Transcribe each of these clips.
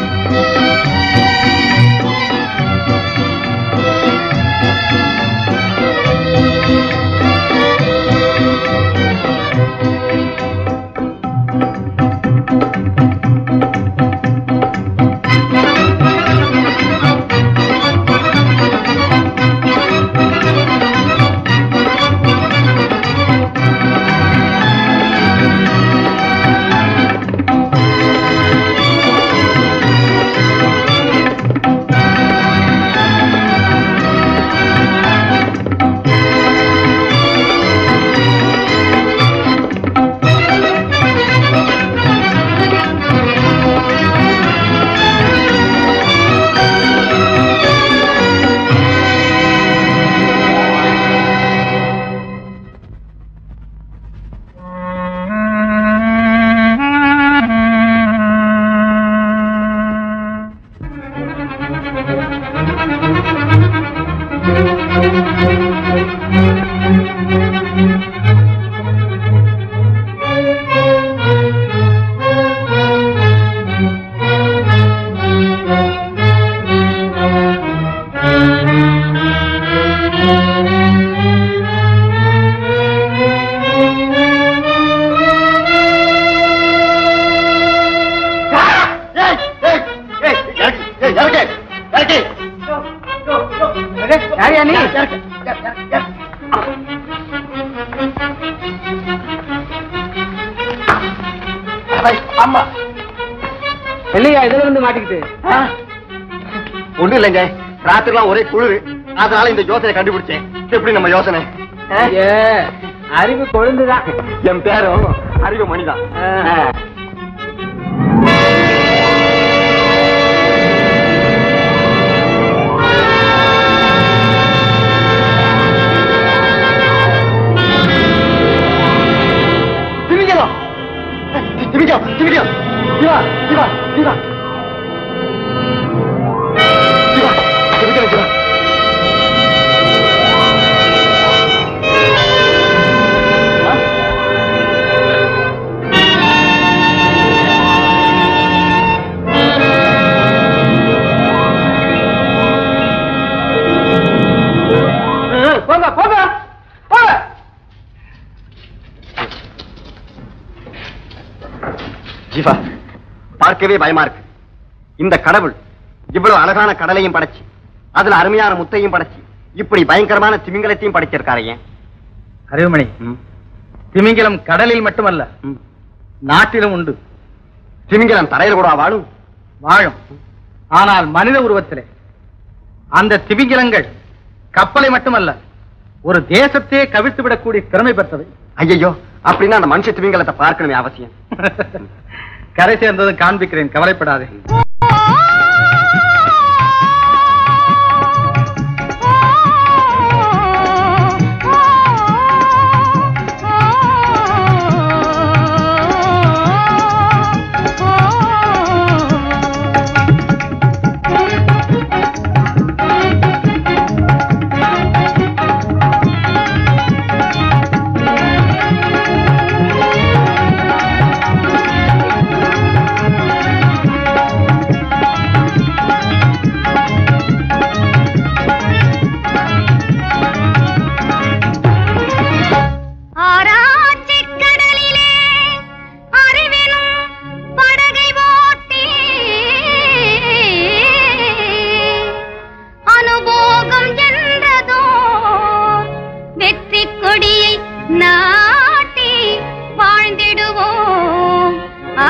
யாரையா நீ அம்மா இல்லையா இதுல வந்து மாட்டிக்கிட்டு ஒண்ணும் இல்லைங்க ராத்திரிலாம் ஒரே குளிர் அதனால இந்த யோசனை கண்டுபிடிச்சேன் எப்படி நம்ம யோசனை ஆ? ஏ அறிவு கொழுந்துதான் என் பேரும் அறிவு மணிதான் ஆ. திமிங்கலம் திமிங்கலம் திமிங்கலம் சிவா சிவா சிவா சிவா திமிங்கலம் சிவா ஆ? போங்க போங்க போங்க ஜீவா பார்க்கவே பயமா இருக்கு இந்த கடவுள் இவ்வளவு அழகான கடலையும் படைச்சு அதுல அருமையான முத்தையும் படைச்சு இப்படி பயங்கரமான திமிங்கலத்தையும் படைச்சிருக்காரு ஏன் அறிவுமணி ம், திமிங்கலம் கடலில் மட்டுமல்ல ம். நாட்டிலும் உண்டு திமிங்கலம் தரையில் கூட வாழும் வாழும் ஆனால் மனித உருவத்திலே அந்த திமிங்கலங்கள் கப்பலை மட்டுமல்ல ஒரு தேசத்தையே கவிழ்த்து விடக்கூடிய திறமை பெற்றவை ஐயோ அப்படின்னா அந்த மனுஷ திமிங்கலத்தை பார்க்கணுமே அவசியம் கரை சேர்ந்ததும் காண்பிக்கிறேன் கவலைப்படாதே ஆராய்ச்சிக் கடலிலே அறிவினும் படகை ஓட்டி அனுபோகம் என்றதோ வெற்றி கொடியை நாட்டி வாழ்ந்திடுவோம் ஆ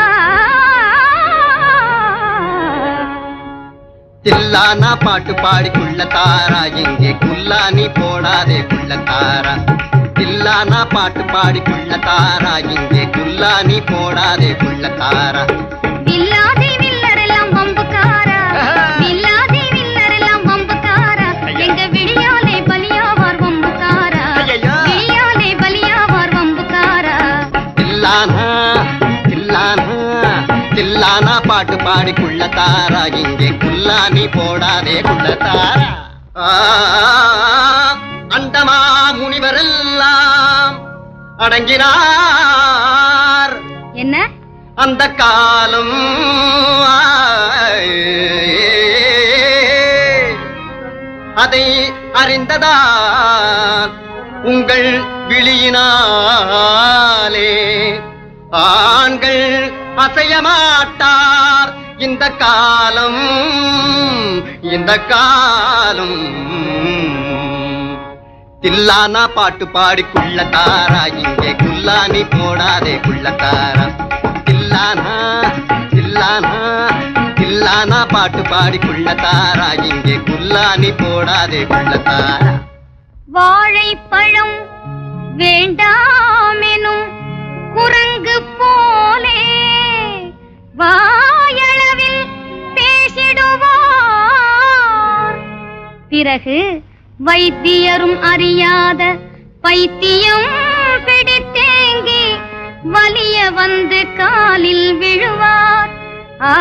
தில்லானா பாட்டு பாடி குள்ள தாரா எங்கே குல்லானி போடாதே குள்ள தாரா தில்லானா பாட்டு பாடி குள்ள தாரா எங்கே குல்லானி போடாதே குள்ள தாரா வில்லாதி வில்லரெல்லாம் வம்புக்காரா வில்லாதி வில்லரெல்லாம் வம்புக்காரா எங்க விழியாலே பலியாவார் வம்புக்காரா ஐயையோ. விழியாலே பலியாவார் வம்புக்காரா தில்லானா தில்லானா தில்லானா பாட்டு பாடி குள்ள தாரா எங்கே குல்லானி போடாதே குள்ள தாரா ஆ, அண்டமா முனிவரெல்லாம் அடங்கினார் என்ன அந்த காலம் அதை அறிந்ததா உங்கள் விழியினாலே ஆண்கள் அசைய மாட்டார் இந்த காலம் இந்த காலம் தில்லானா பாட்டு பாடி குள்ள தாரா இங்கே குல்லானி போடாதே குள்ள தாரா தில்லானா தில்லானா தில்லானா பாட்டு பாடி குள்ள தாரா இங்கே குல்லானி போடாதே குள்ள தாரா வாழைப்பழம் வேண்டாமெனும் குரங்கு போலே வாயளவில் பேசிடுவார் பிறகு வைத்தியரும் அறியாத பைத்தியம் பிடித்தேங்கி வலிய வந்து காலில் விழுவார் ஆ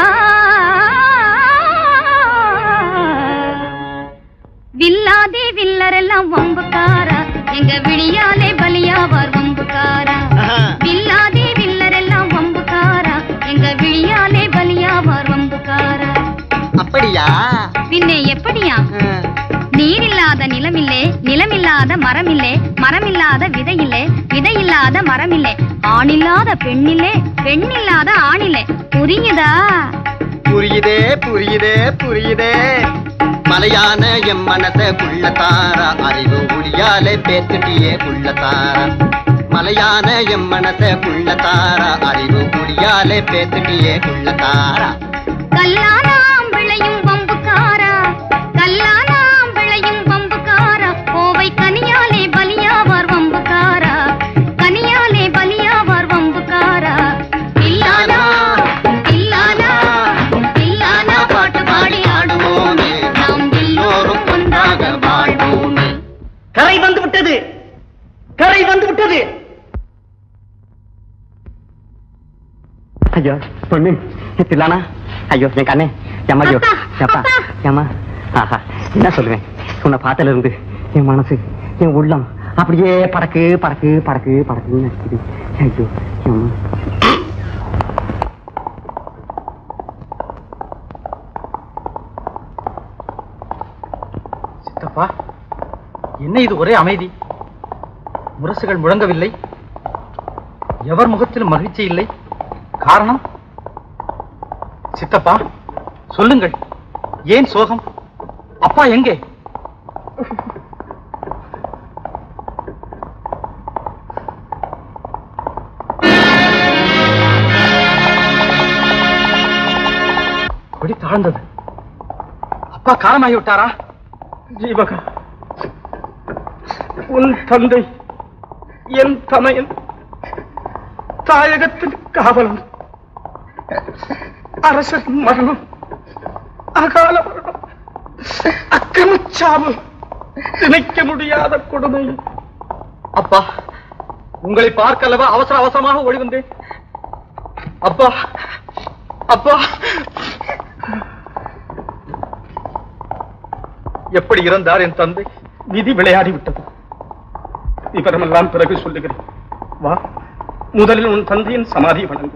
வில்லாதே வில்லரெல்லாம் வம்புக்காரா எங்க விழியாலே பலியாவார் வம்புக்காரா வில்லாதே வில்லரெல்லாம் வம்புக்காரா எங்க விழியாலே பலியாவார் வம்புக்காரா அப்படியா பின்னே எப்படியா நீரில்லாத நிலமில்லே நிலமில்லாத மரமில்லே மரமில்லாத விதையில்லே விதையில்லாத மரமில்லே ஆணில்லாத பெண்ணில்லே பெண்ணில்லாத ஆணில்லே புரியுதா புரியுதே புரியுதே புரியுதே மலையான எம் மனச புள்ள தாரா அறிவு ஒளியாலே பேத்துட்டியே புள்ள தாரா மலையான எம் மனச புள்ள தாரா அறிவு ஒளியாலே பேத்துட்டியே புள்ள தாரா கல்லானாம் விளையும் வம்புக்காரா கல்லானாம் விளையும் வம்புக்காரா கோவை கனியாலே பலியாவார் வம்புக்காரா கனியாலே பலியாவார் வம்புக்காரா இல்லானா இல்லானா இல்லானா பாட்டு பாடி ஆடுவோமே நாம் எல்லோரும் ஒன்றாக வாழ்வோமே கரை வந்து விட்டது கரை வந்து விட்டது ஐயோ பொண்ணு தில்லானா ஐயோ என் கண்ணே ஏம்மா ஐயோ அப்பா, ஏப்பா அப்பா. ஏம்மா ஆஹா என்ன சொல்லுவேன் உன்னை பார்த்தல இருந்து என் மனசு என் உள்ளம் அப்படியே பறக்கு பறக்கு பறக்கு பறக்குன்னு இருக்குது ஐயோ ஏம்மா சித்தப்பா என்ன இது ஒரே அமைதி முரசுகள் முழங்கவில்லை எவர் முகத்திலும் மகிழ்ச்சி இல்லை காரணம் சித்தப்பா சொல்லுங்கள் ஏன் சோகம் அப்பா எங்கே கொடி தாழ்ந்தது அப்பா காலமாகி விட்டாரா ஜீவகா உன் தந்தை என் தமையன் தாயகத்தின் காவலன் அரசர் மரணம் அகால மரணம் அக்கமச்சாவு நினைக்க முடியாத கொடுமை அப்பா உங்களை பார்க்கலவா அவசர அவசரமாக ஓடி வந்தேன் அப்பா அப்பா எப்படி இறந்தார் என் தந்தை விதி விளையாடி விட்டது விவரமெல்லாம் பிறகு சொல்லுகிறேன் வா முதலில் உன் தந்தையின் சமாதி வணங்கு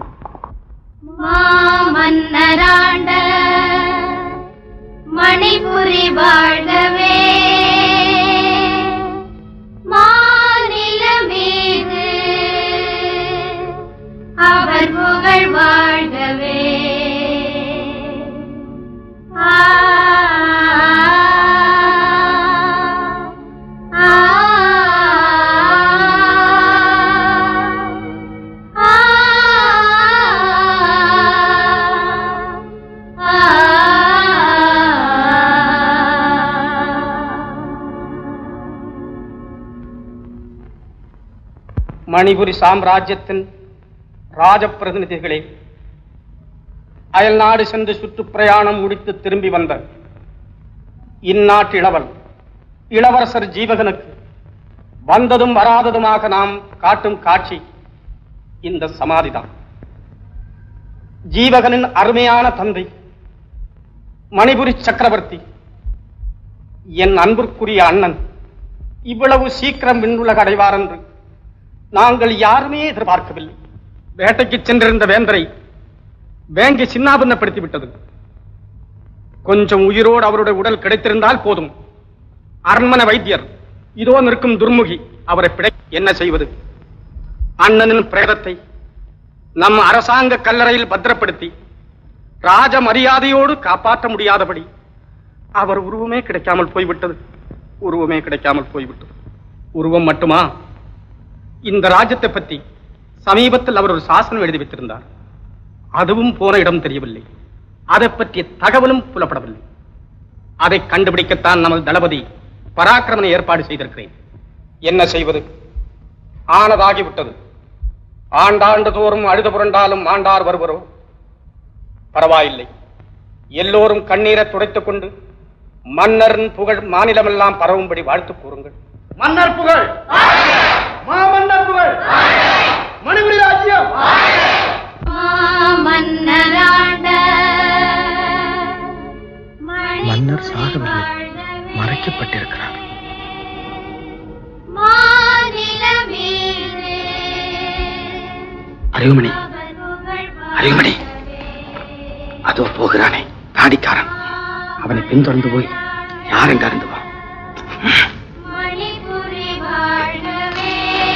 மாமன்னராண்ட மணிபுரி வாழ்கவே மாநில மீது அவர் புகழ் வாழ்கவே ஆ ஆ ஆ மணிபுரி சாம்ராஜ்யத்தின் ராஜப்பிரதிநிதிகளே அயல்நாடு சென்று சுற்றுப்பிரயாணம் முடித்து திரும்பி வந்த இந்நாட்டு இளவல் இளவரசர் ஜீவகனுக்கு வந்ததும் வராததுமாக நாம் காட்டும் காட்சி இந்த சமாதிதான் ஜீவகனின் அருமையான தந்தை மணிபுரி சக்கரவர்த்தி என் அன்பிற்குரிய அண்ணன் இவ்வளவு சீக்கிரம் விண்ணுலக அடைவார் என்று நாங்கள் யாருமே எதிர்பார்க்கவில்லை வேட்டைக்கு சென்றிருந்த வேந்தரை வேங்கி சின்னாபின்னப்படுத்தி விட்டது கொஞ்சம் உயிரோடு அவருடைய உடல் கிடைத்திருந்தால் போதும் அரண்மனை வைத்தியர் இதோ நிற்கும் துர்முகி அவரை பிழை என்ன செய்வது அண்ணனின் பிரேதத்தை நம் அரசாங்க கல்லறையில் பத்திரப்படுத்தி ராஜ மரியாதையோடு காப்பாற்ற முடியாதபடி அவர் உருவமே கிடைக்காமல் போய்விட்டது உருவமே கிடைக்காமல் போய்விட்டது உருவம் மட்டுமா இந்த ராஜ்யத்தை பற்றி சமீபத்தில் அவர் ஒரு சாசனம் எழுதி வைத்திருந்தார் அதுவும் போன இடம் தெரியவில்லை அதை பற்றிய தகவலும் புலப்படவில்லை அதை கண்டுபிடிக்கத்தான் நமது தளபதி பராக்கிரமனை ஏற்பாடு செய்திருக்கிறேன் என்ன செய்வது ஆனதாகிவிட்டது ஆண்டாண்டு தோறும் அழுது புரண்டாலும் ஆண்டார் வருவரோ பரவாயில்லை எல்லோரும் கண்ணீரை துடைத்துக் கொண்டு மன்னரின் புகழ் மாநிலமெல்லாம் பரவும்படி வாழ்த்து கூறுங்கள் மன்னர் புகழ் மாமன்னர் புகழ் மணிபுரி ராஜ்யம் மாமன்னராண்ட மன்னர் சாகவில்லை. மறைக்கப்பட்டிருக்கிறார். மாநிலமீது அறிவுமணி அவர் புகழ் அறிவுமணி அதோ போகிறானே தாடிக்காரன் அவனை பின்தொடர்ந்து போய் யாரெங்க இருந்து வா மணிபுரி வாழ்கவே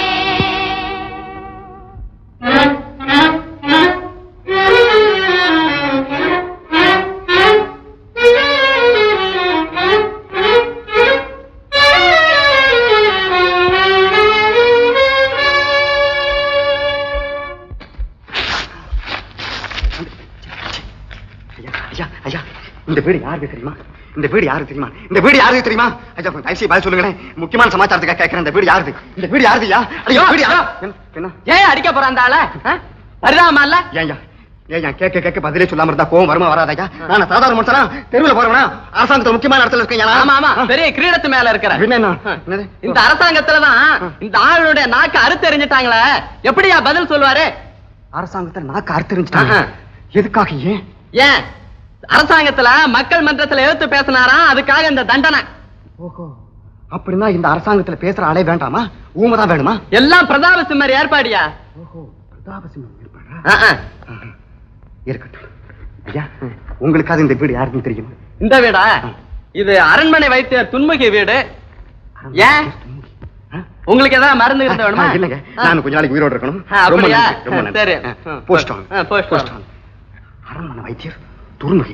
ஐயா ஐயா ஐயா இந்த வீடு யாருக்கு தெரியுமா இந்த வீடு யாருக்கு தெரியுமா இந்த வீடு யாருக்கு தெரியுமா ஐயா தயவுசெய்து பதில் சொல்லுங்களேன் முக்கியமான சமாச்சாரத்துக்காக கேட்கிறேன் இந்த வீடு யாருது இந்த வீடு யாருது ஐயா ஐயா வீடு யாரு என்ன, என்ன ஏன் அடிக்க போறான் ஆள வருதாமா இல்ல ஏன் ஏன் கேட்க கேட்க பதிலே சொல்லாம இருந்தா கோவம் வருமா வராதா நான் சாதாரண மனுஷனா தெருவில் போறவனா அரசாங்கத்துல முக்கியமான இடத்துல இருக்கேன் ஆமா ஆமா பெரிய கிரீடத்து மேல இருக்கிற என்ன என்ன? என்னது? இந்த அரசாங்கத்துலதான் இந்த ஆளுடைய நாக்கு அறுத்தெறிஞ்சிட்டாங்களே எப்படியா பதில் சொல்லுவாரு அரசாங்கத்துல நாக்கு அறுத்தறிஞ்சிட்டாங்க ஆஹா. எதுக்காக ஏன் ஏன் அரசாங்கத்துல மக்கள் மன்றத்துல எழுத்து பேசினாராம் அதுக்காக இந்த தண்டனை ஓஹோ அப்படின்னா இந்த அரசாங்கத்துல பேசுற ஆளே வேண்டாமா ஊமை தான் வேணுமா எல்லாம் பிரதாப சிம்மர் ஏற்பாடியா ஓஹோ பிரதாபசிம்மன் ஏற்பாடா ஆ, ஆ. ஆஹா. இருக்கட்டும் ஐயா உங்களுக்காவது இந்த வீடு யாருன்னு தெரியுமா இந்த வீடா இது அரண்மனை வைத்தியர் துன்முகி வீடு ஏன் ஆ? உங்களுக்கு ஏதாவது மருந்து இருந்த வேணுமா ஆ, இல்லைங்க நான் கொஞ்ச நாளைக்கு உயிரோட இருக்கணும் ஆ, ரொம்ப அப்படியா? நன்றி, ரொம்ப நன்றி. சரி. ஆ, போஸ்ட் வாங்க. ஆ, போஸ்ட் போஸ்ட் வாங்க. வாங்க. அரண்மனை வைத்தியர் துர்முகி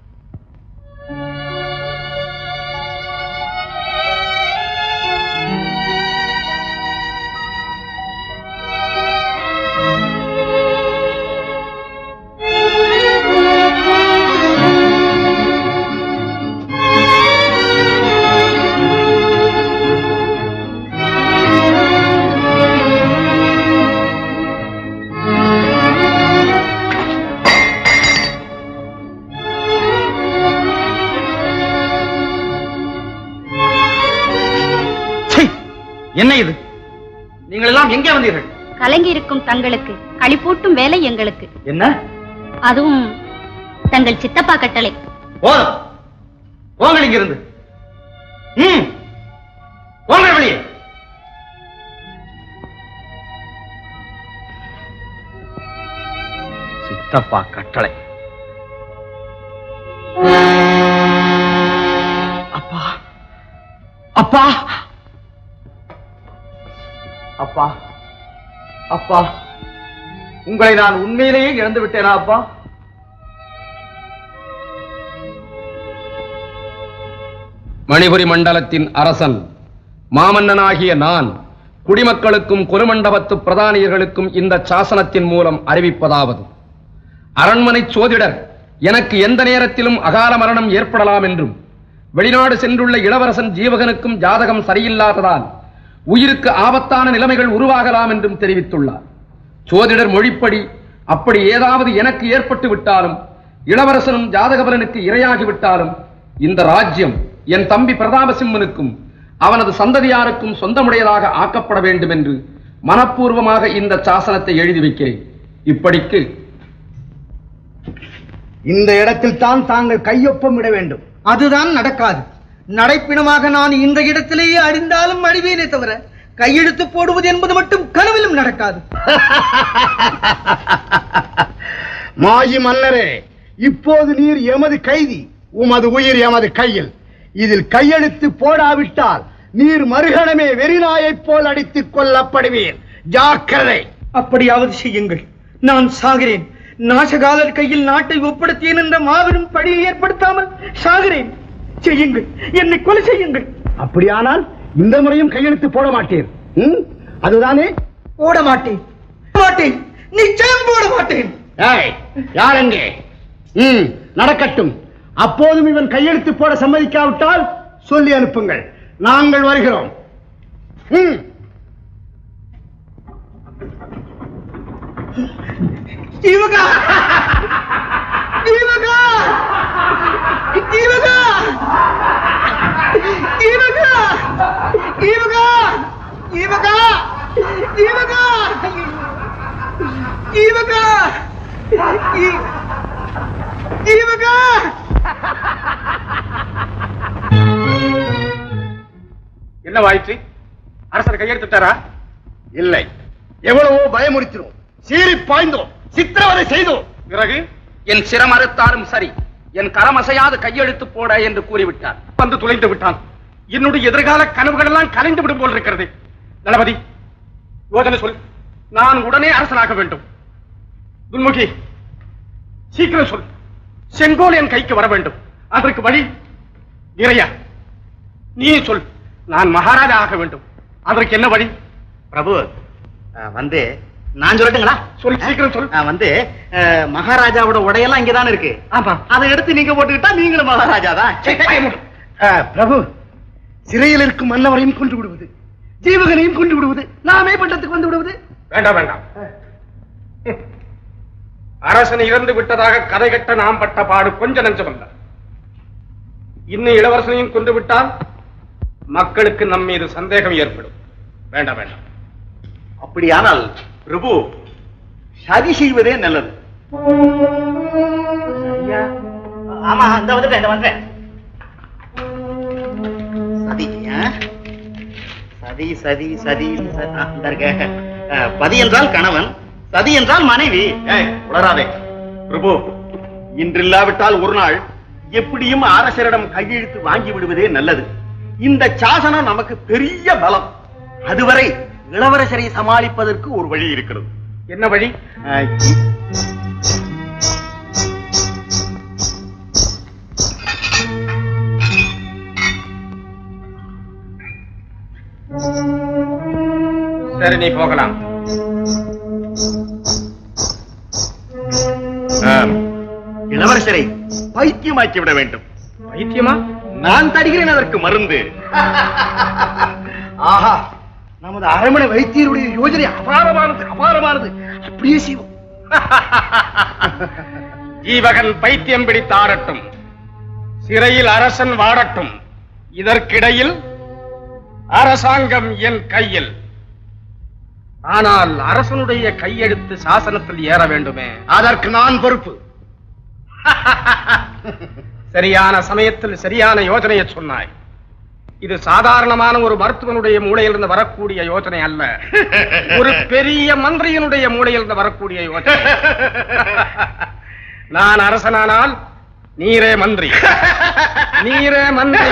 என்ன இது நீங்கள் எல்லாம் எங்கே வந்தீர்கள் கலங்கி இருக்கும் தங்களுக்கு களிப்பூட்டும் வேலை எங்களுக்கு என்ன அதுவும் தங்கள் சித்தப்பா கட்டளை போதும் போங்கள் இங்கிருந்து ம் போங்கள் வெளியே சித்தப்பா கட்டளை அப்பா அப்பா அப்பா அப்பா உங்களை நான் உண்மையிலேயே இழந்து விட்டேனா அப்பா மணிபுரி மண்டலத்தின் அரசன் மாமன்னனாகிய நான் குடிமக்களுக்கும் குருமண்டபத்து பிரதானியர்களுக்கும் இந்த சாசனத்தின் மூலம் அறிவிப்பதாவது அரண்மனை சோதிடர் எனக்கு எந்த நேரத்திலும் அகால மரணம் ஏற்படலாம் என்றும் வெளிநாடு சென்றுள்ள இளவரசன் ஜீவகனுக்கும் ஜாதகம் சரியில்லாததால் உயிருக்கு ஆபத்தான நிலைமைகள் உருவாகலாம் என்றும் தெரிவித்துள்ளார் சோதிடர் மொழிப்படி அப்படி ஏதாவது எனக்கு ஏற்பட்டு விட்டாலும் இளவரசனும் ஜாதகபலனுக்கு இரையாகி விட்டாலும் இந்த ராஜ்யம் என் தம்பி பிரதாபசிம்மனுக்கும் அவனது சந்ததியாருக்கும் சொந்தமுடையதாக ஆக்கப்பட வேண்டும் என்று மனப்பூர்வமாக இந்த சாசனத்தை எழுதி வைக்கிறேன் இப்படிக்கு இந்த இடத்தில் தான் தாங்கள் கையொப்பமிட வேண்டும் அதுதான் நடக்காது நடைப்பிணமாக நான் இந்த இடத்திலேயே அழிந்தாலும் அழிவேனே தவிர கையெழுத்து போடுவது என்பது மட்டும் கனவிலும் நடக்காது மாஜி மன்னரே இப்போது நீர் எமது கைதி உமது உயிர் எமது கையில் இதில் கையெழுத்து போடாவிட்டால் நீர் மறுகணமே வெறிநாயைப் போல் அடித்துக் கொல்லப்படுவீர் ஜாக்கிரதை அப்படியாவது செய்யுங்கள் நான் சாகிறேன் நாசகாலர் கையில் நாட்டை ஒப்படைத்தேன் என்ற மாபெரும் பழியை ஏற்படுத்தாமல் சாகிறேன் செய்யுங்கள் என்னை கொலை செய்யுங்கள் அப்படியானால் இந்த முறையும் கையெழுத்து போட மாட்டீர் ம்? அதுதானே போட மாட்டேன் மாட்டேன் நிச்சயம் போட மாட்டேன் ஏய் யார் எங்கே ம் நடக்கட்டும் அப்போதும் இவன் கையெழுத்து போட சம்மதிக்காவிட்டால் சொல்லி அனுப்புங்கள் நாங்கள் வருகிறோம் ம் ஜீவகா ஜீவகா ஜீவகா ஜீவகா ஜீவகா ஜீவகா ஜீவகா ஜீவகா ஜீ- ஜீவகா என்ன வாயிற்று அரசர் கையெழுத்துட்டாரா இல்லை எவ்வளவோ பயமுறுத்தினோம் சீறி பாய்ந்தோம் சித்திரவதை செய்தோம் பிறகு என் சிரமறுத்தாலும் சரி என் கரமசையாது கையெழுத்து போட என்று கூறிவிட்டார் வந்து துளைந்து விட்டான் என்னுடைய எதிர்கால கனவுகள் எல்லாம் கலைந்து விடும் போல் இருக்கிறது தளபதி யோசனை சொல் நான் உடனே அரசனாக வேண்டும் துன்முகி சீக்கிரம் சொல் செங்கோல் என் கைக்கு வர வேண்டும் அதற்கு வழி நிறையா நீ சொல் நான் மகாராஜா ஆக வேண்டும் அதற்கு என்ன வழி பிரபு அஹ், வந்து நான் சொல்லட்டுங்களா சொல் சீக்கிரம் சொல் அஹ், வந்து அஹ், மகாராஜாவோட உடையெல்லாம் இங்கதானே இருக்கு ஆமா அதை எடுத்து நீங்க போட்டுக்கிட்டா நீங்களும் மகாராஜா தான் பிரபு சிறையில் இருக்கும் மன்னவரையும் கொண்டு விடுவது ஜீவகனையும் கொண்டு விடுவது நாமே பட்டத்துக்கு வந்து விடுவது வேண்டாம் வேண்டாம் அரசன் இறந்து விட்டதாக கதை கட்ட நாம் பட்ட பாடு கொஞ்ச நஞ்சமல்ல இன்னும் இளவரசனையும் கொண்டு விட்டால் மக்களுக்கு நம் மீது சந்தேகம் ஏற்படும் வேண்டாம் வேண்டாம் அப்படியானால் பிரபு சதி செய்வதே நல்லது ஆமா இந்த வந்துட்டேன் இந்த வந்துட்டேன் சதி ஆ? சதி சதி சதி ச- ஆ, இந்த இருக்க. அஹ், பதி என்றால் கணவன் சதி என்றால் மனைவி ஏய், உளராதே பிரபு இன்றில்லாவிட்டால் ஒரு நாள் எப்படியும் அரசரிடம் கையெழுத்து வாங்கி விடுவதே நல்லது இந்த சாசனம் நமக்கு பெரிய பலம் அதுவரை இளவரசரை சமாளிப்பதற்கு ஒரு வழி இருக்கிறது என்ன வழி அஹ், சரி நீ போகலாம் ஆம். இளவரசரை பைத்தியமாக்கி விட வேண்டும் பைத்தியமா நான் தருகிறேன் அதற்கு மருந்து ஆஹா நமது அரண்மனை வைத்தியருடைய யோஜனை அபாரமானது அபாரமானது அப்படியே செய்வோம் ஜீவகன் பைத்தியம் பிடித்தாரட்டும் சிறையில் அரசன் வாடட்டும் இதற்கிடையில் அரசாங்கம் என் கையில் ஆனால் அரசனுடைய கையெழுத்து சாசனத்தில் ஏற வேண்டுமே அதற்கு நான் பொறுப்பு சரியான சமயத்தில் சரியான யோசனையை சொன்னாய் இது சாதாரணமான ஒரு மருத்துவனுடைய மூளையிலிருந்து வரக்கூடிய யோசனை அல்ல ஒரு பெரிய மந்திரியினுடைய மூளையிலிருந்து வரக்கூடிய யோசனை நான் அரசனானால் நீரே மந்திரி நீரே மந்திரி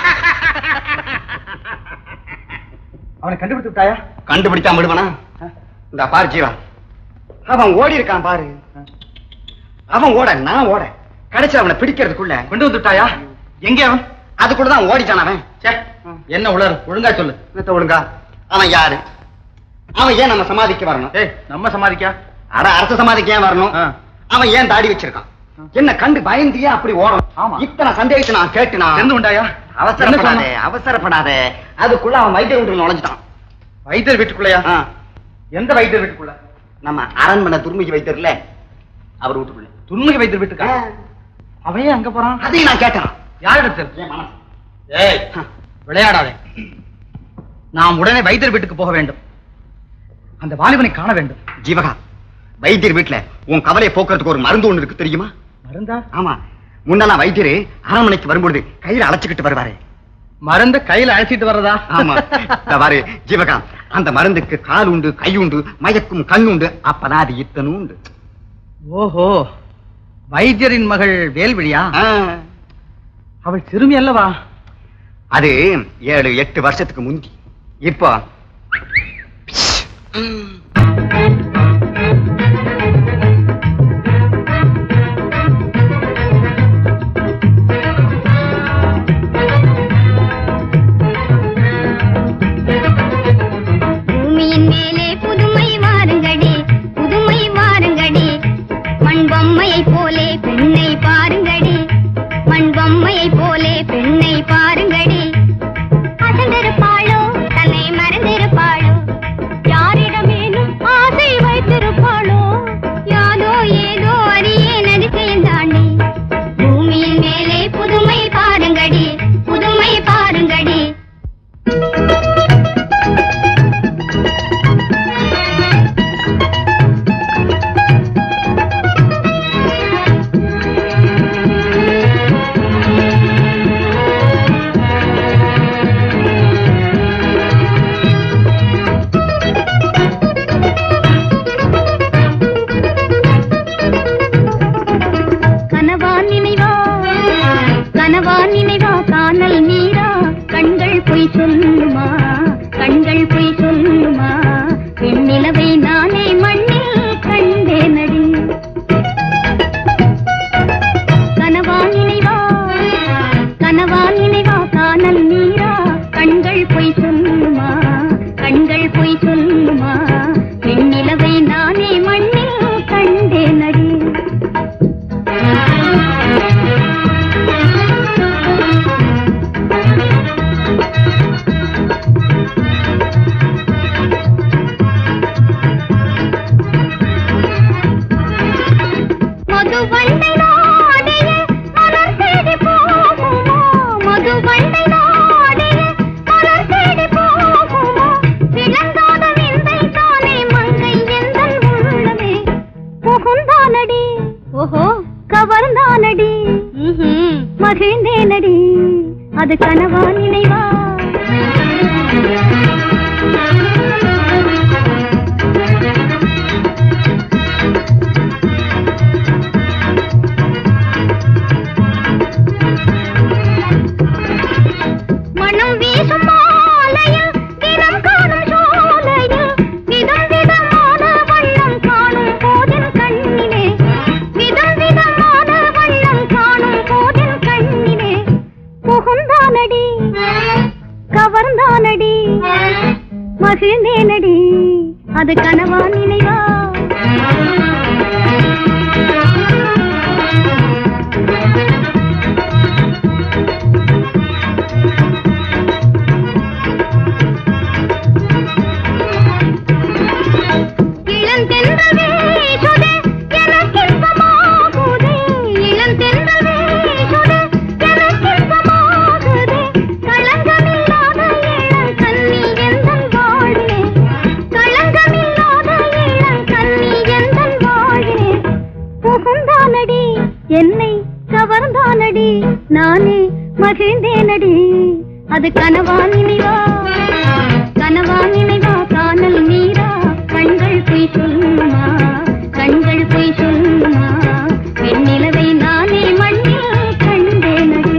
அவனை கண்டுபிடித்து விட்டாயா கண்டுபிடிச்சா விடுவனா இந்த பாரு ஜீவா அவன் ஓடி இருக்கான் பாரு அவன் ஓட நான் ஓட கடைசி அவனை பிடிக்கிறதுக்குள்ள கொண்டு வந்து விட்டாயா எங்கே அவன் அதுக்குள்ள தான் ஓடிட்டான் அவன் ச்சே, என்ன உளறு ஒழுங்கா சொல்லு என்னத்த ஒழுங்கா அவன் யாரு அவன் ஏன் நம்ம சமாதிக்கு வரணும் ஏய் நம்ம சமாளிக்கா அட அரச சமாதிக்கு ஏன் வரணும் ஆ. அவன் ஏன் தாடி வச்சிருக்கான் என்ன கண்டு பயந்தியே அப்படி ஓடும் ஆமா. இத்தனை சந்தேகத்தை நான் கேட்டு நான் தெரிந்து கொண்டாயா அவசரப்படாதே அவசரப்படாதே அதுக்குள்ள அவன் வைத்திய வீட்டுல நுழைஞ்சிட்டான் வைத்தியர் வீட்டுக்குள்ளயா ஆ. எந்த வைத்தியர் வீட்டுக்குள்ள நம்ம அரண்மனை துர்முகி வைத்தியர்ல அவர் வீட்டுக்குள்ள துன்முகி வைத்தியர் வீட்டுக்கா அவன் ஏன் அங்க போறான் அதையும் நான் கேட்டேன் யாரிடத்தில் என் மனசு ஏய் விளையாடாதே நாம் உடனே வைத்தியர் வீட்டுக்கு போக வேண்டும் அந்த வாலிபனை காண வேண்டும் ஜீவகா வைத்தியர் வீட்டுல உன் கவலையை போக்குறதுக்கு ஒரு மருந்து ஒண்ணு இருக்கு தெரியுமா மருந்தா ஆமா முன்னெல்லாம் வைத்தியர் அரண்மனைக்கு வரும்பொழுது கையில அழைச்சுக்கிட்டு வருவாரு மருந்த கையில அழைச்சிட்டு வர்றதா ஆமா இந்த பாரு ஜீவகாந்த் அந்த மருந்துக்கு கால் உண்டு கை உண்டு மயக்கும் கண் உண்டு அப்பதான் அது இத்தனும் உண்டு ஓஹோ வைத்தியரின் மகள் வேல்விழியா ஆ, அவள் சிறுமி அல்லவா அது ஏழு எட்டு வருஷத்துக்கு முந்தி இப்போ பூமியின் மேலே புதுமை வாருங்கடி புதுமை வாருங்கடி மண் பொம்மையை போலே பெண்ணை பாருங்கடி மண் பொம்மையை போலே பெண்ணை பாருங்கடி அசந்திருப்பாளோ தன்னை மறந்திருப்பாளோ யாரிடமேனும் ஆசை வைத்திருப்பாளோ யாதோ ஏதோ அறியே நதிசையும் தாண்டி பூமியின் மேலே புதுமை பாருங்கடி புதுமை பாருங்கடி கனவா நினைவா கனவா நினைவா காணல் நீரா கண்கள் பொய் சொல்லுமா கண்கள் பொய் சொல்லுமா பெண்ணிலவை நானே மண்ணில் கண்டேனடி கனவா நினைவா கனவா நினைவா காணல் நீரா கண்கள் பொய் சொல்லுமா கண்கள் பொய் சொல்லுமா பெண்ணிலவை நானே மண்ணில் கண்டேனடி மதுவண்டை நாடிய மலர் தேடி போகுமோ மதுவண்டை நாடிய மலர் தேடி போகுமோ விளங்காத விந்தை தானே மங்கை எந்தன் உள்ளமே புகுந்தானடி ஓஹோ கவர்ந்தானடி மகிழ்ந்தேனடி அது கனவா நினைவா மனம் வீசும் மாலையில் தினம் காணும் சோலையில் விதம் விதமான வண்ணம் காணும் போதின் கண்ணிலே விதம் விதமான வண்ணம் காணும் போதின் கண்ணிலே புகுந்தானடி கவர்ந்தானடி மகிழ்ந்தேனடி அது கனவா நினைவா இளந்தென்றல் வீசுதே, எனக்கின்பமாகுதே. இளந்தென்றல் வீசுதே, எனக்கின்பமாகுதே. களங்கமில்லாத இளங்கன்னி எந்தன் வாழ்விலே. களங்கமில்லாத இளங்கன்னி எந்தன் வாழ்விலே. புகுந்தானடி என்னை கவர்ந்தானடி நானே மகிழ்ந்தேனடி அது கனவா நினைவா கனவா நினைவா காணல் நீரா கண்கள் பொய் சொல்லுமா கண்கள் பொய் சொல்லுமா பெண்ணிலவை நானே மண்ணில் கண்டேனடி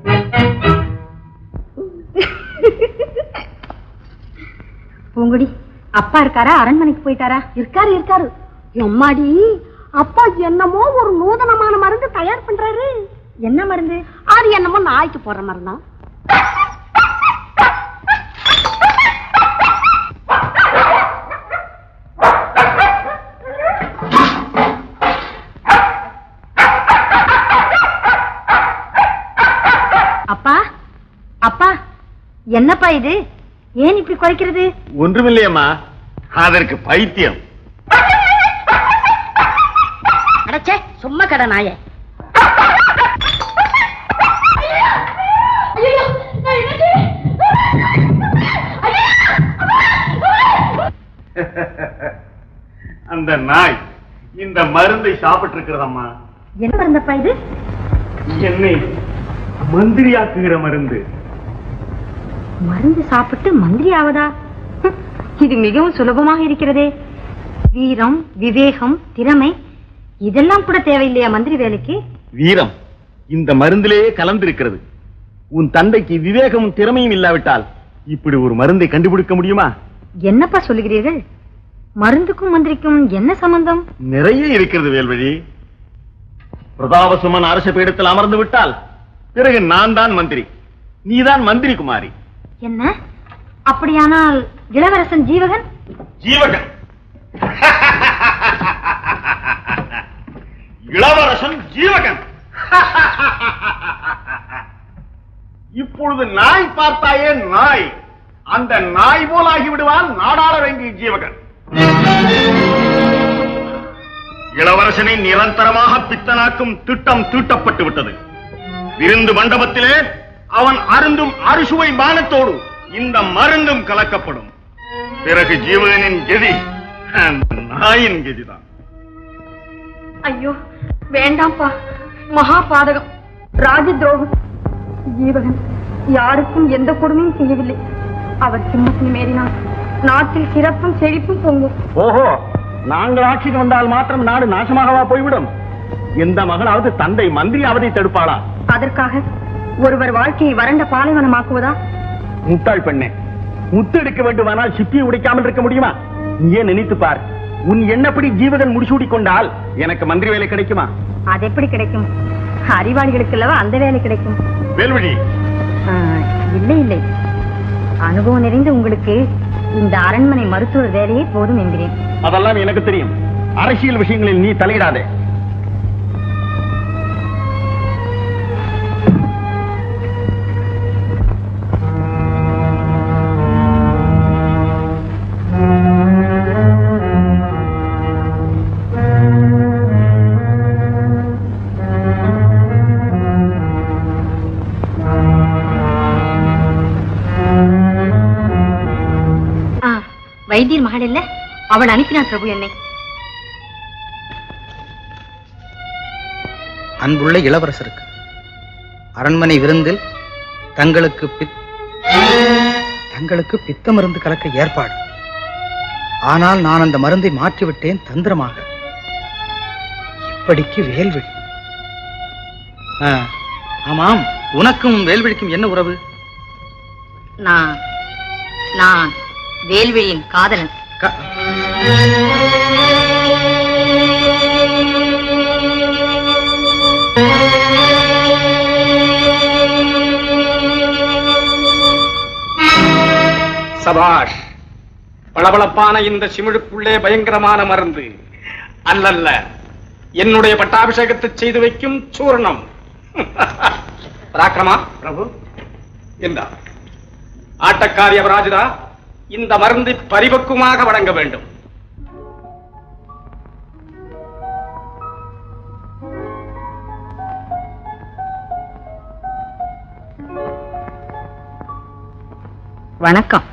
பூங்குடி அப்பா இருக்காரா அரண்மனைக்கு போயிட்டாரா இருக்காரு இருக்காரு எம்மாடி அப்பா என்னமோ ஒரு நூதனமான மருந்து தயார் பண்றாரு என்ன மருந்து அது என்னமோ நாய்க்கு போடுற மருந்தா அப்பா அப்பா என்னப்பா இது ஏன் இப்படி குறைக்கிறது ஒன்றுமில்லையம்மா அதற்கு பைத்தியம் அடச்சே சும்மா கடை நாயே அந்த நாய் இந்த மருந்தை சாப்பிட்டு இருக்கிறதம்மா என்ன மருந்தப்பா இது என்னை மந்திரியாக்குகிற மருந்து மருந்து சாப்பிட்டு மந்திரி ஆவதா ஹம், இது மிகவும் சுலபமாக இருக்கிறதே வீரம் விவேகம் திறமை இதெல்லாம் கூட தேவையில்லையா மந்திரி வேலைக்கு வீரம் இந்த மருந்திலேயே கலந்திருக்கிறது உன் தந்தைக்கு விவேகமும் திறமையும் இல்லாவிட்டால் இப்படி ஒரு மருந்தை கண்டுபிடிக்க முடியுமா என்னப்பா சொல்லுகிறீர்கள் மருந்துக்கும் மந்திரிக்கும் என்ன சம்பந்தம் நிறைய இருக்கிறது வேல்வழி பிரதாபசுமன் அரச பீடத்தில் அமர்ந்து விட்டால் பிறகு நான் தான் மந்திரி நீதான் மந்திரி குமாரி என்ன அப்படியானால் இளவரசன் ஜீவகன் ஜீவகன் இளவரசன் ஜீவகன் இப்பொழுது நாய் பார்த்தாயே நாய் அந்த நாய் போல் ஆகிவிடுவான் நாடாள வேண்டிய ஜீவகன் இளவரசனை நிரந்தரமாக பித்தனாக்கும் திட்டம் தீட்டப்பட்டு விட்டது விருந்து மண்டபத்திலே அவன் அருந்தும் அறுசுவை பானத்தோடு இந்த மருந்தும் கலக்கப்படும் பிறகு ஜீவகனின் கெதி அந்த நாயின் கெதிதான் ஐயோ வேண்டாம்ப்பா மகா பாதகம் ராஜ துரோகம் ஜீவகன் யாருக்கும் எந்த கொடுமையும் செய்யவில்லை அவர் சிம்மத்தின் மேறினார் நாட்டில் சிறப்பும் செழிப்பும் பொங்கும் ஓஹோ நாங்கள் ஆட்சிக்கு வந்தால் மாத்திரம் நாடு நாசமாகவா போய்விடும் எந்த மகளாவது தந்தை மந்திரி அவதை தடுப்பாளா அதற்காக ஒருவர் வாழ்க்கையை வறண்ட பாலைவனமாக்குவதா முட்டாள் பெண்ணே முத்து எடுக்க வேண்டுமானால் சிப்பியை உடைக்காமல் இருக்க முடியுமா நீயே நினைத்து பார் உன் எண்ணப்படி ஜீவகன் முடிசூடி கொண்டால் எனக்கு மந்திரி வேலை கிடைக்குமா அது எப்படி கிடைக்கும் அறிவாளிகளுக்கு அல்லவா அந்த வேலை கிடைக்கும் வேல்வழி ஆ, இல்லை இல்லை அனுபவம் நிறைந்த உங்களுக்கு இந்த அரண்மனை மருத்துவர் வேலையே போதும் என்கிறேன் அதெல்லாம் எனக்கு தெரியும் அரசியல் விஷயங்களில் நீ தலையிடாதே ஆ, வைத்தியர் மகள் இல்ல அவள் அனுப்பினார் பிரபு என்னை அன்புள்ள இளவரசருக்கு அரண்மனை விருந்தில் தங்களுக்கு பித்- தங்களுக்கு பித்த மருந்து கலக்க ஏற்பாடு ஆனால் நான் அந்த மருந்தை மாற்றிவிட்டேன் தந்திரமாக இப்படிக்கு வேல்விழி ஆ, ஆமாம் உனக்கும் வேல்விழிக்கும் என்ன உறவு நான் நான் வேல்விழியின் காதலன் க- சபாஷ் பளபளப்பான இந்த சிமிழுக்குள்ளே பயங்கரமான மருந்து அல்லல்ல என்னுடைய பட்டாபிஷேகத்தை செய்து வைக்கும் சூர்ணம் பராக்கிரமா பிரபு இந்த ஆட்டக்காரி அபராஜிதா இந்த மருந்தை பரிபக்குவமாக வழங்க வேண்டும் வணக்கம்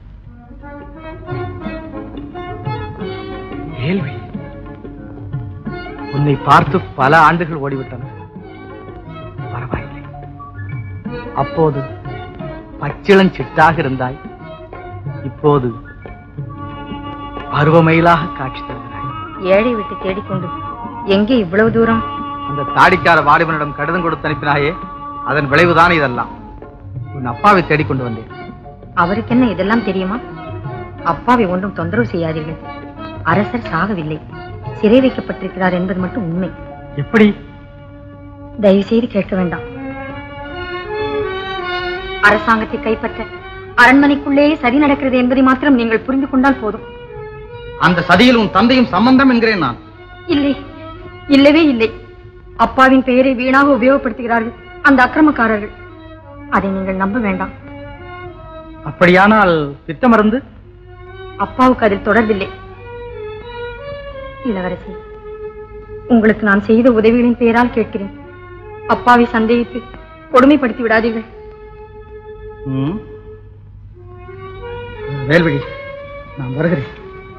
வேல்வி உன்னை பார்த்து பல ஆண்டுகள் ஓடிவிட்டன பரவாயில்லை அப்போது பச்சிளம் சிட்டாக இருந்தாய் இப்போது பருவமயிலாக காட்சி தருகிறாய் ஏழை விட்டு தேடிக்கொண்டு எங்கே இவ்வளவு தூரம் அந்த தாடிக்கார வாலிபனிடம் கடிதம் கொடுத்து அனுப்பினாயே அதன் விளைவுதான் இதெல்லாம் உன் அப்பாவை தேடிக்கொண்டு வந்தேன் அவருக்கு என்ன இதெல்லாம் தெரியுமா அப்பாவை ஒன்றும் தொந்தரவு செய்யாதீர்கள் அரசர் சாகவில்லை சிறை வைக்கப்பட்டிருக்கிறார் என்பது மட்டும் உண்மை எப்படி தயவு செய்து கேட்க வேண்டாம் அரசாங்கத்தை கைப்பற்ற அரண்மனைக்குள்ளேயே சரி நடக்கிறது என்பதை மாத்திரம் நீங்கள் புரிந்து கொண்டால் போதும் அந்த சதியில் உன் தந்தையும் சம்பந்தம் என்கிறேன் நான் இல்லை இல்லவே இல்லை அப்பாவின் பெயரை வீணாக உபயோகப்படுத்துகிறார்கள் அந்த அக்கிரமக்காரர்கள் அதை நீங்கள் நம்ப வேண்டாம் அப்படியானால் பித்த மருந்து அப்பாவுக்கு அதில் தொடர்பில்லை இளவரசி உங்களுக்கு நான் செய்த உதவிகளின் பெயரால் கேட்கிறேன் அப்பாவை சந்தேகித்து கொடுமைப்படுத்தி விடாதீர்கள் ம். வேல்விழி நான் வருகிறேன்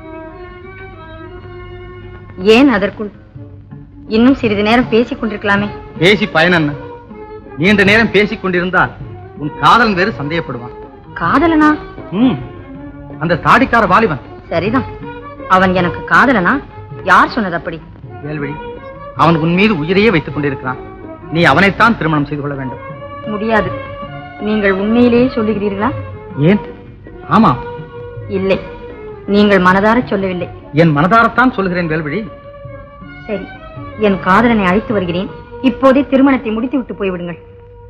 ஏன் அதற்குள் இன்னும் சிறிது நேரம் பேசிக் கொண்டிருக்கலாமே பேசி பயன் என்ன நீண்ட நேரம் பேசிக் கொண்டிருந்தால் உன் காதலன் வேறு சந்தேகப்படுவான் காதலனா ம் அந்த தாடிக்கார வாலிபன் சரிதான் அவன் எனக்கு காதலனா யார் சொன்னது அப்படி வேல்வழி அவன் உன் மீது உயிரையே வைத்துக் கொண்டிருக்கிறான் நீ அவனைத்தான் திருமணம் செய்து கொள்ள வேண்டும் முடியாது நீங்கள் உண்மையிலேயே சொல்லுகிறீர்களா ஏன் ஆமா இல்லை நீங்கள் மனதார சொல்லவில்லை என் மனதாரத்தான் சொல்கிறேன் வேல்வழி சரி என் காதலனை அழைத்து வருகிறேன் இப்போதே திருமணத்தை முடித்து விட்டு போய்விடுங்கள்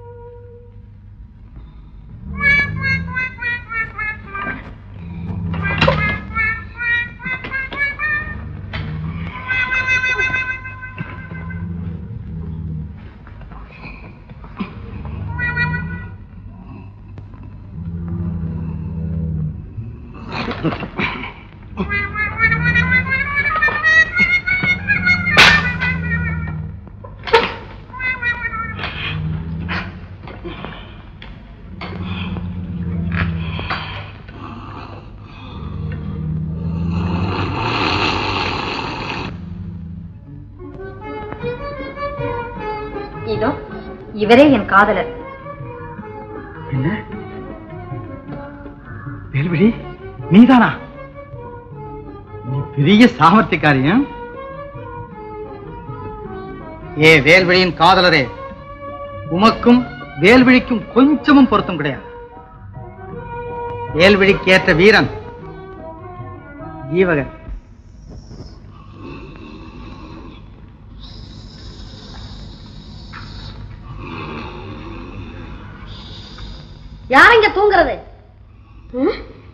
இதோ இவரே என் காதலர் என்ன வேல்வழி நீதானா நீ பெரிய சாமர்த்தியக்காரியம் ஏ வேல்வழியின் காதலரே உமக்கும் வேல்விழிக்கும் கொஞ்சமும் பொருத்தம் கிடையாது வேல்விழிக்கு ஏற்ற வீரன் ஜீவகன் யார் இங்க தூங்குறது ம்?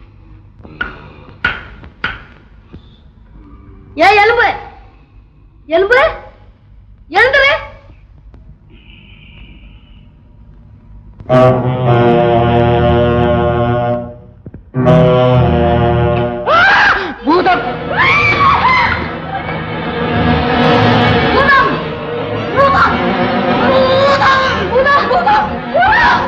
ஏ எலும்பு எலும்பு எழுந்துரு பூதம் பூதம் பூதம் பூதம் பூதம் பூதம் பூதம்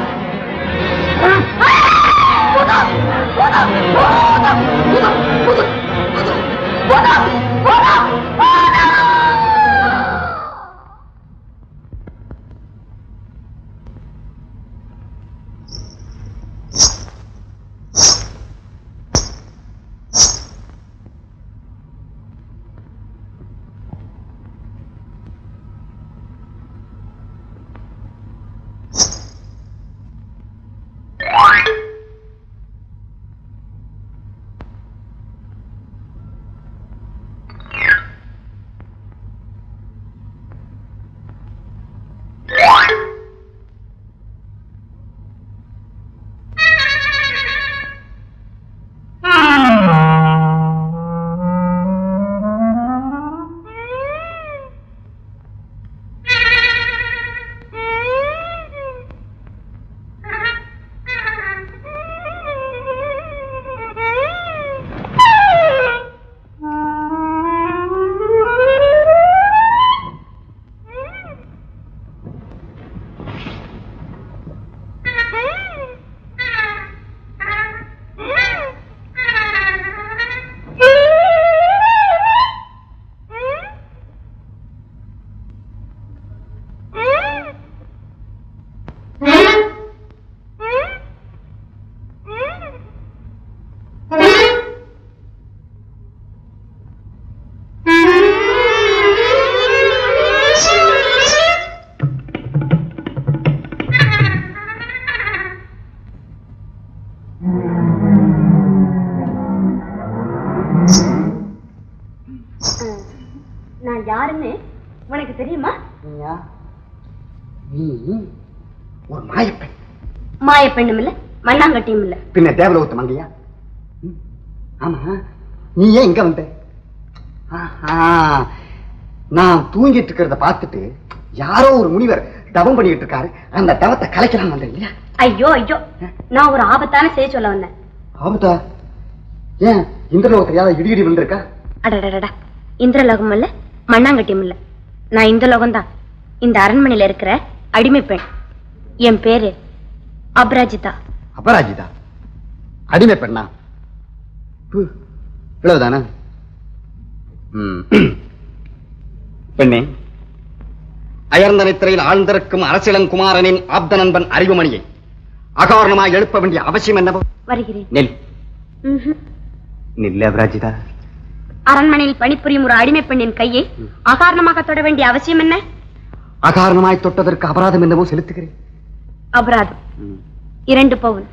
நான் யாருன்னு உனக்கு தெரியுமா நீ ஒரு மாயப்பெண் மாய பெண்ணும் இல்ல மண்ணாங்கட்டியும் இல்ல பின்ன தேவலோகத்து மங்கையா ம், ஆமா நீ ஏன் இங்க வந்த ஆஹா, நான் தூங்கிட்டு இருக்கிறத பார்த்துட்டு யாரோ ஒரு முனிவர் தவம் பண்ணிட்டு இருக்காரு அந்த தவத்தை கலைக்கலாம் வந்தேன் இல்லையா ஐயோ ஐயோ நான் ஒரு ஆபத்தான செய்தி சொல்ல வந்தேன் ஆபத்தா ஏன் இந்த லோகத்துல யாராவது இடி இடி விழுந்திருக்கா அடடடடா இந்திரலோகம் இல்ல மண்ணாங்கட்டியும் இல்ல நான் இந்த லோகம் தான் இந்த அரண்மனையில இருக்கிற அடிமை பெண் என் பேரு அபராஜிதா அபராஜிதா அடிமை பெண்ணா ப்பு, இவ்வளவுதானா ம். பெண்ணே அயர்ந்த நித்திரையில் ஆழ்ந்திருக்கும் அரசிளங்குமாரனின் ஆப்த நண்பன் அறிவுமணியை அகாரணமாய் எழுப்ப வேண்டிய அவசியம் என்னவோ வருகிறேன் நெல் ம்ஹும். நில்ல அபராஜிதா அரண்மனையில் பணிபுரியும் ஒரு அடிமை பெண்ணின் கையை அகாரணமாக தொட வேண்டிய அவசியம் என்ன அகாரணமாய் தொட்டதற்கு அபராதம் என்னவோ செலுத்துகிறேன் அபராதம் இரண்டு பவுன்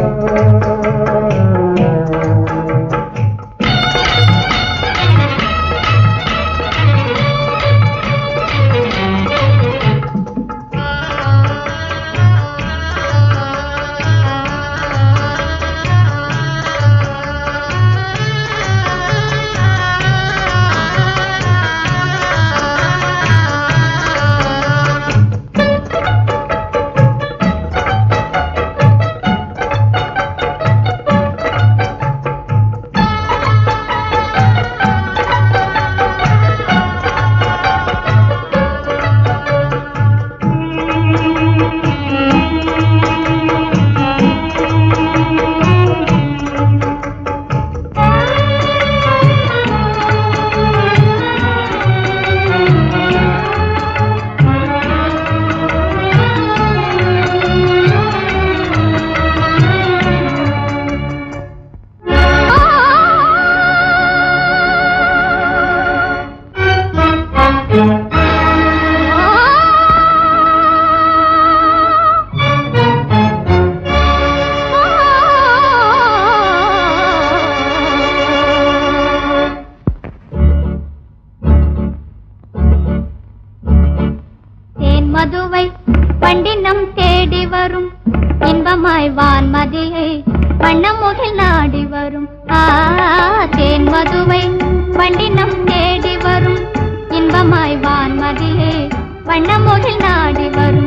தேன் மதுவை பண்டினம் தேடி வரும் இன்பமாய் வான்மதியை வண்ணமுகில் நாடி வரும் ஆ தேன் மதுவை பண்டினம் தேடி வரும் இன்பமாய் வான்மதியை வண்ணமுகில் நாடி வரும்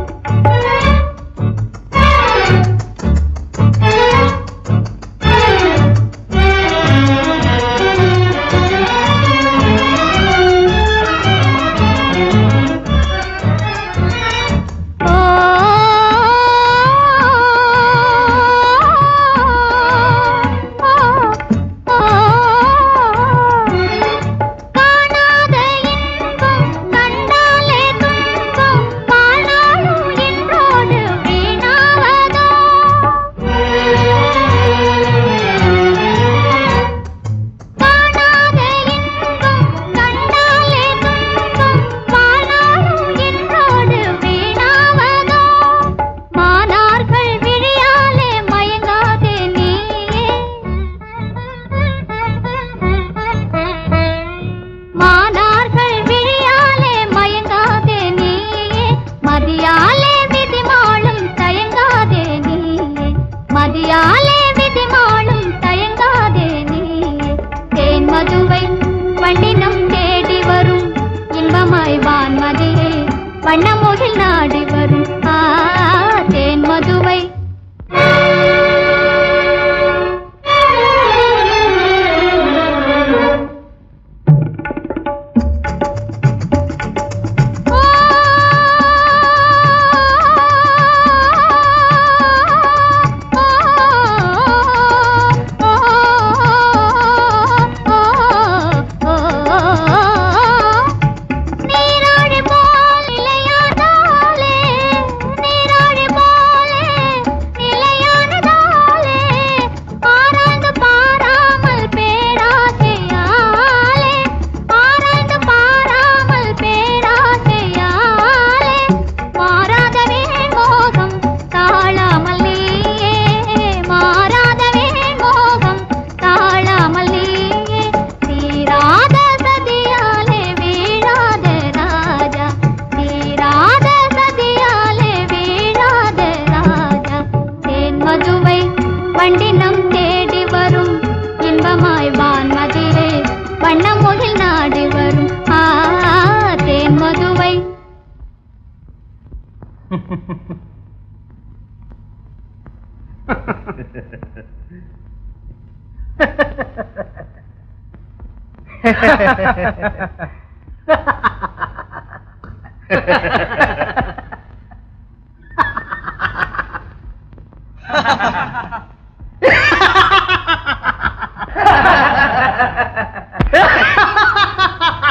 ஓ காணாத இன்பம் கண்டாலே துன்பம் வாழ்நாளும் இன்றோடு வீணாவதோ காணாத இன்பம் கண்டாலே துன்பம் வாழ்நாளும் இன்றோடு வீணாவதோ மானார்கள் விழியாலே மயங்காதே நீயே மானார்கள் விழியாலே மயங்காதே நீயே மதியாலே விதிமாளும் தயங்காதே நீயே மதியாலே விதிமாளும் தயங்காதே நீயே தேன் மதுவை வண்டினம் தேடி வரும் இன்பமாய் வான்மதியே வண்ணமுகில் நாடி வரும் ஆ தேன் மதுவை நீராடி போல் நிலையானாலே நீராடி போலே நிலையானதாலே ஆராய்ந்து பாராமல் பேராசையாலே ஆராய்ந்து பாராமல் பேராசையாலே மாறாதவே மோகம் தாழாமல் நீயே மாறாதவே மோகம் தாழாமல் நீயே தீராத சதியாலே வீழாத ராஜா தீராத சதியாலே வீழாத ராஜா தேன் மதுவை வண்டினம் தேடி வரும் இன்பமாய் வான் மதிரே வண்ணமுகில் நாடி வரும் ஆ தேன் மதுவை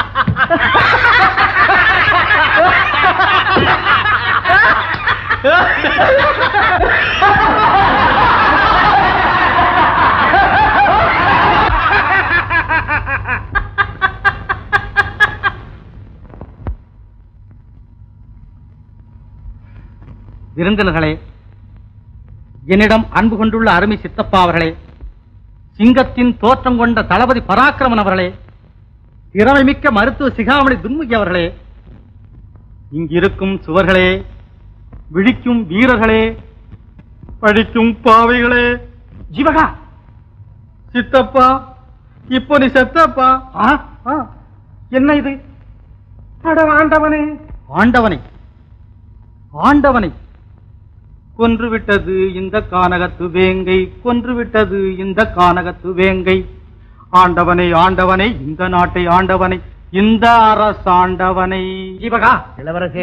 Ha விருந்தினர்களே என்னிடம் அன்பு கொண்டுள்ள அருமை சித்தப்பா அவர்களே சிங்கத்தின் தோற்றம் கொண்ட தளபதி பராக்கிரமன் அவர்களே திறமைமிக்க மருத்துவ சிகாமணி துன்முகி அவர்களே இங்கிருக்கும் சுவர்களே விழிக்கும் வீரர்களே படிக்கும் பாவைகளே ஜீவகா சித்தப்பா இப்போ நீ செத்தப்பா ஆ, ஆ, என்ன இது அட ஆண்டவனே ஆண்டவனை ஆண்டவனை கொன்று விட்டது இந்த கானகத்து வேங்கை கொன்று விட்டது இந்த கானகத்து வேங்கை ஆண்டவனை ஆண்டவனை இந்த நாட்டை ஆண்டவனை இந்த அரசாண்டவனை ஜீவகா இளவரசே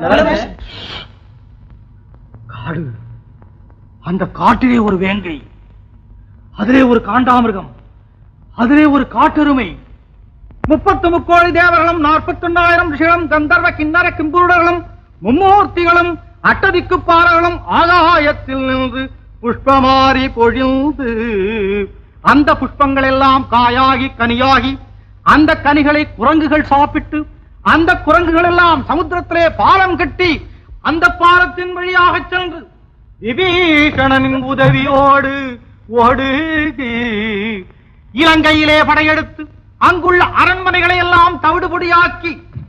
காடு அந்த காட்டிலே ஒரு வேங்கை அதிலே ஒரு காண்டாமிருகம் அதிலே ஒரு காட்டெருமை முப்பத்து முக்கோடி தேவர்களும் நாற்பத்தொன்னாயிரம் ரிஷிகளும் கந்தர்வ கிண்ணற கிம்புருடர்களும் மும்மூர்த்திகளும் அட்டதிக்கு பாறைகளும் ஆகாயத்தில் நின்று புஷ்பமாரி பொழிந்து அந்த புஷ்பங்கள் எல்லாம் காயாகி கனியாகி அந்த கனிகளை குரங்குகள் சாப்பிட்டு அந்த குரங்குகள் எல்லாம் சமுத்திரத்திலே பாலம் கட்டி அந்த பாலத்தின் வழியாக சென்று விபீஷணனின் உதவியோடு ஓடு இலங்கையிலே படையெடுத்து அங்குள்ள அரண்மனைகளை எல்லாம் தவிடுபொடியாக்கி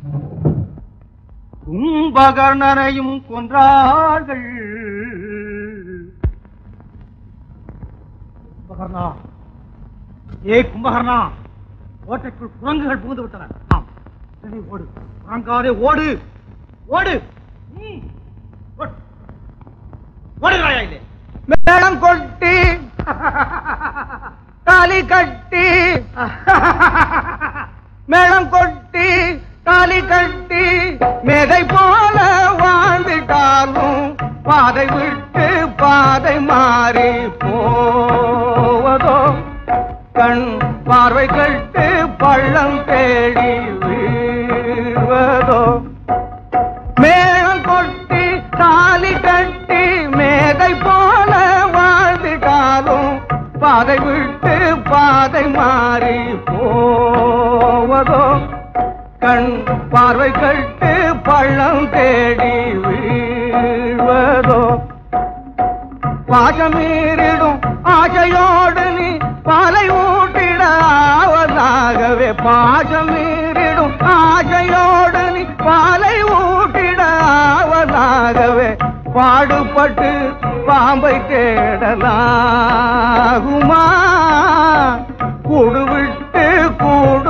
கும்பகர்ணனையும் கொன்றார்கள் கும்பகர்ணா ஏ கும்பகர்ணா ஓட்டைக்குள் குரங்குகள் புகுந்து விட்டன ஆம். சரி, ஓடு குரங்காதே ஓடு ஓடு ம். ஓடு. ஓடுகிறாயா இல்லை மேளம் கொட்டி தாலி கட்டி மேளம் கொட்டி தாலி கட்டி மேதை போல வாழ்ந்துட்டாலும் பாதை விட்டு பாதை மாறி போவதோ கண் பார்வை கட்டு பள்ளம் தேடி வீழ்வதோ மேளம் கொட்டி தாலி கட்டி மேதை போல வாழ்ந்துட்டாலும் பாதை விட்டு பாதை மாறி போவதோ கண் பார்வை கட்டு பள்ளம் தேடி வீழ்வதோ பாசமீறிடும் ஆசையோடு நீ பாலை ஊட்டிட ஆவதாகவே பாசமீறிடும் ஆசையோடு நீ பாலை ஊட்டிட ஆவதாகவே பாடுபட்டு பாம்பை தேடலாகுமா கூடு விட்டு கூடு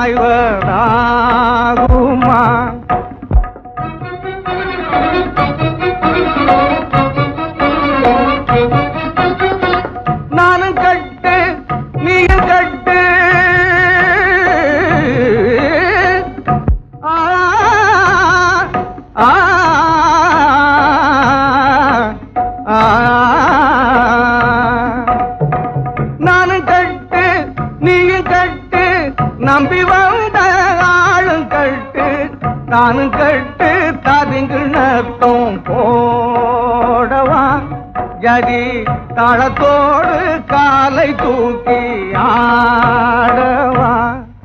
பாய்வதாகுமா நானும் கட்டு நீயும் கட்டு ஆ, ஆ, ஆ. நானும் கட்டு நீயும் கட்டு நம்பி வந்த ஆளும் கட்டு நானும் கட்டு ததுங்கு நத்தம் போடவா ஜதி தாளத்தோடு காலை தூக்கி ஆடவா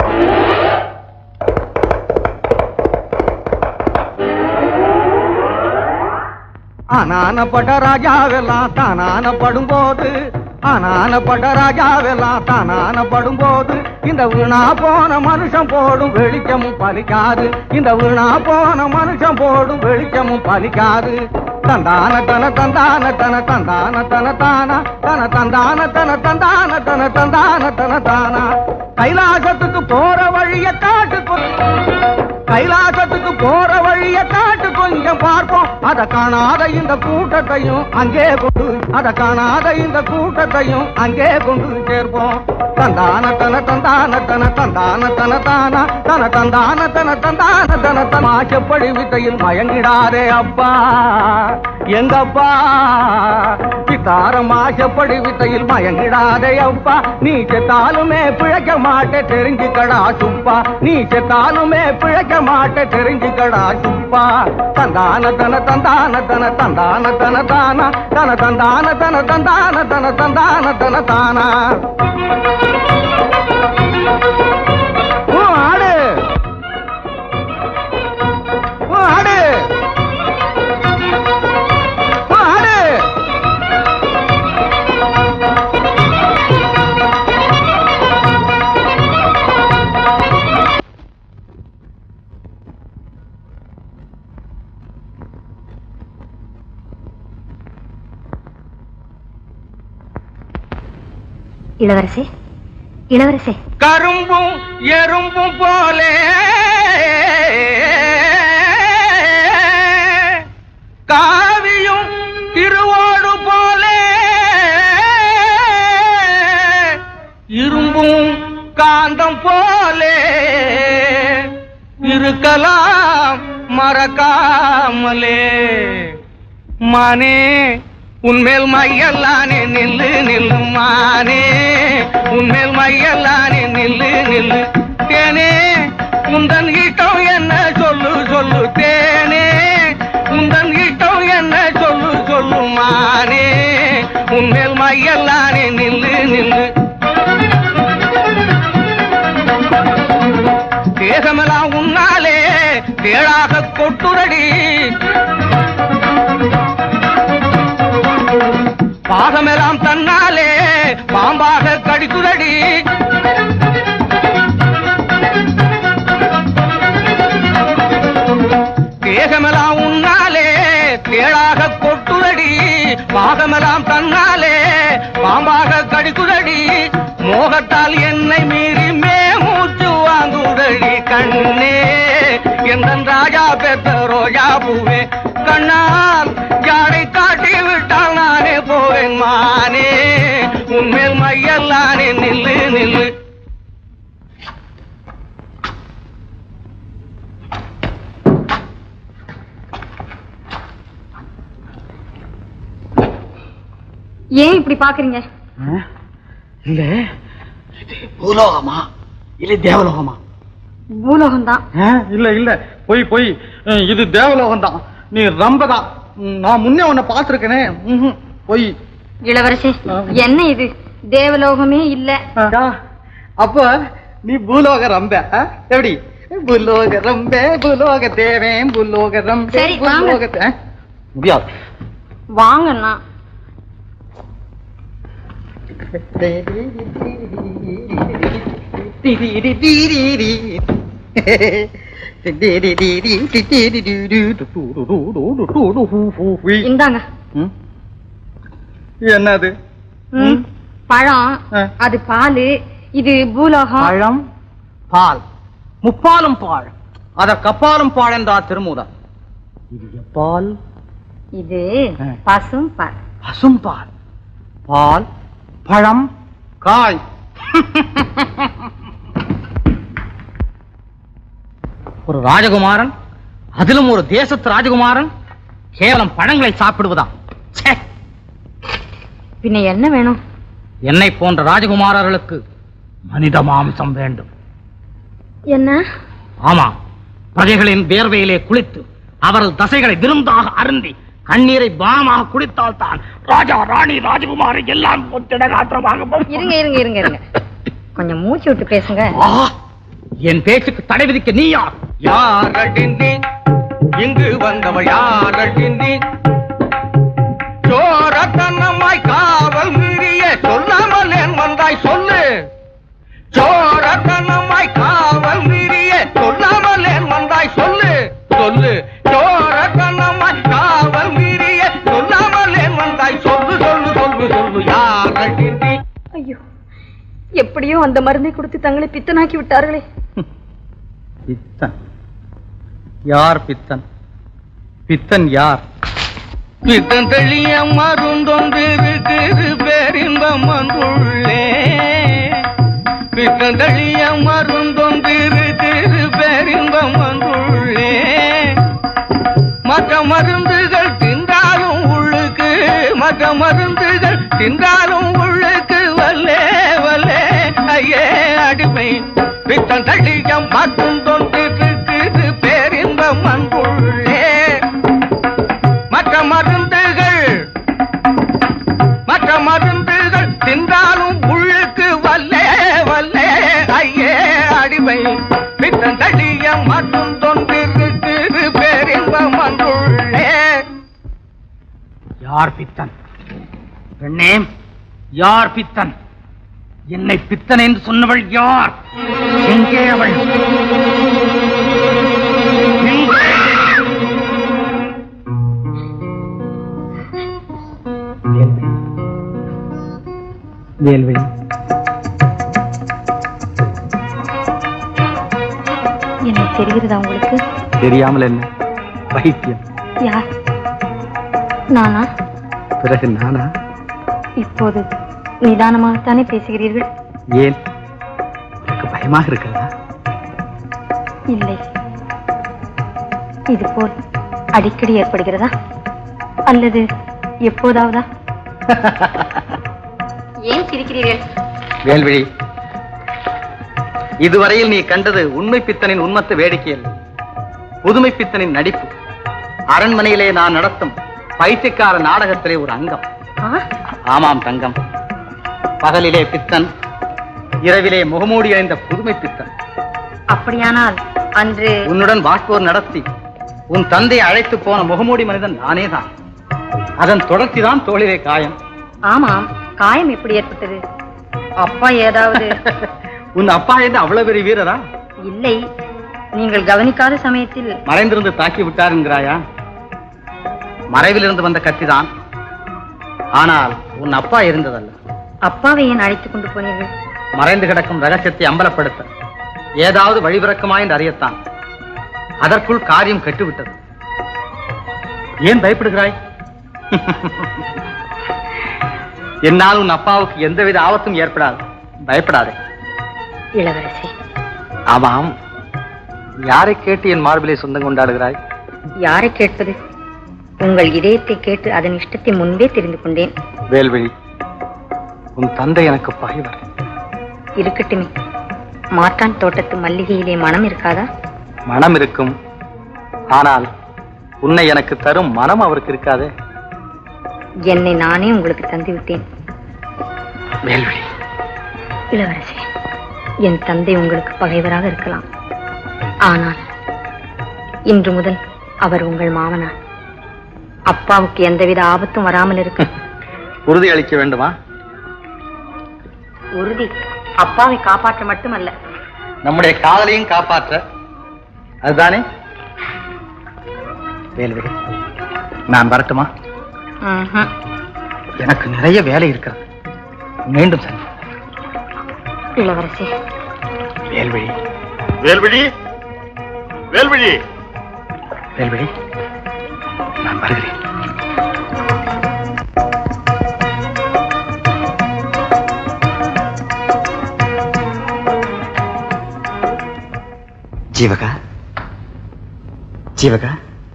அனானப்பட்ட ராஜாவெல்லாம் தானானப்படும் போது அனானப்பட்ட ராஜாவெல்லாம் தானானப்படும் போது இந்த வீணா போன மனுஷன் போடும் வெளிச்சமும் பலிக்காது இந்த வீணா போன மனுஷன் போடும் வெளிச்சமும் பலிக்காது தந்தான தன தந்தான தன தந்தான தன தானா தன தந்தான தன தந்தான தன தந்தான தன தானா கைலாசத்துக்கு போற வழிய காட்டு கைலாசத்துக்கு போற வழிய காட்டு கொஞ்சம் பார்ப்போம் அத காணாத இந்த கூட்டத்தையும் அங்கே கொண்டு அத காணாத இந்த கூட்டத்தையும் அங்கே கொண்டு சேர்ப்போம் தந்தான தன தந்தான தன தந்தான தன தானா தன தந்தான தன தந்தான தன தன ஆசப்படி வித்தையில் மயங்கிடாதே அப்பா எங்கப்பா சித்தாரம் ஆசைப்படி வித்தையில் மயங்கிடாதே அப்பா நீ செத்தாலுமே பிழைக்க மாட்டே தெரிஞ்சுக்கடா சுப்பா நீ செத்தாலுமே பிழைக்க மாட்டே தெரிஞ்சுக்கடா சுப்பா தந்தான தன தந்தான தன தந்தான தன தானா தன தந்தான தன தந்தான தன தந்தான தன தானா ஓ, ஆடு ஓ, ஆடு ஓ, ஆடு இளவரசே இளவரசே கரும்பும் எறும்பும் போலே காவியும் திருவோடு போலே இரும்பும் காந்தம் போலே இருக்கலாம் மறக்காமலே மானே உன்மேல் மையல்லானே நில்லு நில்லு மானே உன்மேல் மையல்லானே நில்லு நில்லு தேனே உந்தன் இஷ்டம் என்ன சொல்லு சொல்லு தேனே உந்தன் இஷ்டம் என்ன சொல்லு சொல்லு மானே உன்மேல் மையல்லானே நில்லு நில்லு தேகமெல்லாம் உன்னாலே தேழாக கொட்டுரடி பாகமெல்லாம் தன்னாலே பாம்பாக கடிக்குதடி தேகமெல்லாம் உன்னாலே தேழாக கொட்டுதடி பாகமெல்லாம் தன்னாலே பாம்பாக கடிக்குதடி மோகத்தால் என்னை மீறி மே மூச்சு வாங்குதடி கண்ணே எந்த ராஜா பெத்த ரோஜா பூவே கண்ணால் யாரை காட்டி விட்டால் நானே போவேன் மானே உன்மேல் மையல்லானே நில்லு நில்லு ஏன் இப்படி பாக்குறீங்க இல்ல இது பூலோகமா இல்ல தேவலோகமா பூலோகம் தான் ஆ, இல்ல இல்ல போய் போய் அஹ், இது தேவலோகம் தான் நீ ரம்பதான் ம், நான் முன்னே உன்னை பார்த்திருக்கேனே ம்ஹும். போய் இளவரசே என்ன இது தேவலோகமே இல்ல அப்ப நீ பூலோக ரம்ப ஆ? எப்படி பூலோக ரம்ப பூலோக தேவன் பூலோக ரம்ப சரி, வாங்க. பூலோக தே- ஆ? முடியாது வாங்கண்ணா இந்தாங்க என்னது ம், பழம் அது பாலு இது பூலோகம் பழம் பால் முப்பாலும் பால் அத கப்பாலும் பால் என்றா திருமூதா இது எப்பால் இது பசும் பால் பசும் பால் பால் பழம் காய் ஒரு ராஜகுமாரன் அதிலும் ஒரு தேசத்து ராஜகுமாரன் கேவலம் பழங்களை சாப்பிடுவதா ச்சே! பின்ன என்ன வேணும் என்னை போன்ற ராஜகுமாரர்களுக்கு மனித மாம்சம் வேண்டும் என்ன ஆமா பிரஜைகளின் வேர்வையிலே குளித்து அவர்கள் தசைகளை விருந்தாக அருந்தி கண்ணீரை பானமாக குடித்தால் தான் ராஜா ராணி ராஜகுமாரி எல்லாம் ஒத்திட காத்திரமாக இருங்க இருங்க இருங்க இருங்க கொஞ்சம் மூச்சு விட்டு பேசுங்க என் பேச்சுக்கு தடை விதிக்க நீ யார் யாரடி நீ இங்கு வந்தவள் யாரடி நீ சோரத்தனமாய் காவல் மீறிய சொல்லாமல் ஏன் வந்தாய் சொல்லு சோரத்தனமாய் காவல் மீறிய சொல்லாமல் ஏன் வந்தாய் சொல்லு சொல்லு சோரத்தனமாய் காவல் மீறிய சொல்லாமல் ஏன் வந்தாய் சொல்லு சொல்லு சொல்லு சொல்லு யாரடி நீ ஐயோ எப்படியோ அந்த மருந்தை கொடுத்து தங்களை பித்தனாக்கி விட்டார்களே பித்தன் யார் பித்தன் பித்தன் யார் பித்தன் தெளிய மருந்தொன்று இருக்குது பேரின்பம் வந்துள்ளே பித்தன் தெளிய மருந்தொன்று இருக்குது பேரின்பம் வந்துள்ளே மற்ற மருந்துகள் தின்றாலும் மற்ற மருந்துகள் தின்றாலும் உள்ளுக்கு வல்லே வல்லே ஐயே அடிமை பித்தம் தடியம் மட்டும் தொண்டிருக்குது பேரின்பம் அன்புள்ளே மற்ற மருந்துகள் மற்ற மருந்துகள் தின்றாலும் உள்ளுக்கு வல்லே வல்லே ஐயே அடிமை பித்தம் தடியம் மட்டும் தொண்டிருக்குது பேரின்பம் அன்புள்ளே யார் பித்தன் பெண்ணே யார் பித்தன் என்னை பித்தன் என்று சொன்னவள் யார் எங்கே அவள் எங்கே? வேல்வேல் என்ன தெரிகிறதா உங்களுக்கு தெரியாமல் என்ன பைத்தியம் யார் நானா பிறகு நானா இப்போது நிதானமாகத்தானே பேசுகிறீர்கள் ஏன் எனக்கு பயமாக இருக்கிறதா இல்லை இது போல் அடிக்கடி ஏற்படுகிறதா அல்லது எப்போதாவதா ஏன் சிரிக்கிறீர்கள் வேல்விழி இதுவரையில் நீ கண்டது உண்மை பித்தனின் உண்மத்த வேடிக்கை அல்ல புதுமை பித்தனின் நடிப்பு அரண்மனையிலே நான் நடத்தும் பைத்தியக்கார நாடகத்திலே ஒரு அங்கம் ஆமாம் தங்கம் பகலிலே பித்தன் இரவிலே முகமூடி அணிந்த புதுமை பித்தன் அப்படியானால் அன்று உன்னுடன் வாட்போர் நடத்தி உன் தந்தையை அழைத்து போன முகமூடி மனிதன் நானேதான் அதன் தொடர்ச்சிதான் தோளிலே காயம் ஆமாம் காயம் எப்படி ஏற்பட்டது அப்பா ஏதாவது உன் அப்பா என்ன அவ்வளவு பெரிய வீரரா இல்லை நீங்கள் கவனிக்காத சமயத்தில் மறைந்திருந்து தாக்கி விட்டார் என்கிறாயா மறைவிலிருந்து வந்த கத்திதான் ஆனால் உன் அப்பா இருந்ததல்ல அப்பாவை ஏன் அழைத்துக் கொண்டு போனீர்கள் மறைந்து கிடக்கும் ரகசியத்தை அம்பலப்படுத்த ஏதாவது வழிபிறக்குமா என்று அறியத்தான் அதற்குள் காரியம் கெட்டுவிட்டது ஏன் பயப்படுகிறாய் என்னால் உன் அப்பாவுக்கு எந்தவித ஆபத்தும் ஏற்படாது பயப்படாதே இளவரசி ஆமாம் யாரை கேட்டு என் மார்பிலை சொந்தம் கொண்டாடுகிறாய் யாரை கேட்பது உங்கள் இதயத்தை கேட்டு அதன் இஷ்டத்தை முன்பே தெரிந்து கொண்டேன் வேல்விழி உன் தந்தை எனக்கு பகைவர் இருக்கட்டுமே மாற்றான் தோட்டத்து மல்லிகையிலே மனம் இருக்காதா மனம் இருக்கும் ஆனால் உன்னை எனக்கு தரும் மனம் அவருக்கு இருக்காதே என்னை நானே உங்களுக்கு தந்து விட்டேன் வேல்விழி இளவரசி என் தந்தை உங்களுக்கு பகைவராக இருக்கலாம் ஆனால் இன்று முதல் அவர் உங்கள் மாமனார் அப்பாவுக்கு எந்தவித ஆபத்தும் வராமல் இருக்க உறுதி அளிக்க வேண்டுமா உறுதி அப்பாவை காப்பாற்ற மட்டுமல்ல நம்முடைய காதலையும் காப்பாற்ற அதுதானே வேல்விழி நான் வரட்டுமா ம்ஹும். எனக்கு நிறைய வேலை இருக்கிறது மீண்டும் சந்தி இளவரசி வேல்விழி வேல்விழி வேல்விழி வேல்விழி நான் வருகிறேன் ஜீவகா ஜீவகா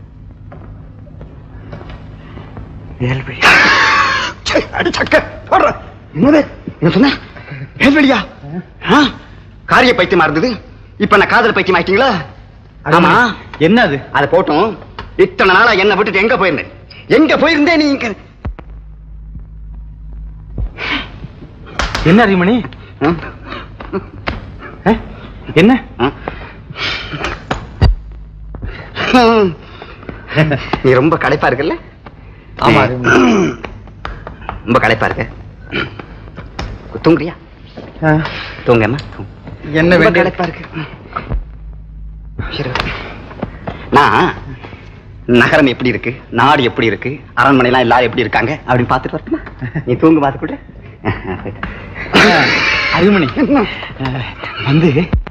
வேல்விழி ச்சே, அடி சக்க போடுற என்னது என்ன சொன்ன வேல்விழியா ஆ, காரிய பைத்தியமா இருந்தது இப்ப நான் காதல் பைத்தியம் ஆயிட்டீங்களா ஆமா என்னது அத போட்டும் இத்தனை நாளா என்ன விட்டுட்டு எங்க போயிருந்தேன் எங்க போயிருந்தேன் நீ இங்க என்ன அறிமணி ஆ? என்ன ஆ? நீ ரொம்ப களைப்பா இருக்குல்ல ஆமா, ரொம்ப களைப்பா இருக்க தூங்குறியா தூங்கம்மா தூங்கு. என்ன ரொம்ப வேண்டிய களைப்பா இருக்கு சரி. நான் நகரம் எப்படி இருக்கு நாடு எப்படி இருக்கு அரண்மனை எல்லாம் எல்லாரும் எப்படி இருக்காங்க அப்படின்னு பார்த்துட்டு வரட்டுமா நீ தூங்கு பார்த்து கூட அறிமணி வந்து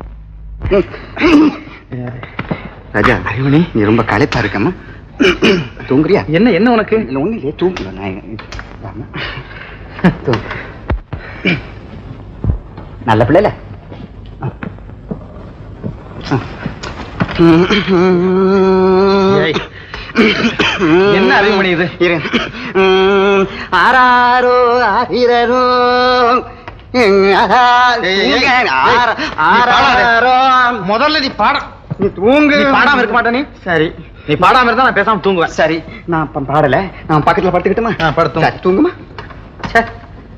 ராஜா அறிவணி நீ ரொம்ப களைப்பா இருக்கம்மா தூங்குறியா என்ன என்ன உனக்கு இல்ல ஒண்ணு இல்லையே தூங்கல நான் ஆமா. தூங்கு. நல்ல பிள்ளைல ஏய், என்ன அறிவுமணி இது? இரு. ம், ஆராரோ ஆயிரரோ ஆராரோ முதல்ல நீ பாட நீ தூங்கு நீ பாடாம இருக்க மாட்டே நீ சரி நீ பாடாம இருந்தா நான் பேசாம தூங்குவேன் சரி நான் இப்ப பாடல நான் பக்கத்துல படுத்துக்கிட்டுமா ஆ, படுத்து தூங்கு. சரி, தூங்குமா சரி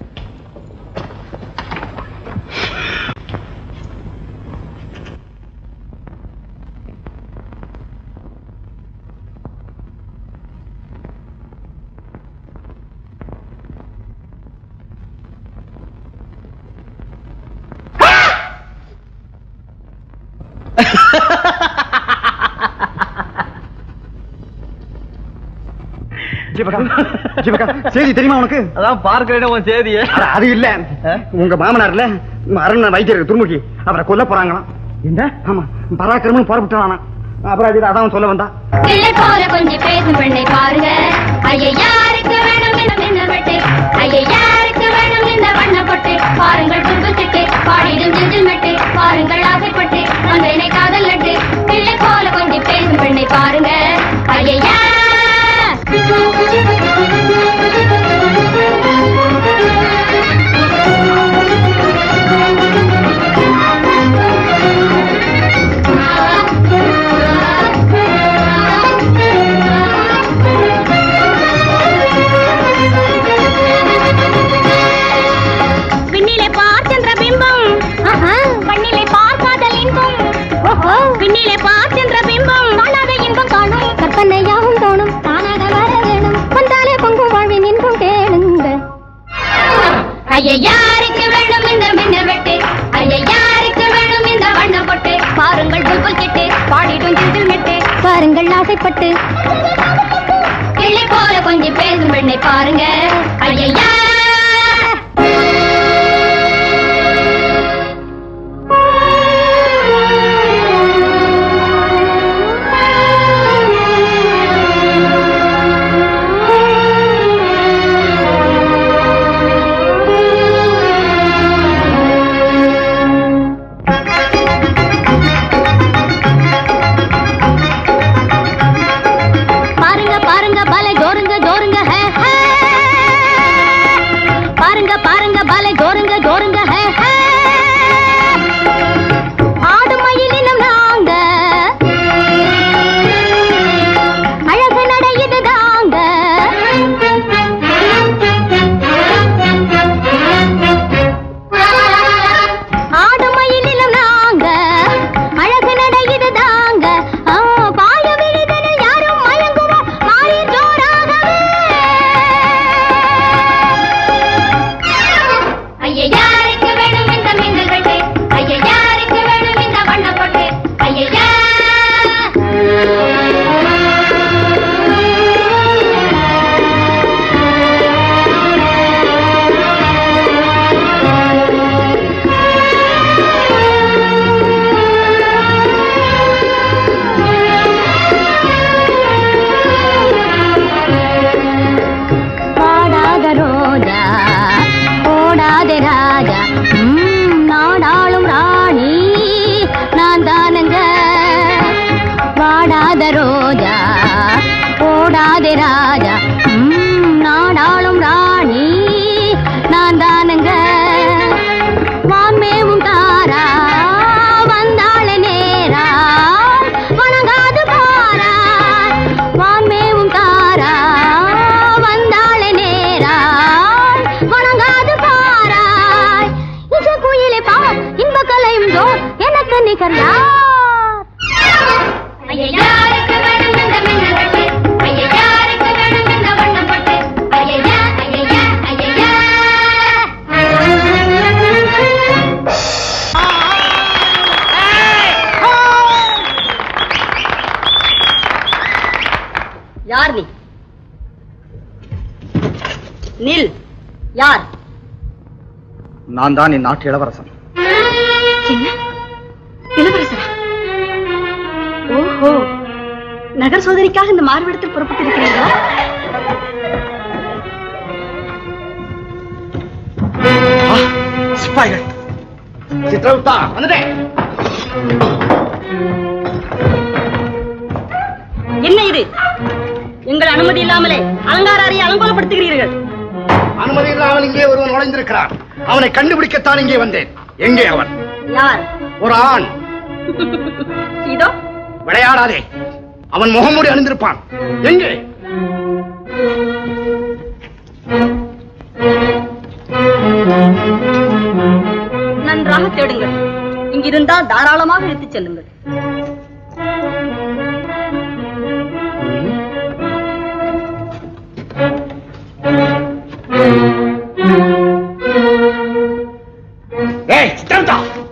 ஜீவகா ஜீவகா செய்தி தெரியுமா உனக்கு அதான் பார்க்கிறேன் உன் செய்தியே அட, அது இல்ல உங்க மாமனார்ல அருண் வைத்தியர் துர்முகி அவரை கொல்ல போறாங்களாம் என்ன ஆமா பராக்கிரமம் புறப்பட்டானா அப்புறம் அது அதான் சொல்ல வந்தா பிள்ளை போல கொஞ்சம் பேசும் பெண்ணை பாருங்க ஐயா யாருக்கு வேணும் இந்த மின்னல் வெட்டு ஐயா யாருக்கு வேணும் இந்த வண்ணப்பட்டு பாருங்கள் தும்பு திட்டு பாடிடும் ஜிஞ்சில் மெட்டு பாருங்கள் ஆசைப்பட்டு வந்தேனை காதல் நட்டு பிள்ளை போல கொஞ்சம் பேசும் பெண்ணை பாருங்க ஐயா விண்ணிலே பார்க்கின்ற பிம்பம் கண்ணிலே பார்க்காதல் இன்பம் விண்ணிலே பார்க்கின்ற பிம்பம் காணாத இன்பம் காணும் கற்பனையாவும் தோணும் தானாக வர வேணும் வந்தாலே பொங்கும் வாழ்வின் இன்பம் கேளுங்க ஐயா யாருக்கு வேணும் இந்த மின்னல் வெட்டு ஐயா யாருக்கு வேணும் இந்த வண்ணம் பொட்டு பாருங்கள் புல்புல் கிட்டு பாடிடும் சிந்தில் மெட்டு பாருங்கள் ஆசைப்பட்டு கிளி போல கொஞ்சம் பேசும் பெண்ணை பாருங்க ஐயா பாருங்க பாருங்க பலை ஜோருங்க ஜோருங்க ஹே ஹே பாருங்க பாருங்க பலை ஜோருங்க ஜோருங்க ஹே ஹே ஆடு மயிலினம் நாங்க அழகு நடை இதுதாங்க ஆடு மயிலிலும் நாங்க அழகு நடை இதுதாங்க ஆ, பாய விழிதனில் யாரும் மயங்குவோம் மாறி ஜோராகவே ஐயா யாருக்கு வேணும் இந்த மின்னல் வெட்டு ஐயா யாருக்கு வேணும் இந்த வண்ணப்பட்டு ஐயா பாடாத ரோஜா ஓடாத ராஜா ம், நாடாளும் ராணி நான் தானுங்க வாடாத ரோஜா ஓடாத ராஜா ம், நாடாளும் ராணி நான் தானுங்க வாமேவும் தாரா வந்தாள நேரா வணங்காது பாரா வாமேவும் தாரா வந்தாள நேரா வணங்காது பாராய் இசை குயிலே பார் இன்ப கலையும் ஜோர் எனக்கு நிகர் யார் ஐயா யாருக்கு வேணும் இந்த மின்னல் வெட்டு ஐயா யாருக்கு வேணும் இந்த வண்ணம் பட்டு ஐயா ஐயா ஐயா யார் நீ நில் யார் நான் தான் இந்நாட்டு இளவரசன் என்ன இளவரசரா ஓஹோ நகர் சோதரிக்காக இந்த மாறுவிடத்தில் புறப்பட்டிருக்கிறீர்களா சிப்பாய்கள் சித்ரகுப்தா வந்துட்டேன் என்ன இது எங்கள் அனுமதி இல்லாமலே அலங்காராரியை அலங்கோலப்படுத்துகிறீர்கள் அனுமதி இல்லாமல் இங்கே ஒருவன் நுழைந்திருக்கிறான் அவனை கண்டுபிடிக்கத்தான் இங்கே வந்தேன் எங்கே அவன் யார் ஒரு ஆண் இதோ விளையாடாதே அவன் முகமூடி அணிந்திருப்பான் எங்கே நன்றாக தேடுங்கள் இங்கிருந்தால் தாராளமாக எடுத்துச் செல்லுங்கள் ஏய் சித்தாந்தா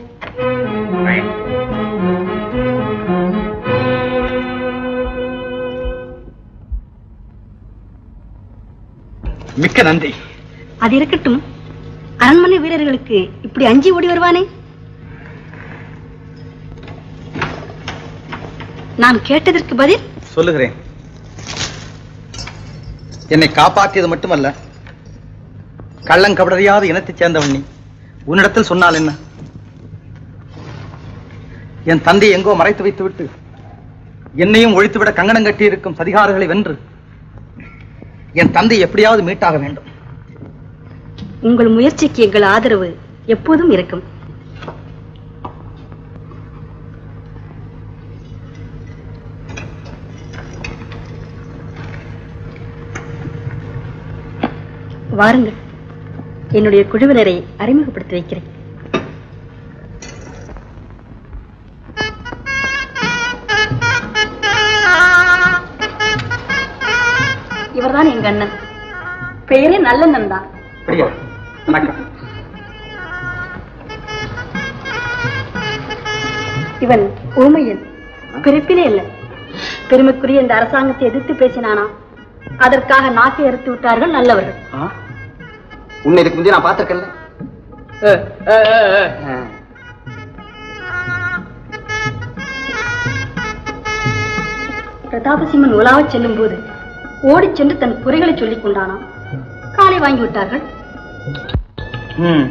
மிக்க நன்றி அது இருக்கட்டும் அரண்மனை வீரர்களுக்கு இப்படி அஞ்சி ஓடி வருவானே நான் கேட்டதற்கு பதில் சொல்லுகிறேன் என்னை காப்பாற்றியது மட்டுமல்ல கள்ளங்கபடறியாத இனத்தைச் சேர்ந்தவன் நீ உன்னிடத்தில் சொன்னால் என்ன என் தந்தை எங்கோ மறைத்து வைத்துவிட்டு என்னையும் ஒழித்துவிட கங்கணம் கட்டியிருக்கும் சதிகாரர்களை வென்று என் தந்தை எப்படியாவது மீட்டாக வேண்டும் உங்கள் முயற்சிக்கு எங்கள் ஆதரவு எப்போதும் இருக்கும் வாருங்கள் என்னுடைய குழுவினரை அறிமுகப்படுத்தி வைக்கிறேன் இவர்தான் எங்க அண்ணன் பெயரே நல்லண்ணன் தான் அப்படியா வணக்கம் இவன் ஊமையன் பிறப்பிலே இல்ல பெருமைக்குரிய இந்த அரசாங்கத்தை எதிர்த்து பேசினானா அதற்காக நாக்கை அறுத்து விட்டார்கள் நல்லவர்கள் உன்னை இதுக்கு முந்தைய நான் பார்த்திருக்கேன்ல பிரதாபசிம்மன் உலாவச் செல்லும் போது ஓடிச் சென்று தன் குறைகளை சொல்லிக் கொண்டானாம் காலை வாங்கி விட்டார்கள் ம்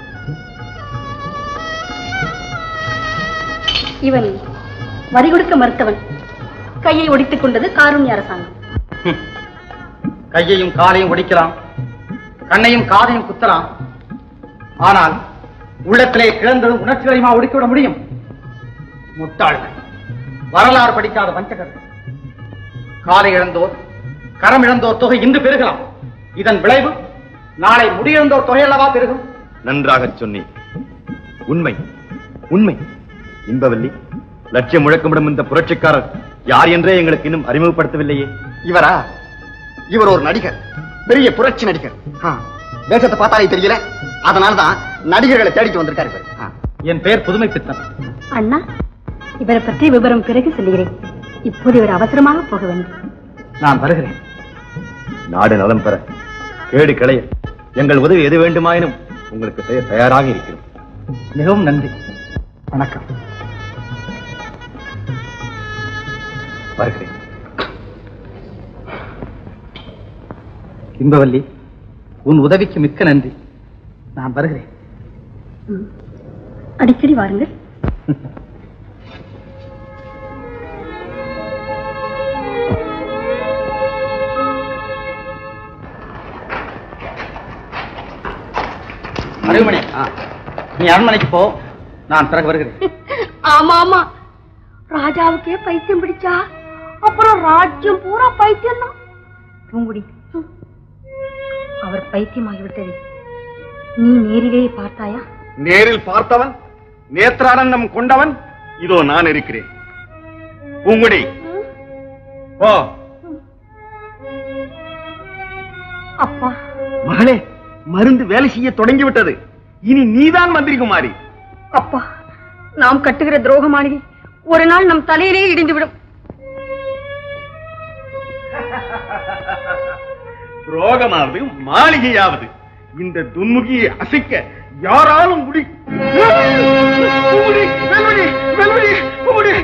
இவன் வரி கொடுக்க மறுத்தவன் கையை ஒடித்துக் கொண்டது காருண்ய அரசாங்கம் கையையும் காலையும் ஒடிக்கலாம் கண்ணையும் காதையும் குத்தலாம் ஆனால் உள்ளத்திலே கிழந்ததும் உணர்ச்சிகளையுமா ஒடுக்கிவிட முடியும் முட்டாள்கள் வரலாறு படிக்காத பஞ்சகர்கள் காலை இழந்தோர் கரம் இழந்தோர் தொகை இன்று பெருகலாம் இதன் விளைவு நாளை முடியிழந்தோர் தொகை அல்லவா பெருகும் நன்றாகச் சொன்னீர் உண்மை உண்மை இன்பவல்லி லட்சியம் முழக்கமிடும் இந்த புரட்சிக்காரர் யார் என்றே எங்களுக்கு இன்னும் அறிமுகப்படுத்தவில்லையே இவரா இவர் ஒரு நடிகர் பெரிய புரட்சி நடிகர் ஆ, வேஷத்தை பார்த்தாலே தெரியல அதனாலதான் நடிகர்களை தேடிட்டு வந்திருக்காரு இவர் ஆ. என் பெயர் புதுமை பித்தன் அண்ணா இவரை பற்றி விவரம் பிறகு சொல்லுகிறேன் இப்போது இவர் அவசரமாக போக வேண்டும் நான் வருகிறேன் நாடு நலம் பெற கேடு களைய எங்கள் உதவி எது வேண்டுமாயினும் உங்களுக்கு செய்ய தயாராக இருக்கிறோம் மிகவும் நன்றி வணக்கம் வருகிறேன் இன்பவல்லி உன் உதவிக்கு மிக்க நன்றி நான் வருகிறேன் ம். அடிக்கடி வாருங்கள் அறிவுமணி நீ அரண்மனைக்கு போ நான் பிறகு வருகிறேன் ஆமா ஆமா ராஜாவுக்கே பைத்தியம் பிடிச்சா அப்புறம் ராஜ்யம் பூரா பைத்தியம் தான் பூங்குடி அவர் பைத்தியமாகிவிட்டது நீ நேரிலேயே பார்த்தாயா நேரில் பார்த்தவன் நேத்திரானந்தம் கொண்டவன் இதோ நான் இருக்கிறேன் பூங்குடி ஓ அப்பா மகளே மருந்து வேலை செய்ய தொடங்கி விட்டது இனி நீதான் மந்திரி குமாரி அப்பா நாம் கட்டுகிற துரோகமானது ஒரு நாள் நம் தலையிலே இடிந்து விடும் ரோகமாவது மாளிகையாவது இந்த துன்முகியை அசைக்க யாராலும் முடி பூங்குடி, வெல்வடி, வெல்வடி, பூங்குடி.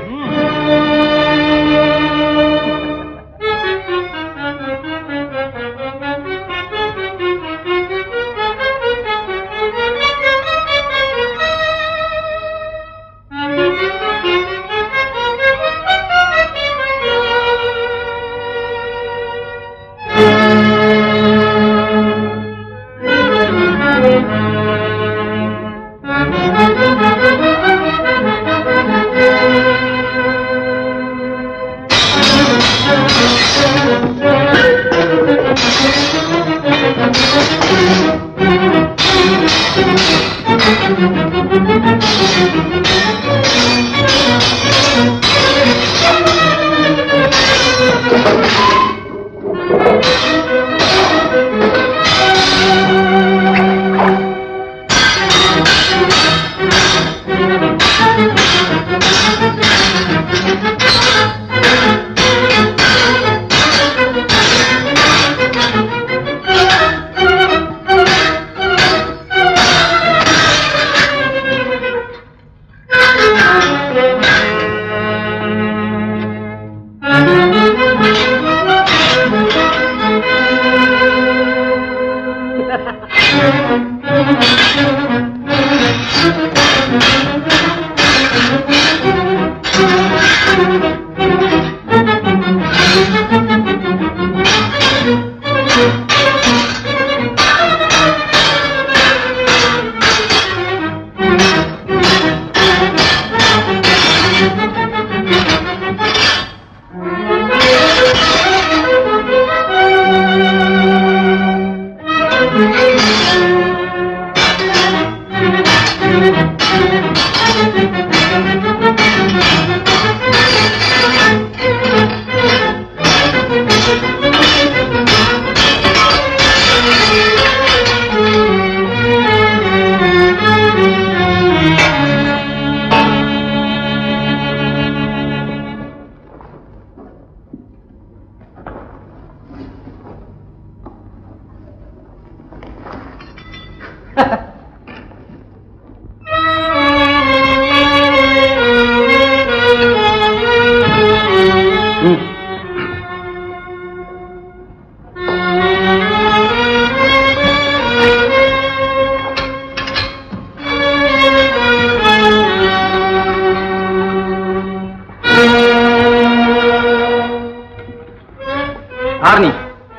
ஆர்னி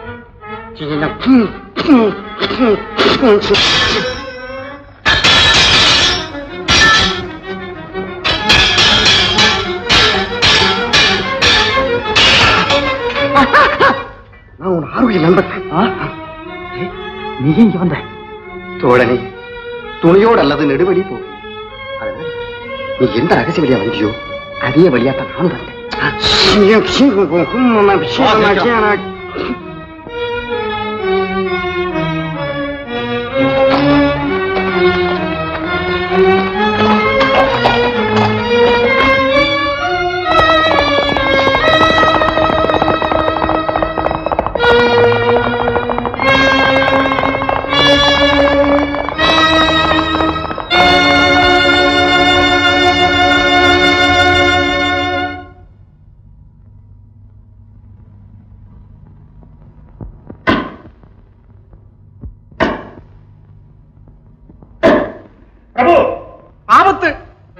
நான் உன் ஆர்வம் நண்பன் நீ இங்க வந்த தோழனே துணையோடு அல்லது நெடுவழி போ அதனால நீ எந்த ரகசிய வழியா வந்தியோ அதே வழியாத்தான் நானும் வந்தேன் பிரபு ஆபத்து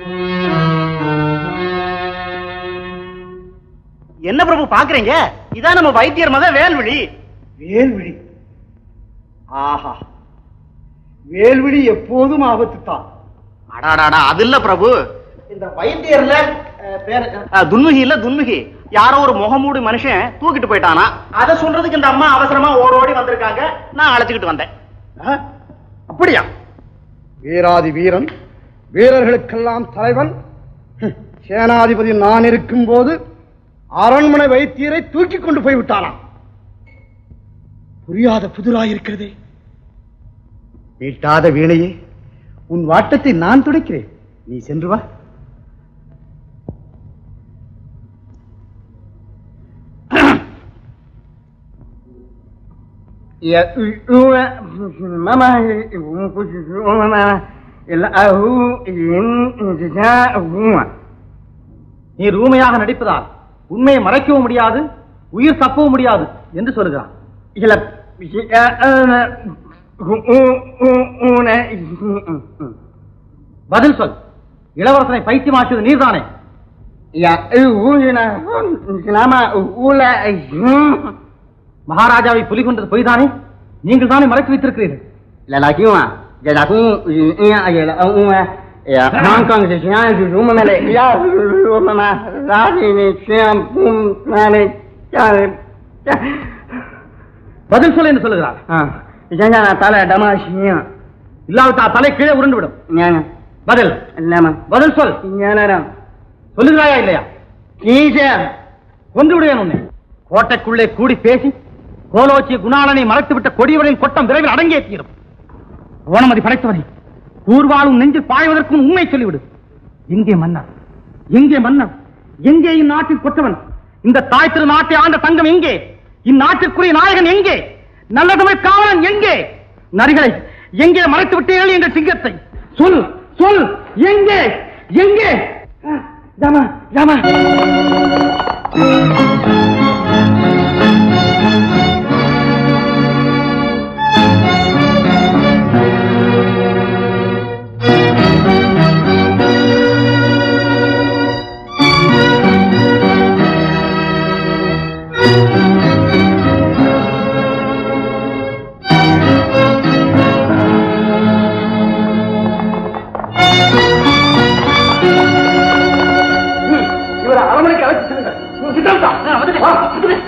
என்ன பிரபு பாக்குறீங்க இதான் நம்ம வைத்தியர் மக வேல்விழி வேல்விழி ஆஹா வேல்விழி எப்போதும் ஆபத்து தான் அடாடாடா அது இல்ல பிரபு இந்த வைத்தியர்ல அஹ், பேரு அஹ், துன்முகி இல்ல துன்முகி யாரோ ஒரு முகமூடி மனுஷன் தூக்கிட்டு போயிட்டானா அத சொல்றதுக்கு இந்த அம்மா அவசரமா ஓடி ஓடி வந்திருக்காங்க நான் அழைச்சுக்கிட்டு வந்தேன் ஆ? அப்படியா வீராதி வீரன் வீரர்களுக்கெல்லாம் தலைவன் ஹம், சேனாதிபதி நான் இருக்கும்போது அரண்மனை வைத்தியரை தூக்கி கொண்டு போய் விட்டானா புரியாத புதிராயிருக்கிறதே மீட்டாத வீணையே உன் வாட்டத்தை நான் துடைக்கிறேன் நீ சென்று வா நீ ரூமையாக நடிப்பதால் உண்மையை மறைக்கவும் முடியாது உயிர் தப்பவும் முடியாது என்று சொல்லுகிறான் பதில் சொல் இளவரசனை பைத்தியமாக்கியது நீர்தானே மகாராஜாவை புலி கொண்டது பொய்தானே நீங்கள் தானே மறைத்து வைத்திருக்கிறீர்கள் பதில் சொல் என்று சொல்லுகிறார் தலை டமாஷியம் இல்லாவிட்டா தலை கீழே உருண்டு விடும் பதில் இல்லாம பதில் சொல் சொல்லுகிறாயா இல்லையா கொண்டு விடுவேன் உன்னை கோட்டைக்குள்ளே கூடி பேசி கோலோச்சிய குணாளனை மறைத்துவிட்ட கொடியவரின் கொட்டம் விரைவில் அடங்கியே தீரும் ஓனமதி படைத்தவனே ஊர்வாழும் நெஞ்சில் பாய்வதற்கு முன் உண்மை சொல்லிவிடு எங்கே மன்னர் எங்கே மன்னர் எங்கே இந்நாட்டில் கொற்றவன் இந்த தாய் திரு நாட்டை ஆண்ட தங்கம் எங்கே இந்நாட்டிற்குரிய நாயகன் எங்கே நல்ல தமிழ் காவலன் எங்கே நரிகளை எங்கே மறைத்து விட்டீர்கள் என்ற சிங்கத்தை சொல் சொல் எங்கே எங்கே ஜாமா ஜாமா இவரை அரமனைக்கு அழைத்து செல்லுங்கள் சித்தம்தா வா வந்துட்டேன்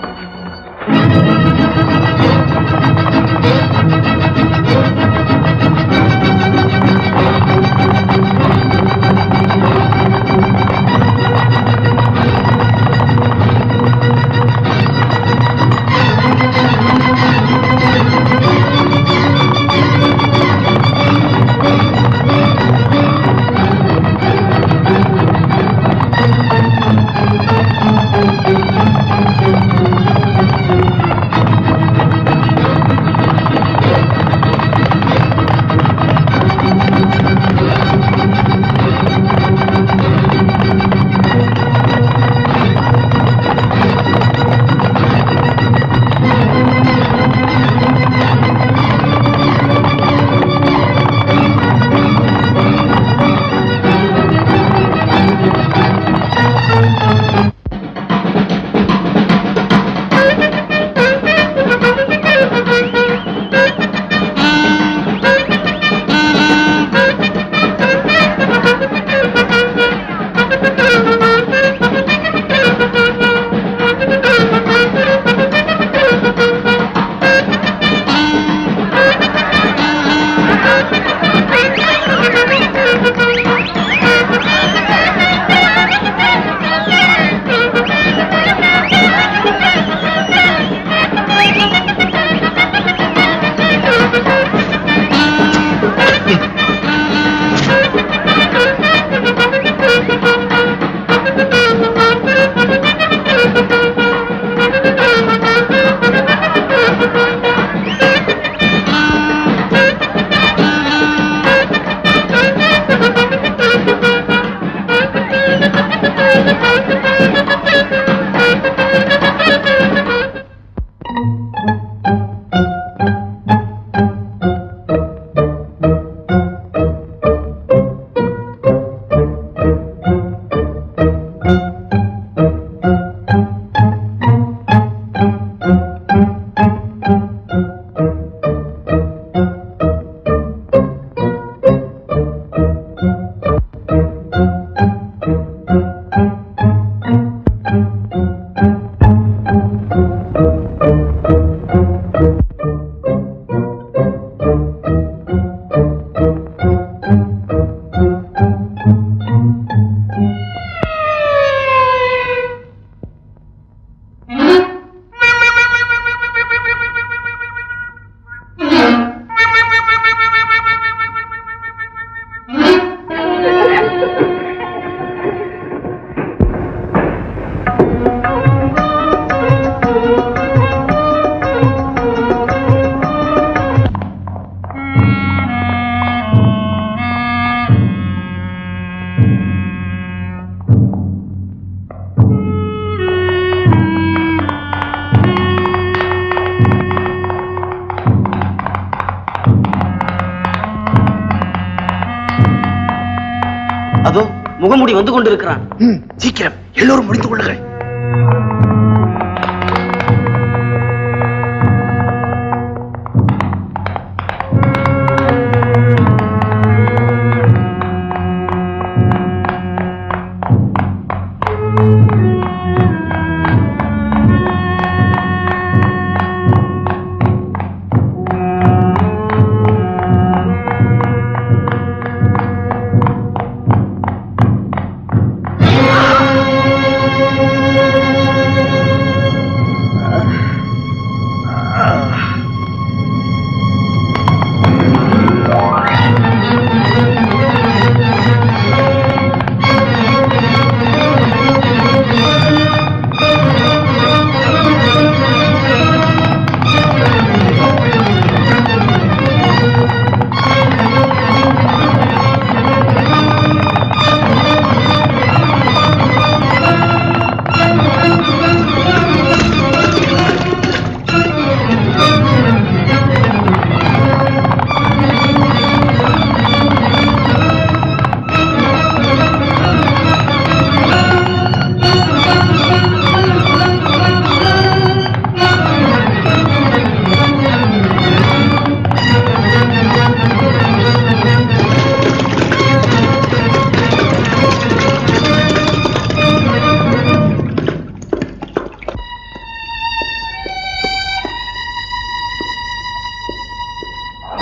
அதோ முகமுடி வந்து கொண்டிருக்கிறான் சீக்கிரம் எல்லோரும் முடிந்து கொள்ளுங்கள்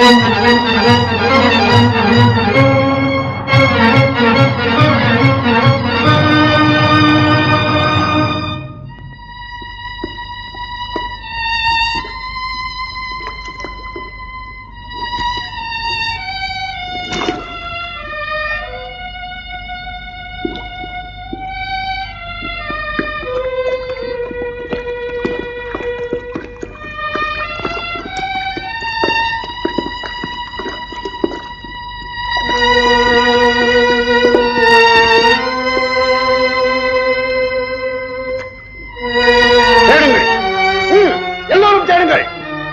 தேடுங்கள் ம், எல்லோரும் தேடுங்கள்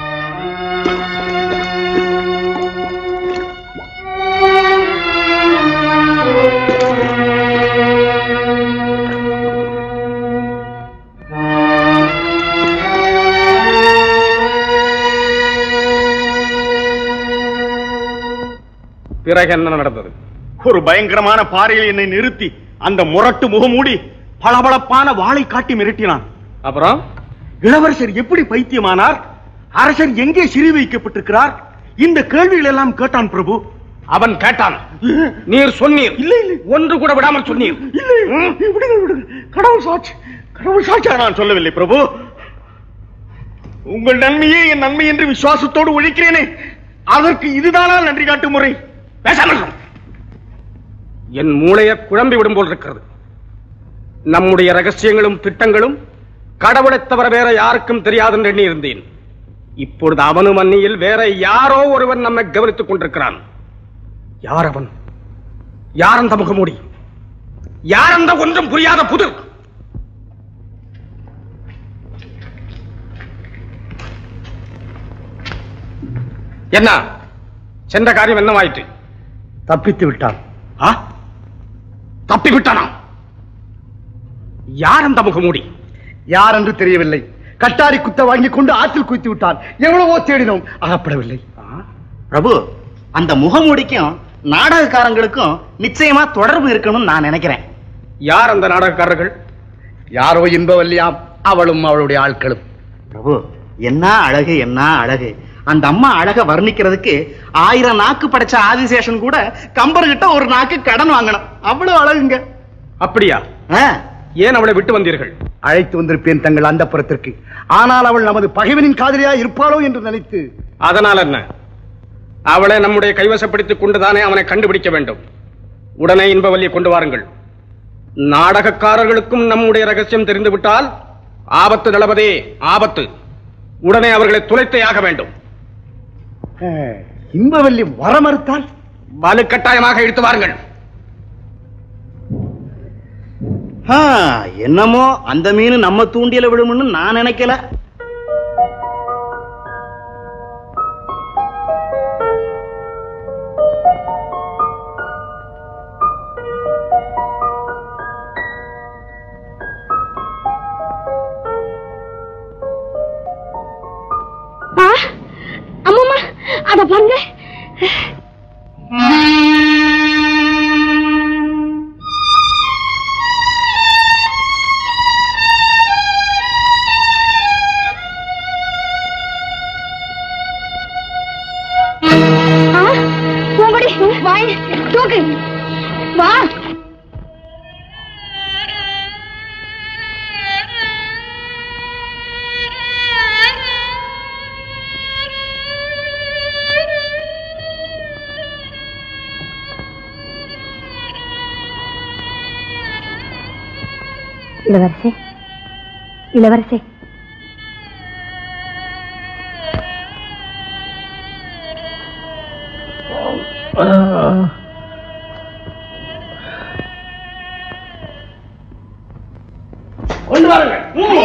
பிறகு என்ன நடந்தது ஒரு பயங்கரமான பாறையில் என்னை நிறுத்தி அந்த முரட்டு முகமூடி பளபளப்பான வாளை காட்டி மிரட்டினான் அப்புறம் இளவரசர் எப்படி பைத்தியமானார் அரசர் எங்கே சிறை வைக்கப்பட்டிருக்கிறார் இந்த கேள்விகள் எல்லாம் கேட்டான் பிரபு அவன் கேட்டான் நீர் சொன்னீர் இல்ல இல்ல ஒன்று கூட விடாமல் சொன்னீர் இல்ல விடுங்க விடுங்க கடவுள் சாட்சி கடவுள் சாட்சியா நான் சொல்லவில்லை பிரபு உங்கள் நன்மையே என் நன்மை என்று விசுவாசத்தோடு ஒழிக்கிறேனே அதற்கு இதுதானா நன்றி காட்டும் முறை பேசாமல் இரு. என் மூளையை குழம்பி விடும் போல் இருக்கிறது நம்முடைய ரகசியங்களும் திட்டங்களும் கடவுளைத் தவிர வேற யாருக்கும் தெரியாதென்று எண்ணி இருந்தேன் இப்பொழுது அவனும் அந்நியில் வேற யாரோ ஒருவன் நம்மை கவனித்துக் கொண்டிருக்கிறான் யார் அவன் யார் அந்த முகமூடி யார் அந்த ஒன்றும் புரியாத புதிர் என்ன சென்ற காரியம் என்னவாயிற்று தப்பித்து விட்டான் ஆ? தப்பி விட்டானா யார் அந்த முகமூடி யார் என்று தெரியவில்லை கட்டாரி குத்த வாங்கி கொண்டு ஆற்றில் குவித்து விட்டான் எவ்வளவோ தேடினோம் அகப்படவில்லை பிரபு அந்த முகமூடிக்கும் நாடகக்காரங்களுக்கும் நிச்சயமா தொடர்பு இருக்கணும்னு நான் நினைக்கிறேன் யார் அந்த நாடகக்காரர்கள் யாரோ இன்பவல்லியாம் அவளும் அவளுடைய ஆட்களும் பிரபு என்ன அழகு என்ன அழகு அந்த அம்மா அழக வர்ணிக்கிறதுக்கு ஆயிரம் நாக்கு படைச்ச ஆதிசேஷன் கூட கம்பர்கிட்ட ஒரு நாக்கு கடன் வாங்கணும் அவ்வளவு அழகுங்க அப்படியா ஆ, ஏன் அவளை விட்டு வந்தீர்கள் அழைத்து வந்திருப்பேன் தங்கள் அந்த புறத்திற்கு ஆனால் அவள் நமது பகைவனின் காதலியா இருப்பாளோ என்று நினைத்து அதனால் என்ன அவளை நம்முடைய கைவசப்படுத்திக் கொண்டுதானே அவனை கண்டுபிடிக்க வேண்டும் உடனே இன்பவல்லியை கொண்டு வாருங்கள் நாடகக்காரர்களுக்கும் நம்முடைய ரகசியம் தெரிந்துவிட்டால் ஆபத்து நிலவதே ஆபத்து உடனே அவர்களை துளைத்தே ஆக வேண்டும் அஹ், இன்பவல்லி வர மறுத்தால் வலுக்கட்டாயமாக இழுத்து வாருங்கள் ஆ, என்னமோ அந்த மீன் நம்ம தூண்டில விடும்னு நான் நினைக்கல ஆ, அம்மம்மா அத பாருங்க ஆ, பூங்கொடி, வாய், தூக்கு வா இளவரசே இளவரசே கொண்டு வாருங்கள்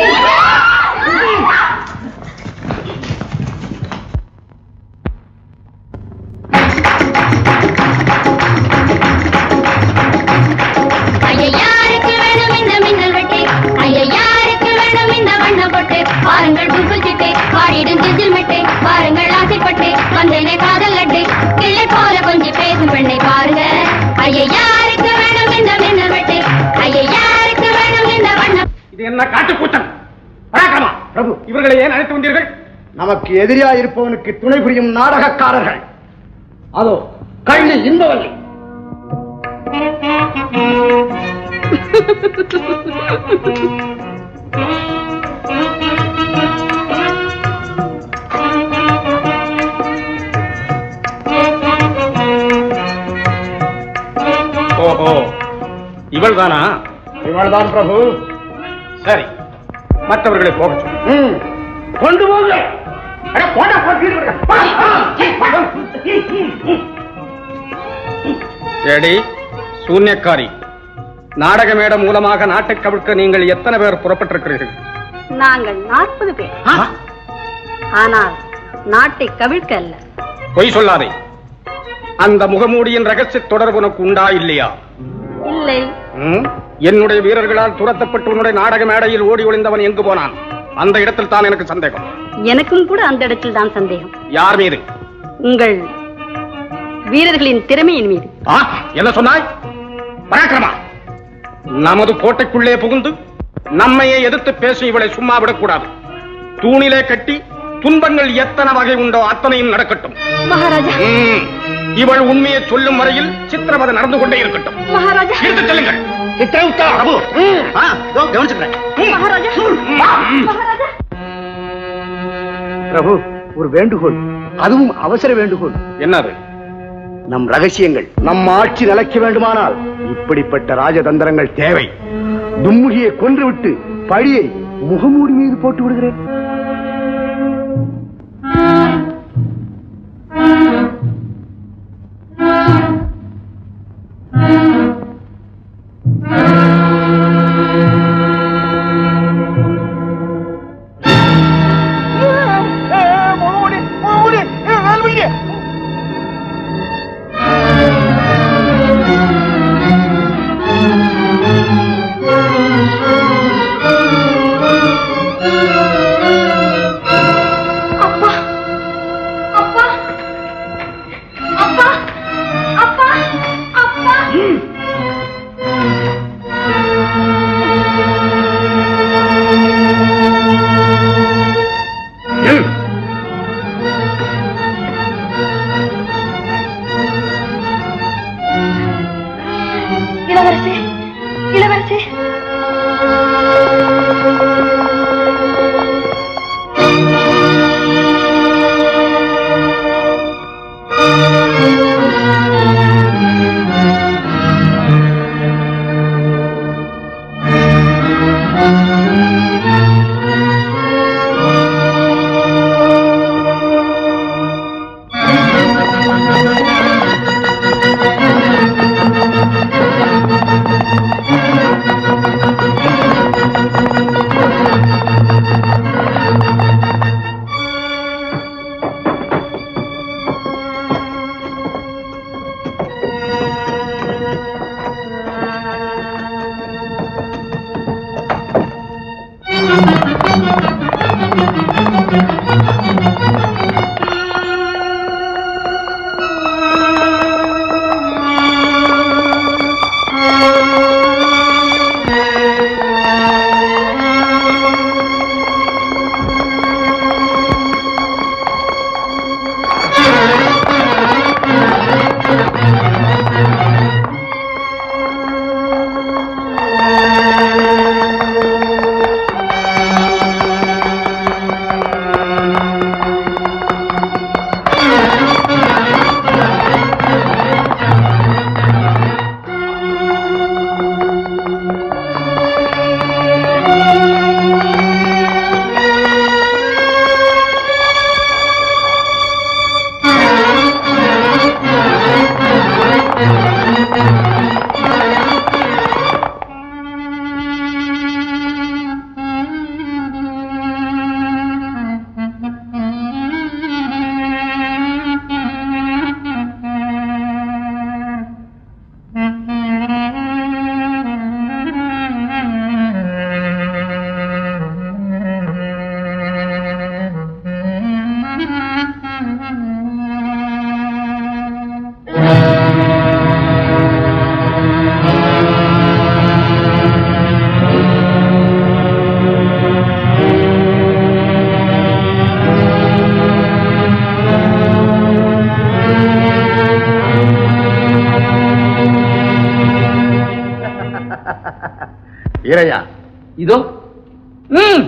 ஐயையாருக்கு வேணும் இந்த மின்னல் வெட்டு ஐயையாருக்கு வேணும் இந்த வண்ண பொட்டு பாருங்கள் புல்புல் சிட்டு பாடிடும் ஜிஜில் மெட்டு பாருங்கள் ஆசைப்பட்டு வந்தேனே காதல் லட்டு கிள்ளை போல கொஞ்சம் பேசும் பெண்ணை பாருங்க ஐயையாருக்கு வேணும் இந்த மின்னல் வெட்டு ஐயையாருக்கு வேணும் இந்த வண்ண இது என்ன காட்டுக்கூட்டம் பராக்கிரமா பிரபு இவர்களை ஏன் அழைத்து வந்தீர்கள் நமக்கு எதிரியா இருப்பவனுக்கு துணை புரியும் நாடகக்காரர்கள் அதோ கள்ளி இன்பவல்லி ஓஹோ இவள் தானா இவள்தான் பிரபு சரி மற்றவர்களை போக சொல்லு கொண்டு போங்க அட, போடா, போட்டு ஏடி சூன்யக்காரி நாடக மேடம் மூலமாக நாட்டை கவிழ்க்க நீங்கள் எத்தனை பேர் புறப்பட்டிருக்கிறீர்கள் நாங்கள் நாற்பது பேர் ஆனால் நாட்டை கவிழ்க்க அல்ல பொய் சொல்லாதே அந்த முகமூடியின் ரகசிய தொடர்பு உனக்கு உண்டா இல்லையா இல்லை ம்? என்னுடைய வீரர்களால் துரத்தப்பட்டு உன்னுடைய நாடக மேடையில் ஓடி ஒளிந்தவன் எங்கு போனான் அந்த இடத்தில் தான் எனக்கு சந்தேகம் எனக்கும் கூட அந்த இடத்தில் தான் சந்தேகம் யார் மீது உங்கள் வீரர்களின் திறமையின் மீது ஆ, என்ன சொன்னாய் பராக்கிரமா நமது கோட்டைக்குள்ளே புகுந்து நம்மையே எதிர்த்து பேசி இவளை சும்மா விடக்கூடாது தூணிலே கட்டி துன்பங்கள் எத்தனை வகை உண்டோ அத்தனையும் நடக்கட்டும் மகாராஜா ம், இவள் உண்மையை சொல்லும் வரையில் சித்திரவதை நடந்து கொண்டே இருக்கட்டும் மகாராஜா எடுத்துச் செல்லுங்கள் சித்திரகுப்தா பிரபு ஆ, இதோ கவனிச்சுக்கிறேன் மகாராஜா மகாராஜா பிரபு ஒரு வேண்டுகோள் அதுவும் அவசர வேண்டுகோள் என்னது நம் ரகசியங்கள் நம் ஆட்சி நிலைக்க வேண்டுமானால் இப்படிப்பட்ட ராஜதந்திரங்கள் தேவை தும்முகியை கொன்றுவிட்டு பழியை முகமூடி மீது போட்டு விடுகிறேன் ஆ இறையா இதோ ம்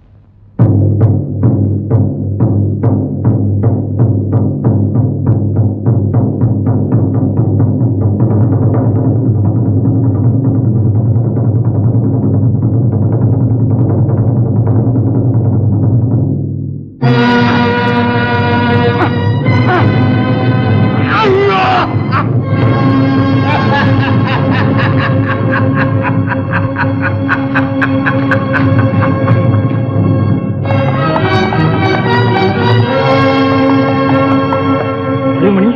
மணி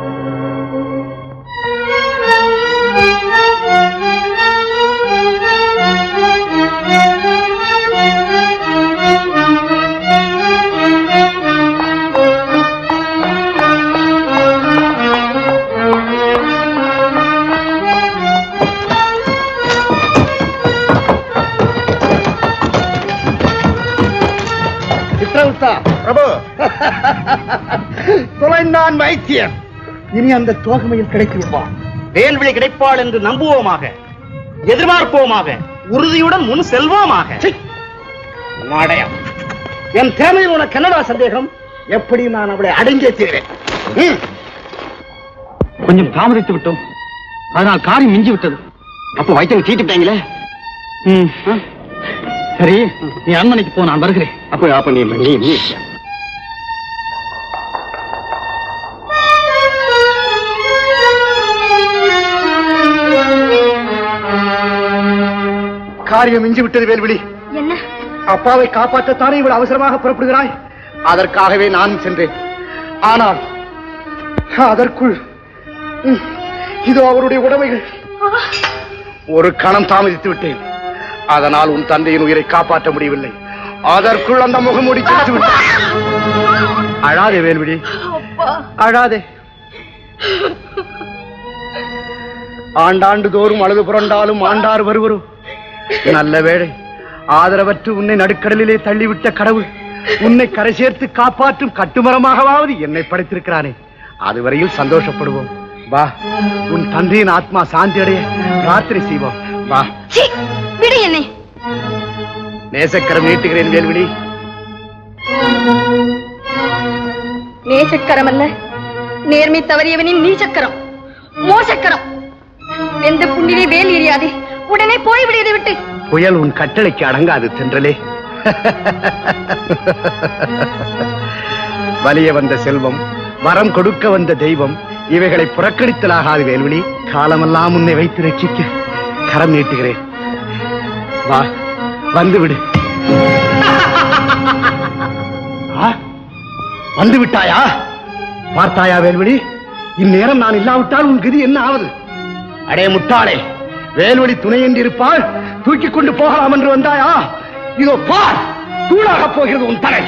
சித்ரகுப்தா பிரபு தொலைந்தான் வைத்தியன் இனி அந்த தோகமையில் கிடைத்து விடுவான் வேல்விழி கிடைப்பாள் என்று நம்புவோமாக எதிர்பார்ப்போமாக உறுதியுடன் முன் செல்வோமாக அடையாம் என் திறமையில் உனக்கு என்னடா சந்தேகம் எப்படி நான் அவளை அடங்கியே தீர்வேன் ம். கொஞ்சம் தாமதித்து விட்டோம் அதனால் காரியம் மிஞ்சி விட்டது அப்ப வைத்தியம் தீட்டுட்டாங்களே ம். சரி நீ அரண்மனைக்கு போ நான் வருகிறேன் அப்ப அப்ப நீ நீ நீ காரியம் மிஞ்சி விட்டது வேல்விழி என்ன அப்பாவை காப்பாற்றத்தானே இவ்வளவு அவசரமாக புறப்படுகிறாய் அதற்காகவே நான் சென்றேன் ஆனால் அதற்குள் ம், இதோ அவருடைய உடைமைகள் ஒரு கணம் தாமதித்து விட்டேன் அதனால் உன் தந்தையின் உயிரை காப்பாற்ற முடியவில்லை அதற்குள் அந்த முகமூடி சென்று விட்டான் அழாதே வேல்விழி அழாதே ஆண்டாண்டு தோறும் அழுது புரண்டாலும் ஆண்டார் வருவரோ நல்ல வேளை ஆதரவற்று உன்னை நடுக்கடலிலே தள்ளிவிட்ட கடவுள் உன்னை கரை சேர்த்து காப்பாற்றும் கட்டுமரமாகவாவது என்னை படைத்திருக்கிறானே அதுவரையில் சந்தோஷப்படுவோம் வா உன் தந்தையின் ஆத்மா சாந்தி அடைய பிரார்த்தனை செய்வோம் வா சீ, விடு என்னை நேசக்கரம் நீட்டுகிறேன் வேல்விழி நேசக்கரம் அல்ல நேர்மை தவறியவனின் நீச்சக்கரம் மோசக்கரம் எந்த புண்ணிலே வேல் எறியாதே உடனே போய்விடு இதை விட்டு புயல் உன் கட்டளைக்கு அடங்காது தென்றலே வலிய வந்த செல்வம் வரம் கொடுக்க வந்த தெய்வம் இவைகளை புறக்கணித்தலாகாது வேல்விழி காலமெல்லாம் உன்னை வைத்து ரட்சிக்க கரம் நீட்டுகிறேன் வா வந்து விடு ஆ, வந்து விட்டாயா பார்த்தாயா வேல்விழி இந்நேரம் நான் இல்லாவிட்டால் உன் கதி என்ன ஆவது அடே முட்டாளே வேல்வழி துணையின்றி இருப்பால் தூக்கி கொண்டு போகலாம் என்று வந்தாயா இதோ பார் தூளாக போகிறது உன் தலை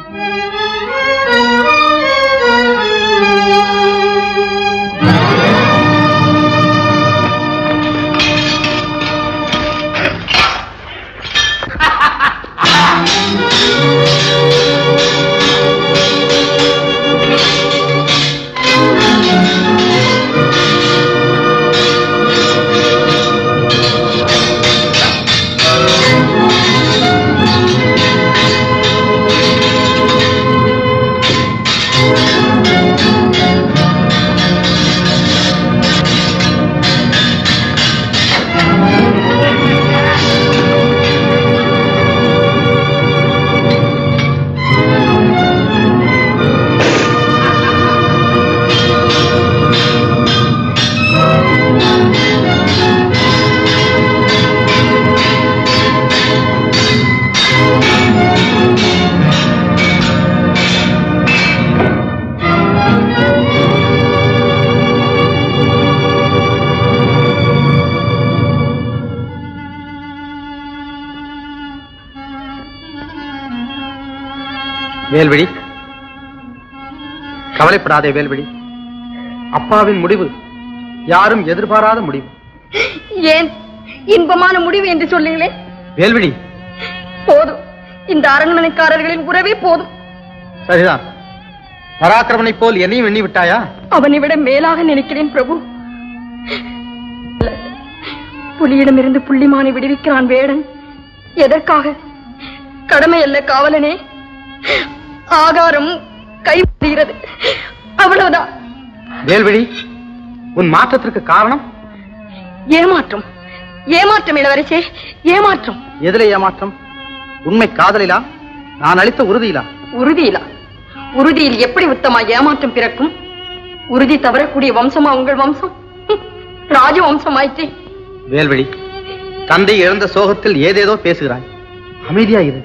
வேல்விழி கவலைப்படாதே வேல்விழி அப்பாவின் முடிவு யாரும் எதிர்பாராத முடிவு ஏன் இன்பமான முடிவு என்று சொல்லுங்களே வேல்விழி போதும் இந்த அரண்மனைக்காரர்களின் உறவே போதும் சரிதான் பராக்கிரமனைப் போல் என்னையும் எண்ணி விட்டாயா அவனை விட மேலாக நினைக்கிறேன் பிரபு புலியிடமிருந்து புள்ளிமானை விடுவிக்கிறான் வேடன் எதற்காக கடமை அல்ல காவலனே ஆகாரம் கை முடிகிறது அவ்வளவுதான் வேல்விழி உன் மாற்றத்திற்கு காரணம் ஏமாற்றம் ஏமாற்றம் இளவரசே ஏமாற்றம் எதிலே ஏமாற்றம் உண்மை காதலிலா நான் அளித்த உறுதியிலா உறுதியிலா உறுதியில் எப்படி உத்தமா ஏமாற்றம் பிறக்கும் உறுதி தவறக்கூடிய வம்சமா உங்கள் வம்சம் ஹம், ராஜ வம்சமாயிற்றே வேல்விழி தந்தை இழந்த சோகத்தில் ஏதேதோ பேசுகிறாய் அமைதியா இரு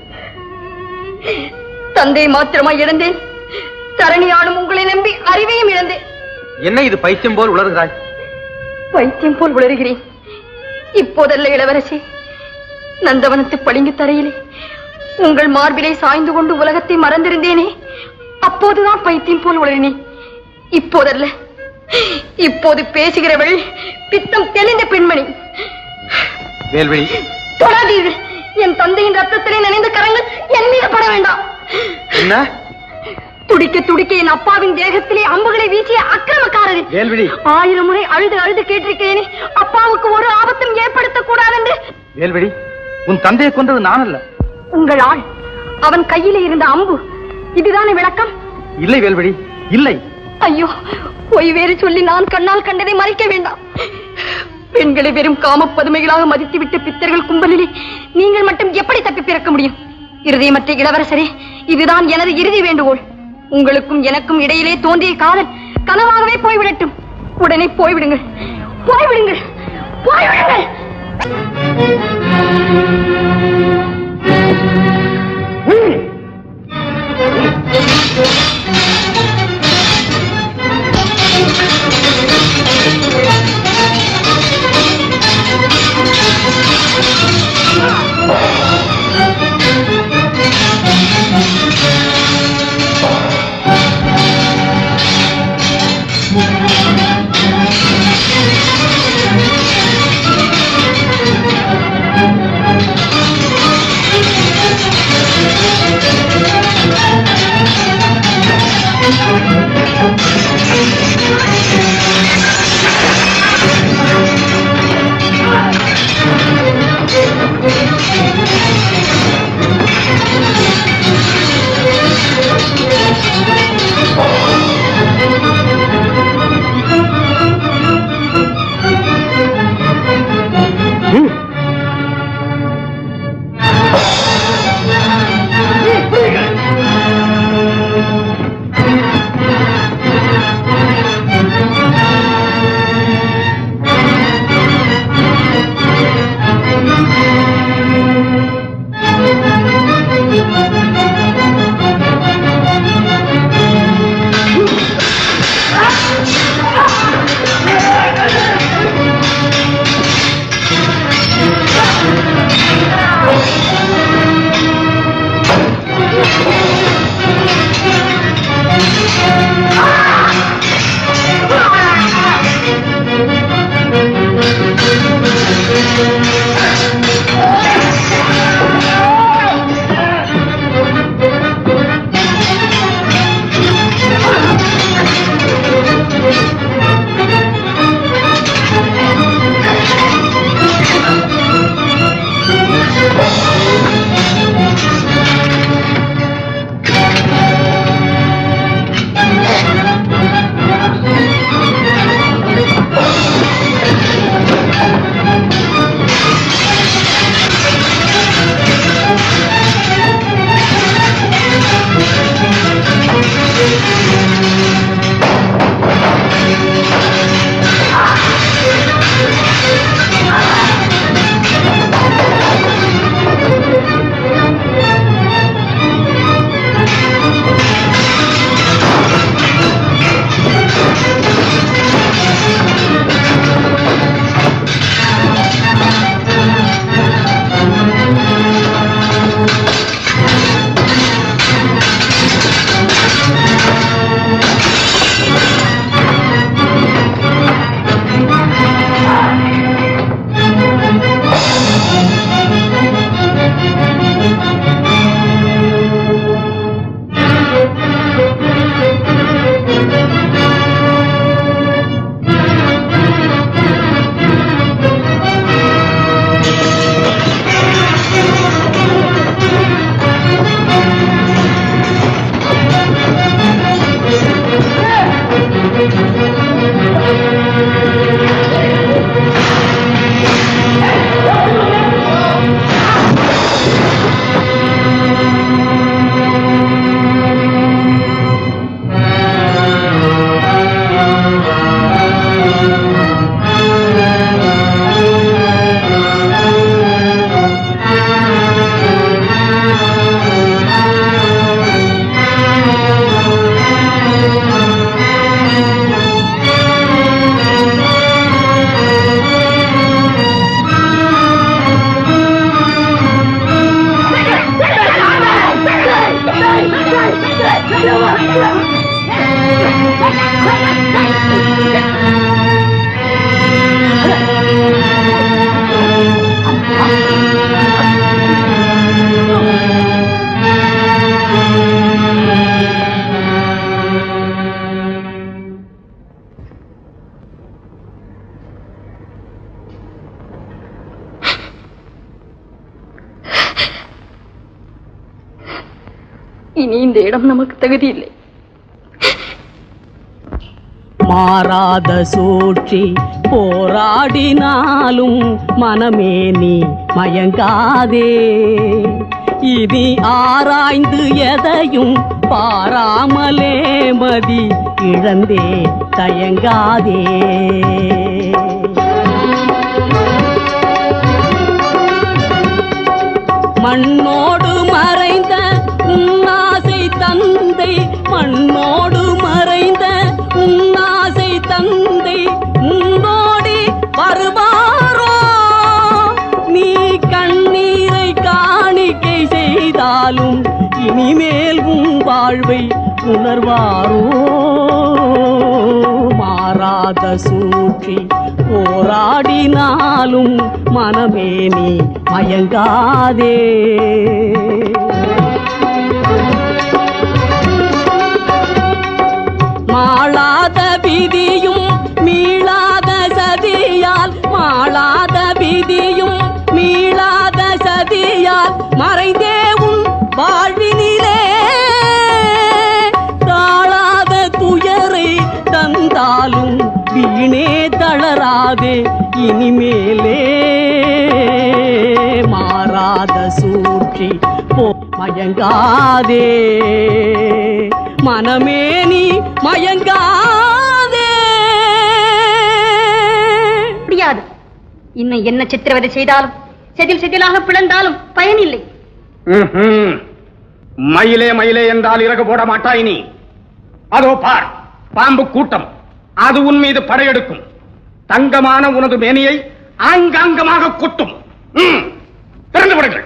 தந்தை மாத்திரமா இழந்தேன் தரணியாலும் உங்களை நம்பி அறிவையும் இழந்தேன் என்ன இது பைத்தியம் போல் உளறுகிறாய் பைத்தியம் போல் உளறுகிறேன் இப்போதல்ல இளவரசி நந்தவனத்து பளிங்கு தரையிலே உங்கள் மார்பிலை சாய்ந்து கொண்டு உலகத்தை மறந்திருந்தேனே அப்போதுதான் பைத்தியம் போல் உளறினேன் இப்போதல்ல இப்போது பேசுகிறவள் பித்தம் தெளிந்த பெண்மணி வேல்விழி தொடாதீர்கள் என் தந்தையின் ரத்தத்திலே நனைந்த கரங்கள் என் மீது பட வேண்டாம் என்ன துடிக்க துடிக்க என் அப்பாவின் தேகத்திலே அம்புகளை வீசிய அக்கிரமக்காரரே வேல்விழி ஆயிரம் முறை அழுது அழுது கேட்டிருக்கிறேனே அப்பாவுக்கு ஒரு ஆபத்தும் ஏற்படுத்தக் கூடாதென்று வேல்விழி உன் தந்தையை கொண்டது நான் அல்ல உங்கள் ஆள் அவன் கையிலே இருந்த அம்பு இதுதானே விளக்கம் இல்லை வேல்விழி இல்லை ஐயோ பொய் வேறு சொல்லி நான் கண்ணால் கண்டதை மறைக்க வேண்டாம் பெண்களை வெறும் காம பதுமைகளாக மதித்துவிட்ட பித்தர்கள் கும்பலிலே நீங்கள் மட்டும் எப்படி தப்பி பிறக்க முடியும் இருதயமற்ற இளவரசரே இதுதான் எனது இறுதி வேண்டுகோள் உங்களுக்கும் எனக்கும் இடையிலே தோன்றிய காதல் கனவாகவே போய்விடட்டும் உடனே போய்விடுங்கள் போய்விடுங்கள் போய்விடுங்கள் Thank you. இனி இந்த இடம் நமக்கு தகுதி இல்லை மாறாத சூழ்ச்சி போராடினாலும் மனமே நீ மயங்காதே இனி ஆராய்ந்து எதையும் பாராமலே மதி இழந்தே தயங்காதே மண்ணோடு மறைந்த உன்னாசை தந்தை மண்ணோடு மறைந்த உன்னாசை தந்தை முன்னோடி வருவாரோ நீ கண்ணீரை காணிக்கை செய்தாலும் இனிமேல் உன் வாழ்வை உணர்வாரோ மாறாத சூழ்ச்சி போராடினாலும் மனமே நீ மயங்காதே மாளாத விதியும் மீளாத சதியால் மாளாத விதியும் மீளாத சதியால் மறைந்தே உன் வாழ்வினிலே தாழாத துயரை தந்தாலும் வீணே தளராதே இனிமேலே மாறாத சூழ்ச்சி போ மயங்காதே மனமே நீ மயங்காதே முடியாது இன்னும் என்ன சித்திரவதை செய்தாலும் செதில் செதிலாக பிளந்தாலும் பயனில்லை ம்ஹும். மயிலே மயிலே என்றால் இறகு போட மாட்டாய் நீ அதோ பார் பாம்பு கூட்டம் அது உன் மீது படையெடுக்கும் தங்கமான உனது மேனியை ஆங்காங்கமாக குத்தும் ம், திறந்து விடுங்கள்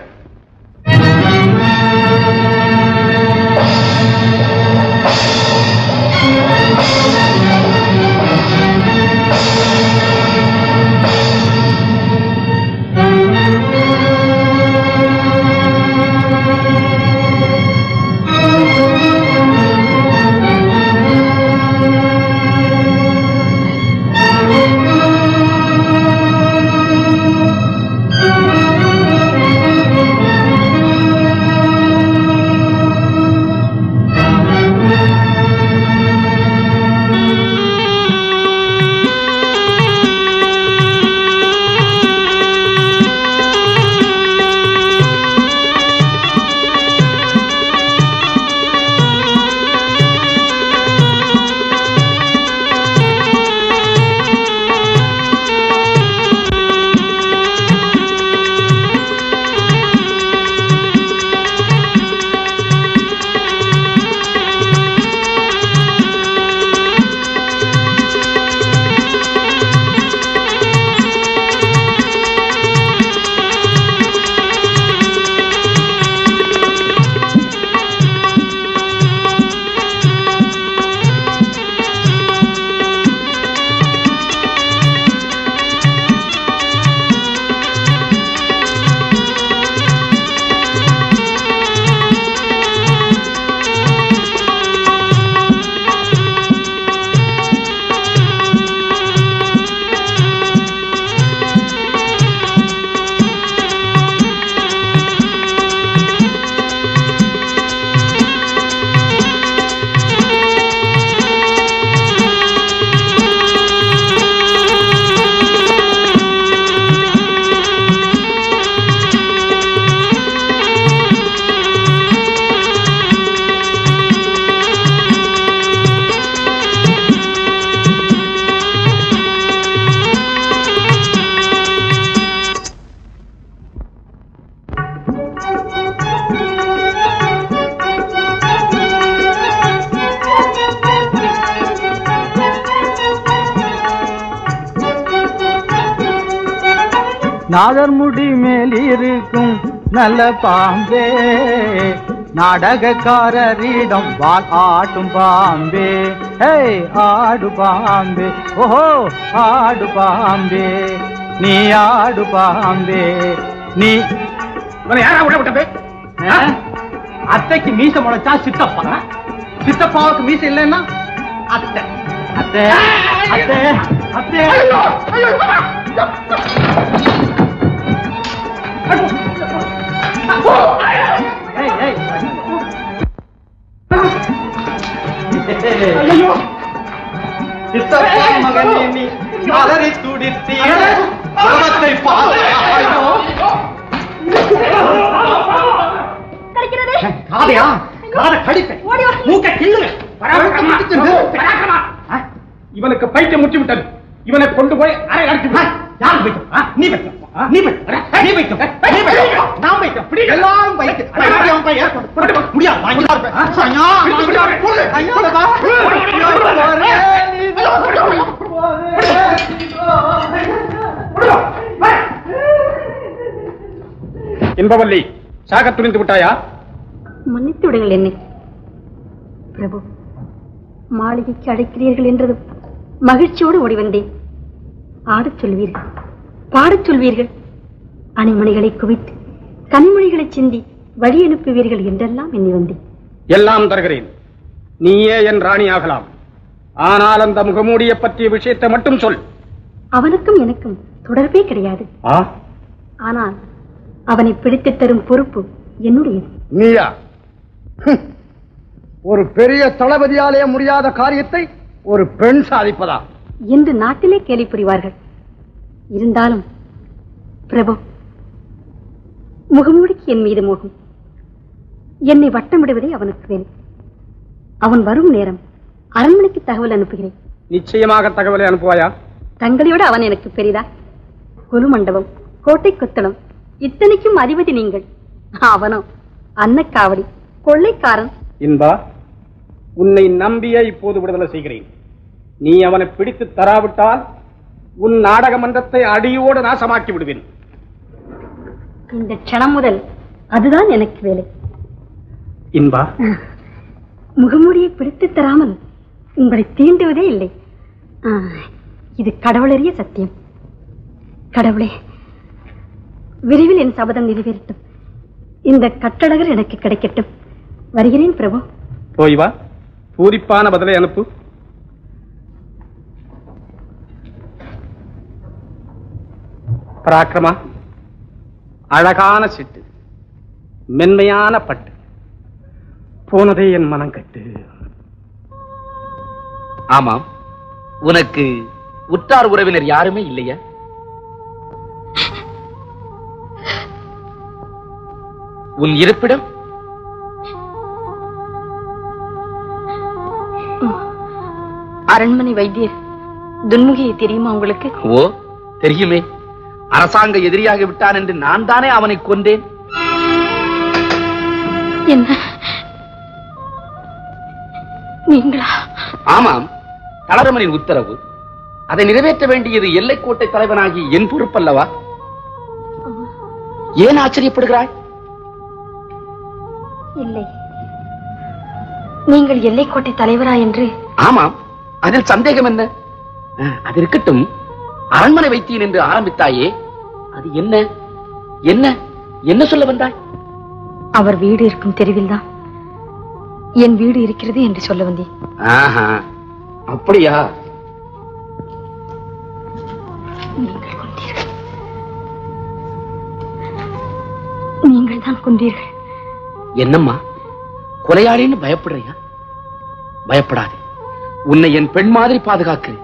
நாதர்முடி மேல் இருக்கும் நல்ல பாம்பே நாடகக்காரரிடம் வால் ஆட்டும் பாம்பே ஹே ஆடு பாம்பே ஓஹோ ஆடு பாம்பே நீ ஆடு பாம்பே நீ இவனை யாரா விட விட்டது அத்தைக்கு மீச முளைச்சா சித்தப்பா சித்தப்பாவுக்கு மீச இல்லைன்னா அத்தை அத்தை அத்தை அத்தை மகனே நீ அலறி துடித்தீ பருவத்தை பாதையோ காதையா காதை கடிப்பேன் மூக்க கிள்ளுங்க பராக்கிரமா, பராக்கிரமா. ஆ, இவனுக்கு பைத்தியம் முற்றி விட்டது இவனை கொண்டு போய் அறை அடித்து விடு. யார் பைத்தியம் ஆ, நீ பைத்தியம் ஆ, நீ பைத்தியம் நீ பைத்தியம் நீ பைத்தியம் நான் பைத்தியம் பிடி எல்லாரும் பைத்தியம் அட, அட, அவன் பையன். கொண்டு போ. முடியாது நான் இங்க தான் இருப்பேன். ஆ, ஐயா, பிடிச்சு விடு. போடு. ஐயா, வா. இன்பவல்லி சாக துணிந்து விட்டாயா மன்னித்து விடுங்கள் என்னை பிரபு மாளிகைக்கு அழைக்கிறீர்கள் என்றதும் மகிழ்ச்சியோடு ஓடி வந்தேன் ஆடச் சொல்வீர்கள் பாடச் சொல்வீர்கள் அணிமணிகளை குவித்து கண்மொழிகளை சிந்தி வழி அனுப்புவீர்கள் என்றெல்லாம் எண்ணி வந்தேன் எல்லாம் தருகிறேன் நீயே என் ராணி ஆகலாம் ஆனால் அந்த முகமூடிய பற்றிய விஷயத்தை மட்டும் சொல் அவனுக்கும் எனக்கும் தொடர்பே கிடையாது ஆ ஆனால் அவனை பிடித்துத் தரும் பொறுப்பு என்னுடையது நீயா ஹம். ஒரு பெரிய தளபதியாலே முடியாத காரியத்தை ஒரு பெண் சாதிப்பதா என்று நாட்டிலே கேலி புரிவார்கள் இருந்தாலும் பிரபு முகமூடிக்கு என் மீது மோகம் என்னை வட்டமிடுவதே அவனுக்கு வேலை அவன் வரும் நேரம் அரண்மனைக்கு தகவல் அனுப்புகிறேன் நிச்சயமாக தகவலை அனுப்புவாயா தங்களை விட அவன் எனக்கு பெரிதா குரு மண்டபம் கோட்டை கொத்தளம் இத்தனைக்கும் அதிபதி நீங்கள் அவனோ அன்னக்காவடி கொள்ளைக்காரன் இன்பா உன்னை நம்பியே இப்போது விடுதலை செய்கிறேன் நீ அவனை பிடித்து தராவிட்டால் உன் நாடக மன்றத்தை அடியோடு நாசமாக்கி விடுவேன் இந்த க்ஷணம் முதல் அதுதான் எனக்கு வேலை இன்பா முகமூடியை பிடித்துத் தராமல் உங்களை தீண்டுவதே இல்லை ஆ, இது கடவுளறிய சத்தியம் கடவுளே விரைவில் என் சபதம் நிறைவேறட்டும் இந்த கட்டழகர் எனக்கு கிடைக்கட்டும் வருகிறேன் பிரபு போய் வா பூரிப்பான பதிலை அனுப்பு பராக்கிரமா அழகான சிட்டு மென்மையான பட்டு போனதே என் மனம் கட்டு ஆமாம் உனக்கு உற்றார் உறவினர் யாருமே இல்லையா உன் இருப்பிடம் அரண்மனை வைத்தியர் துன்முகியை தெரியுமா உங்களுக்கு ஓ தெரியுமே அரசாங்க எதிரியாகி விட்டான் என்று நான் தானே அவனை கொண்டேன் என்ன நீங்களா ஆமாம் தளரமனின் உத்தரவு அதை நிறைவேற்ற வேண்டியது எல்லைக்கோட்டை தலைவனாகி என் பொறுப்பல்லவா ஏன் ஆச்சரியப்படுகிறாய் இல்லை நீங்கள் எல்லைக்கோட்டை தலைவரா என்று ஆமாம் அதில் சந்தேகம் என்ன அஹ், அது இருக்கட்டும் அரண்மனை வைத்தேன் என்று ஆரம்பித்தாயே அது என்ன என்ன என்ன சொல்ல வந்தாய் அவர் வீடு இருக்கும் தெருவில்தான் என் வீடு இருக்கிறது என்று சொல்ல வந்தேன் ஆஹா அப்படியா நீங்கள் கொண்டீர்கள் நீங்கள் தான் கொண்டீர்கள் என்னம்மா கொலையாளின்னு பயப்படுறியா பயப்படாதே உன்னை என் பெண் மாதிரி பாதுகாக்கிறேன்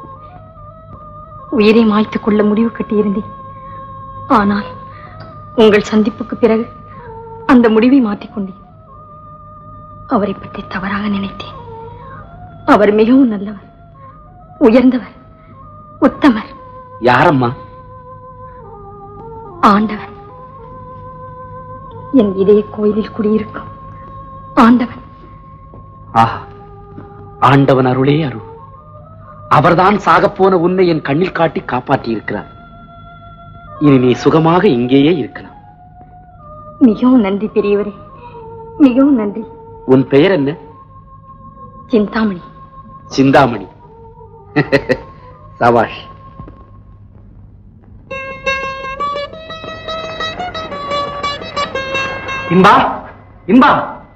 உயிரை மாய்த்துக் கொள்ள முடிவு கட்டியிருந்தேன் ஆனால் உங்கள் சந்திப்புக்கு பிறகு அந்த முடிவை மாற்றிக்கொண்டேன் அவரை பற்றி தவறாக நினைத்தேன் அவர் மிகவும் நல்லவர் உயர்ந்தவர் உத்தமர் யாரம்மா ஆண்டவன் என் இதய கோயிலில் குடியிருக்கும் ஆண்டவன் ஆஹா ஆண்டவன் அருளே அருள் அவர்தான் சாகப்போன உன்னை என் கண்ணில் காட்டி காப்பாற்றி இருக்கிறார் இனி நீ சுகமாக இங்கேயே இருக்கலாம் மிகவும் நன்றி பெரியவரே மிகவும் நன்றி உன் பெயர் என்ன சிந்தாமணி சிந்தாமணி சபாஷ் இன்பா இன்பா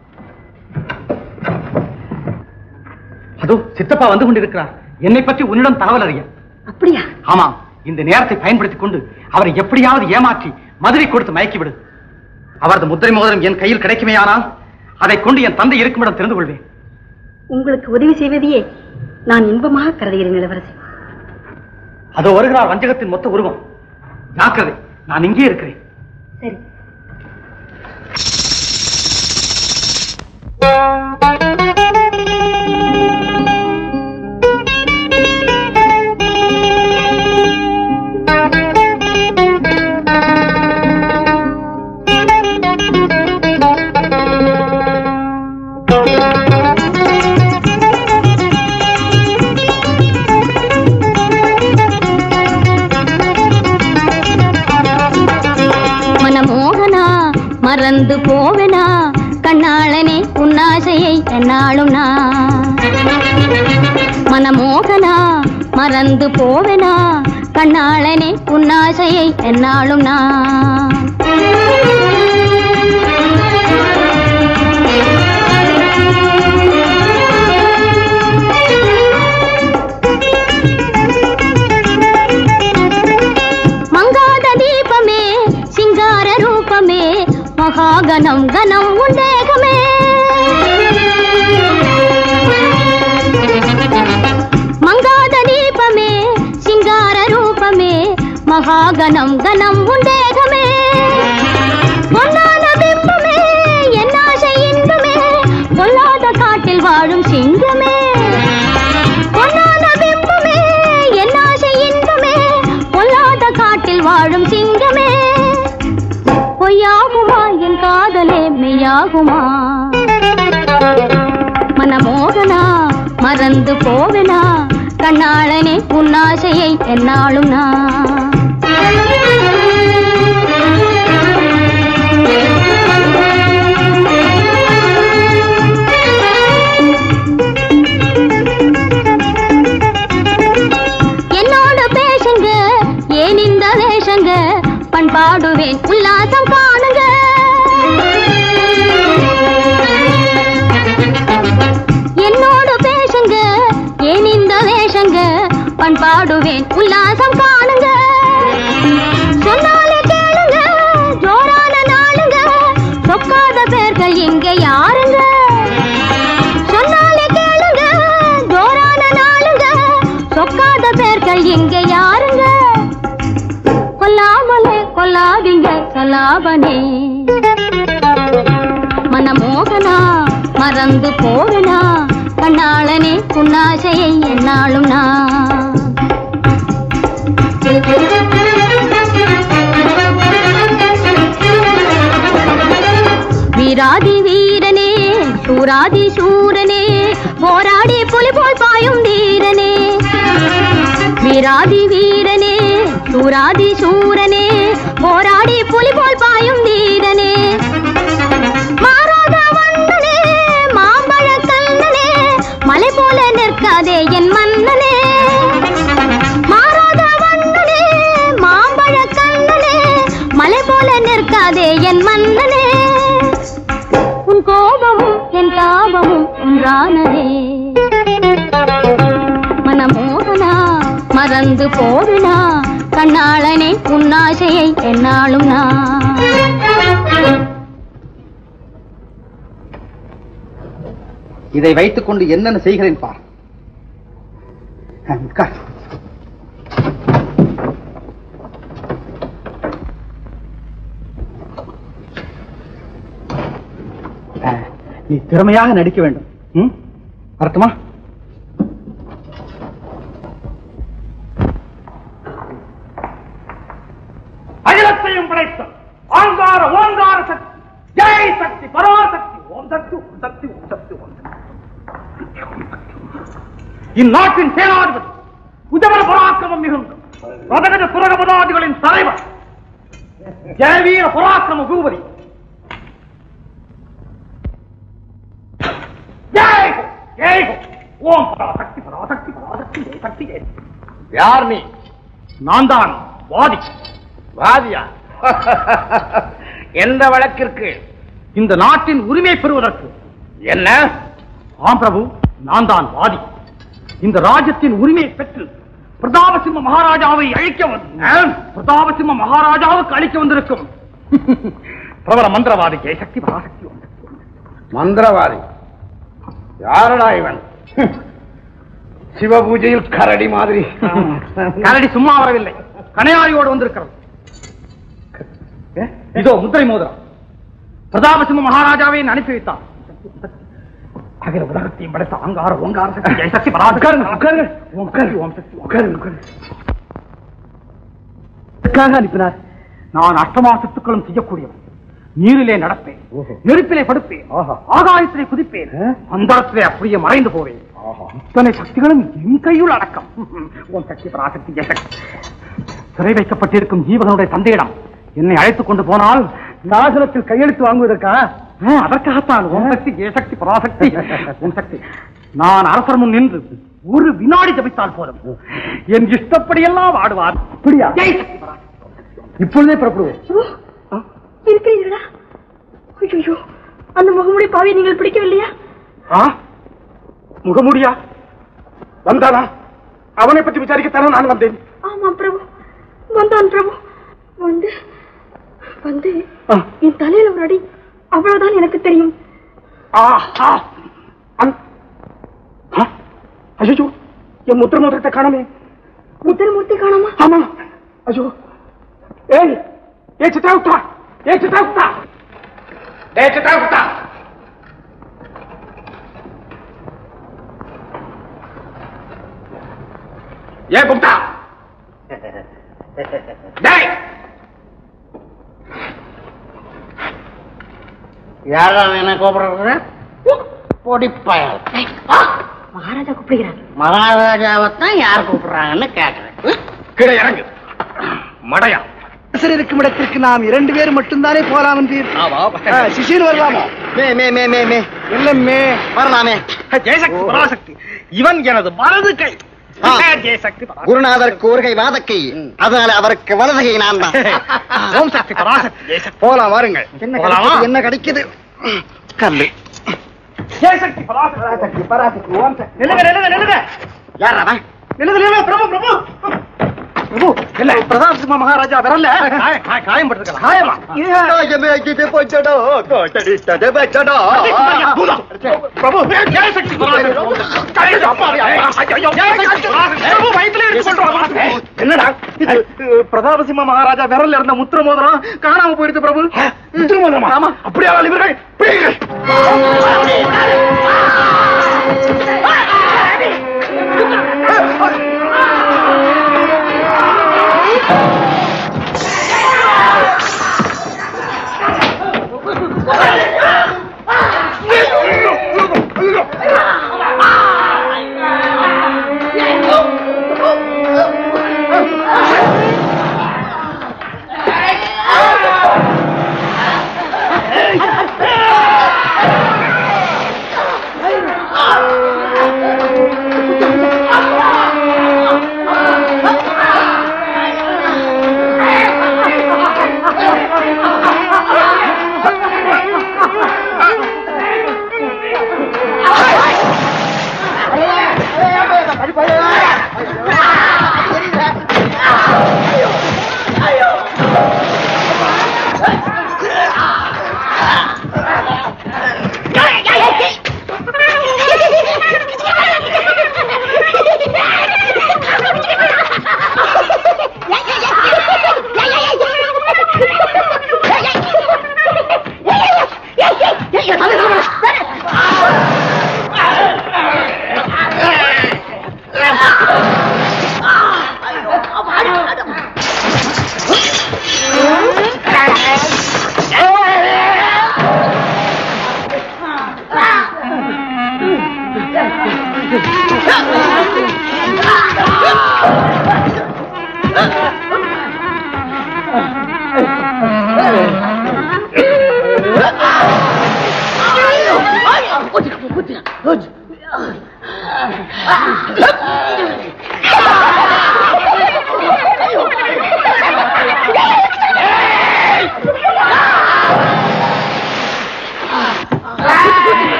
அதோ சித்தப்பா வந்து கொண்டிருக்கிறார் என்னை பற்றி உன்னிடம் தகவல் அறிய அப்படியா ஆமாம் இந்த நேரத்தை பயன்படுத்திக் கொண்டு அவரை எப்படியாவது ஏமாற்றி மதுரை கொடுத்து மயக்கிவிடு அவரது முத்திரை மோதிரம் என் கையில் கிடைக்குமேயானால் அதை கொண்டு என் தந்தை இருக்குமிடம் தெரிந்து கொள்வேன் உங்களுக்கு உதவி செய்வதையே நான் இன்பமாக கருதுகிறேன் இளவரசி அதோ வருகிறார் வஞ்சகத்தின் மொத்த உருவம் ஜாக்கிரதை நான் இங்கே இருக்கிறேன் சரி மனமோகனா மறந்து போவனா கண்ணாளனே உன்னாசையை என்னாலும் நான் மனமோகனா மறந்து போவனா கண்ணாளனே உன்னாசையை என்னாலும் நான் மங்காத தீபமே சிங்கார ரூபமே மகாகணம் கணம் உண்டேகமே மங்காத தீபமே சிங்கார ரூபமே மகாகணம் கணம் உண்டேகமே பொன்னான பிம்பமே என் ஆசை இன்பமே பொல்லாத காட்டில் வாழும் சிங்கமே பொன்னான பிம்பமே என் ஆசை இன்பமே பொல்லாத காட்டில் வாழும் சிங்கமே பொய்யாகுமா என் காதலே மெய்யாகுமா மனமோகனா மறந்து போவனா கண்ணாளனே உன்னாசையை என்னாலும் நான் என்னோட பேசுங்க ஏன் இந்த வேஷங்க பண்பாடுவேன் உல்லாசம் காணுங்க என்னோட பேசுங்க ஏன் இந்த வேஷங்க பண்பாடுவேன் உல்லாசம் காணுங்க சொன்னாலே கேளுங்க ஜோரான நாளுங்க சொக்காத பேர்கள் இங்க யாருங்க சொன்னாலே கேளுங்க ஜோரான நாளுங்க சொக்காத பேர்கள் இங்க யாருங்க கொல்லாமலே கொல்லாதீங்க சொல்லாபனே மனமோகனா மறந்து போவனா கண்ணாளனே புன்னாசையை என்னாலும் நான் வீராதி வீரனே சூராதி சூரனே போராடி புலி போல் பாயும் வீரனே வீராதி வீரனே சூராதி சூரனே போராடி புலி போல் பாயும் வீரனே மாறாத வண்ணனே மாம்பழ கண்ணனே மலை போல நிற்காதே என் மன்னனே மாறாத வண்ணனே மாம்பழ கண்ணனே மலை போல நிற்காதே என் மன்னனே உன் கோபமும் என் தாபமும் ஒன்றானதே மனமோகனா மறந்து போடுனா கண்ணாளனே உன்னாசையை என்னாலும் நான் இதை வைத்துக் கொண்டு என்னென்ன செய்கிறேன் பார் அஹ், உட்கார். அஹ், நீ திறமையாக நடிக்க வேண்டும் ம்? வரட்டுமா அகிலத்தையும் படைத்த ஆங்கார ஓங்கார சக்தி ஜெய் சக்தி பராசக்தி ஓம் சக்தி ஓம் சக்தி ஓம் சக்தி ஓம் சக்தி இந்நாட்டின் சேனாதிபதி உதவர பராக்கிரமம் மிகுந்த ரதகஜ சுரகபதாதிகளின் தலைவர் ஜெயவீர பராக்கிரம பூபதி ஜெய் ஹோ, ஜெய் ஹோ. ஓம் பராசக்தி பராசக்தி பராசக்தி ஜெய் சக்தி ஜெய் யார் நீ நான் தான் வாதி வாதியா எந்த வழக்கிற்கு இந்த நாட்டின் உரிமை பெறுவதற்கு என்ன ஆம் பிரபு நான் தான் வாதி இந்த ராஜ்யத்தின் உரிமையை பெற்று பிரதாபசிம்ம மகாராஜாவை அழிக்க வந்து பிரதாபசிம்ம மகாராஜாவுக்கு அழிக்க வந்திருக்கும் பிரபல மந்திரவாதி ஜெயசக்தி பராசக்தி மந்திரவாதி யாரடா இவன் சிவபூஜையில் கரடி மாதிரி கரடி சும்மா வரவில்லை கணையாளியோடு வந்திருக்கிறது இதோ முத்திரை மோதிரம் பிரதாபசிம்ம மகாராஜாவை அனுப்பி வைத்தான் அகில உலகத்தையும் படைத்த அங்கார ஓங்கார சக்தி ஜெய சக்தி பராசக்தி. ஓம் சக்தி, ஓம் சக்தி, ஓம் சக்தி. எதற்காக அனுப்பினார் நான் அஷ்டமா சத்துக்களும் செய்யக்கூடியவன் நீரிலே நடப்பேன் நெருப்பிலே படுப்பேன் ஆகாயத்திலே குதிப்பேன் அந்தரத்திலே அப்படியே மறைந்து போவேன் இத்தனை சக்திகளும் என் கையுள் அடக்கம் ஓம் சக்தி பராசக்தி ஜெய சக்தி சிறை வைக்கப்பட்டிருக்கும் ஜீவகனுடைய தந்தையிடம் என்னை அழைத்துக் கொண்டு போனால் சாசனத்தில் கையெழுத்து வாங்குவதற்கா ஆ, அதற்காகத்தான் ஓம் சக்தி ஜெய சக்தி பராசக்தி ஓம் சக்தி நான் அரசர் முன் நின்று ஒரு வினாடி ஜபித்தால் போதும் என் இஷ்டப்படியெல்லாம் ஆடுவார் அப்படியா இப்பொழுதே புறப்படுவோம் இருக்கிறீர்களா ஐயோ அந்த முகமுடி பாவியை நீங்கள் பிடிக்கவில்லையா ஆ முகமுடியா வந்தானா அவனை பற்றி விசாரிக்கத்தானே நான் வந்தேன் ஆமா பிரபு வந்தான் பிரபு வந்து வந்து என் தலையில ஒரு அடி அவ்வளவுதான் எனக்கு தெரியும் ஆஹா ஐயோ என் முத்திர மோதிரத்தை காணமே முத்திரமூர்த்தி காணாமா ஆமா ஐயோ ஏய் ஏ சித்தா விட்டா ஏ சித்தா விட்டா ஏ சித்தா விட்டா ஏ குப்தா டேய் யாரா என்ன கூப்பிடுறது பொடிப்பயல் மகாராஜா கூப்பிடுகிறார் மகாராஜாவைத்தான் யார் கூப்பிடுறாங்கன்னு கேக்குறேன் கீழே இறங்கு மடையா அரசர் இருக்கும் இடத்திற்கு நாம் இரண்டு பேர் மட்டும்தானே போலாம் என்றீர் ஆ, சிஷியன் வரலாமோ மே மே மே மே மே இல்லம்மே வரலாமே ஜெயசக்தி பராசக்தி இவன் எனது வலது கை ஆ. ஜெயசக்தி குருநாதருக்கு ஒரு கை வாதக்கை அதனால அவருக்கு வலது கை நான் தான் ஓம் சக்தி பராசக்தி ஜெயசக்தி போலாம் வாருங்கள் என்ன போலாமா? கிடைக்குது என்ன கிடைக்குது கல்லு ஜெயசக்தி பராசக்தி பராசக்தி ஓம் சக்தி நில்லுங்க நில்லுங்க நில்லுங்க யார் அவன் நில்லுங்க நில்லுங்க பிரபு பிரபு பிரபு இல்ல பிரதாப் சிம்ம மகாராஜா விரல்ல காயம் காயம் காயம் பட்டிருக்கலாம் காயமா பிரபு ஜெயசக்தி பராசக்தி அப்பாவி ஐயோ ஜெயசக்தி பராசக்தி பிரபு வயித்துல இருந்து கொண்டு என்னடா இது பிரதாபசிம்ம மகாராஜா விரல்ல இருந்த முத்திர மோதிரம் காணாம போயிடுது பிரபு முத்திர மோதிரமா ஆமா அப்படியே இவர்கள் பிடிங்கள்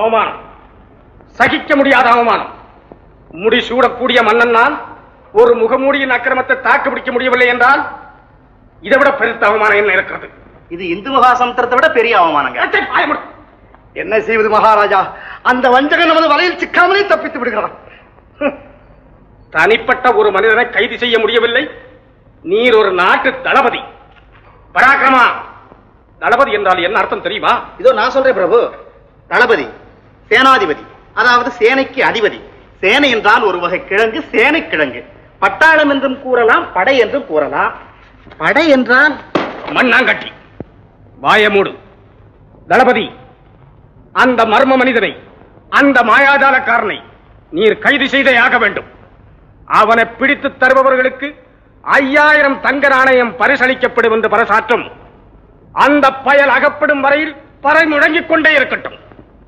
அவமானம் சகிக்க முடியாத அவமானம் முடிசூடக்கூடிய மன்னன் நான் ஒரு முகமூடியின் அக்கிரமத்தை தாக்கு பிடிக்க முடியவில்லை என்றால் இதை விட பெருத்த அவமானம் என்ன இருக்கிறது இது இந்து மகா சமுத்திரத்தை விட பெரிய அவமானங்க என்ன செய்வது மகாராஜா அந்த வஞ்சகன் நமது வலையில் சிக்காமலே தப்பித்து விடுகிறான் தனிப்பட்ட ஒரு மனிதனை கைது செய்ய முடியவில்லை நீர் ஒரு நாட்டு தளபதி பராக்கிரமா தளபதி என்றால் என்ன அர்த்தம் தெரியுமா இதோ நான் சொல்றேன் பிரபு தளபதி சேனாதிபதி அதாவது சேனைக்கு அதிபதி சேனை என்றால் ஒரு வகை கிழங்கு சேனை கிழங்கு பட்டாளம் என்றும் கூறலாம் படை என்றும் கூறலாம் படை என்றால் மண்ணாங்கட்டி வாயமூடு தளபதி அந்த மர்ம மனிதனை அந்த மாயாஜாலக்காரனை நீர் கைது செய்தே ஆக வேண்டும் அவனை பிடித்து தருபவர்களுக்கு ஐயாயிரம் தங்க நாணயம் பரிசளிக்கப்படும் என்று பரசாற்றும் அந்த பயல் அகப்படும் வரையில் பறை முழங்கிக் கொண்டே இருக்கட்டும்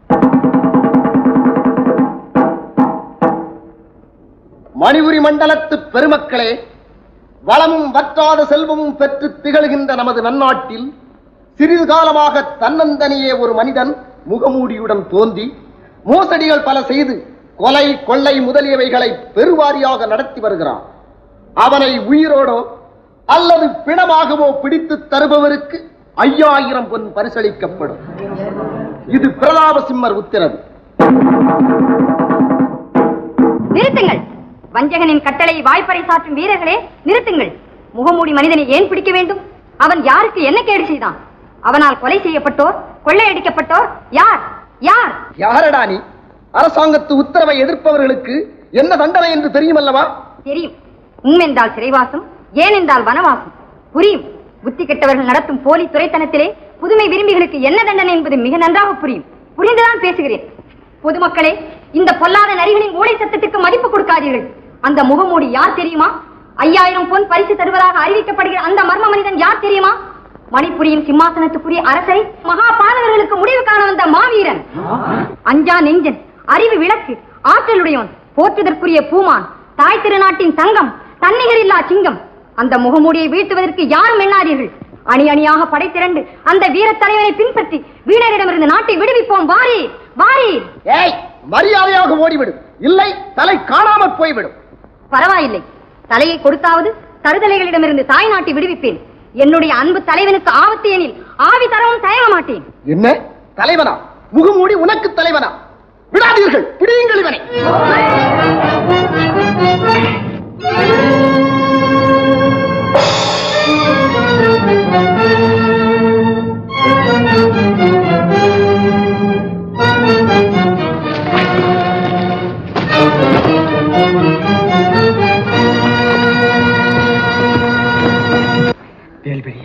மணிபுரி மண்டலத்து பெருமக்களே வளமும் வற்றாத செல்வமும் பெற்று திகழ்கின்ற நமது நன்னாட்டில் சிறிது காலமாக தன்னந்தனியே ஒரு மனிதன் முகமூடியுடன் தோன்றி மோசடிகள் பல செய்து கொலை கொள்ளை முதலியவைகளை பெருவாரியாக நடத்தி வருகிறான் அவனை உயிரோடோ அல்லது பிணமாகவோ பிடித்து தருபவருக்கு ஐயாயிரம் பொன் பரிசளிக்கப்படும் இது பிரதாப சிம்மர் உத்தரவு நிறுத்துங்கள் வஞ்சகனின் கட்டளை வாய்ப்பறை சாற்றும் வீரர்களே நிறுத்துங்கள் முகமூடி மனிதனை ஏன் பிடிக்க வேண்டும் அவன் யாருக்கு என்ன கேடு செய்தான் அவனால் கொலை செய்யப்பட்டோர் கொள்ளையடிக்கப்பட்டோர் யார் யார் யாரடா நீ அரசாங்கத்து உத்தரவை எதிர்ப்பவர்களுக்கு என்ன தண்டனை என்று தெரியுமல்லவா தெரியும் உம் என்றால் சிறைவாசம் ஏன் என்றால் வனவாசம் புரியும் புத்தி கெட்டவர்கள் நடத்தும் போலி துறைத்தனத்திலே புதுமை விரும்பிகளுக்கு என்ன தண்டனை என்பது மிக நன்றாக புரியும் புரிந்துதான் பேசுகிறேன் பொதுமக்களே இந்த பொல்லாத நரிகளின் ஊழை சத்தத்துக்கு மதிப்பு கொடுக்காதீர்கள் அந்த முகமூடி யார் தெரியுமா ஐயாயிரம் பொன் பரிசு தருவதாக அறிவிக்கப்படுகிற அந்த மர்ம மனிதன் யார் தெரியுமா மணிப்புரியின் சிம்மாசனத்துக்குரிய அரசரை மகா பாலகர்களுக்கு முடிவு காண வந்த மாவீரன் அஞ்சா நெஞ்சன் அறிவு விளக்கு ஆற்றலுடையவன் போற்றுதற்குரிய பூமான் தாய் திருநாட்டின் தங்கம் தன்னிகரில்லா சிங்கம் அந்த முகமூடியை வீழ்த்துவதற்கு யாரும் எண்ணாதீர்கள் அணி அணியாக படை திரண்டு அந்த வீரத் தலைவனை பின்பற்றி வீணரிடமிருந்து நாட்டை விடுவிப்போம் வாரி வாரி ஏய் மரியாதையாக ஓடிவிடு இல்லை தலை காணாமற் போய்விடும் பரவாயில்லை தலையை கொடுத்தாவது தருதலைகளிடமிருந்து தாய் நாட்டை விடுவிப்பேன் என்னுடைய அன்பு தலைவனுக்கு ஆபத்து எனில் ஆவி தரவும் தயங்க மாட்டேன் என்ன தலைவனா முகமூடி உனக்கு தலைவனா விடாதீர்கள் பிடியுங்கள் இவனை வேல்விழி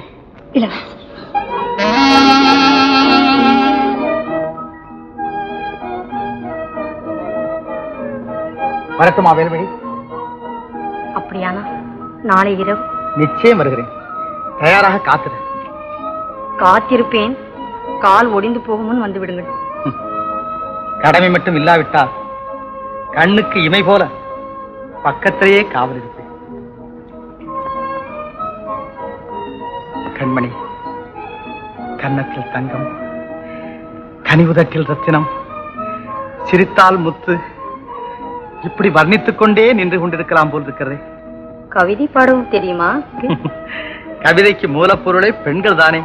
வரட்டுமா வேல்விழி அப்படியானா நாளை இரவு நிச்சயம் வருகிறேன் தயாராக காத்துரு காத்திருப்பேன் கால் ஒடிந்து போகும் முன் வந்து விடுங்கள் கடமை மட்டும் இல்லாவிட்டால் கண்ணுக்கு இமை போல பக்கத்திலேயே காவல் இருப்பேன் கண்மணி கன்னத்தில் தங்கம் கனிவுதட்டில் ரத்தினம் சிரித்தால் முத்து இப்படி வர்ணித்துக் கொண்டே நின்று கொண்டிருக்கலாம் போல் இருக்கிறதே கவிதை பாடவும் தெரியுமா கவிதைக்கு மூலப்பொருளை பெண்கள் தானே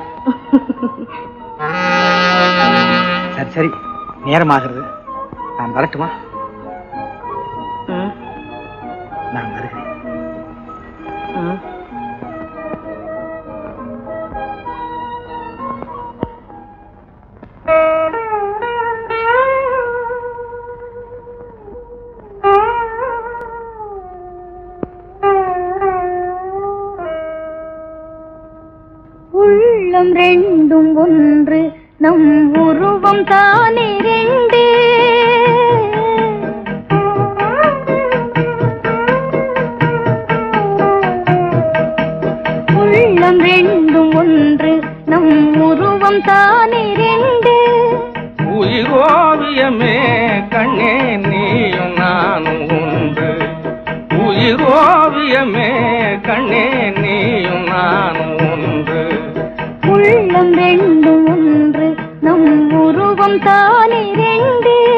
சரி சரி நேரமாகிறது நான் வரட்டுமா ம், நான் வருகிறேன் ம். உள்ளம் ரெண்டும் ஒன்று நம் உருவம் தானே ரெண்டு உள்ளம் ரெண்டும் ஒன்று நம் உருவம் தானே ரெண்டு உயிரோவியமே கண்ணே நீயும் நானும் ஒன்று உயிரோவியமே கண்ணே நீயும் நானும் ஒன்று உள்ளம் ரெண்டும் ஒன்று நம் உருவம் தானே ரெண்டு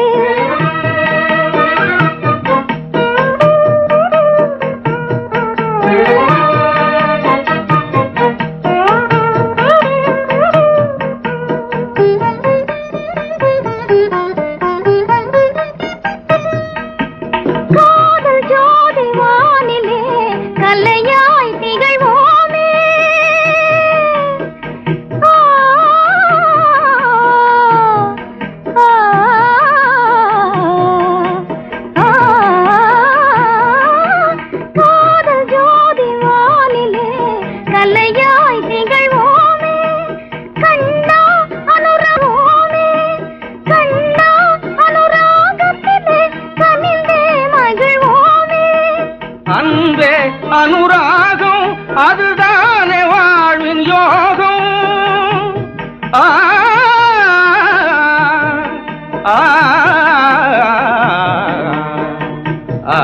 ஆ ஆ,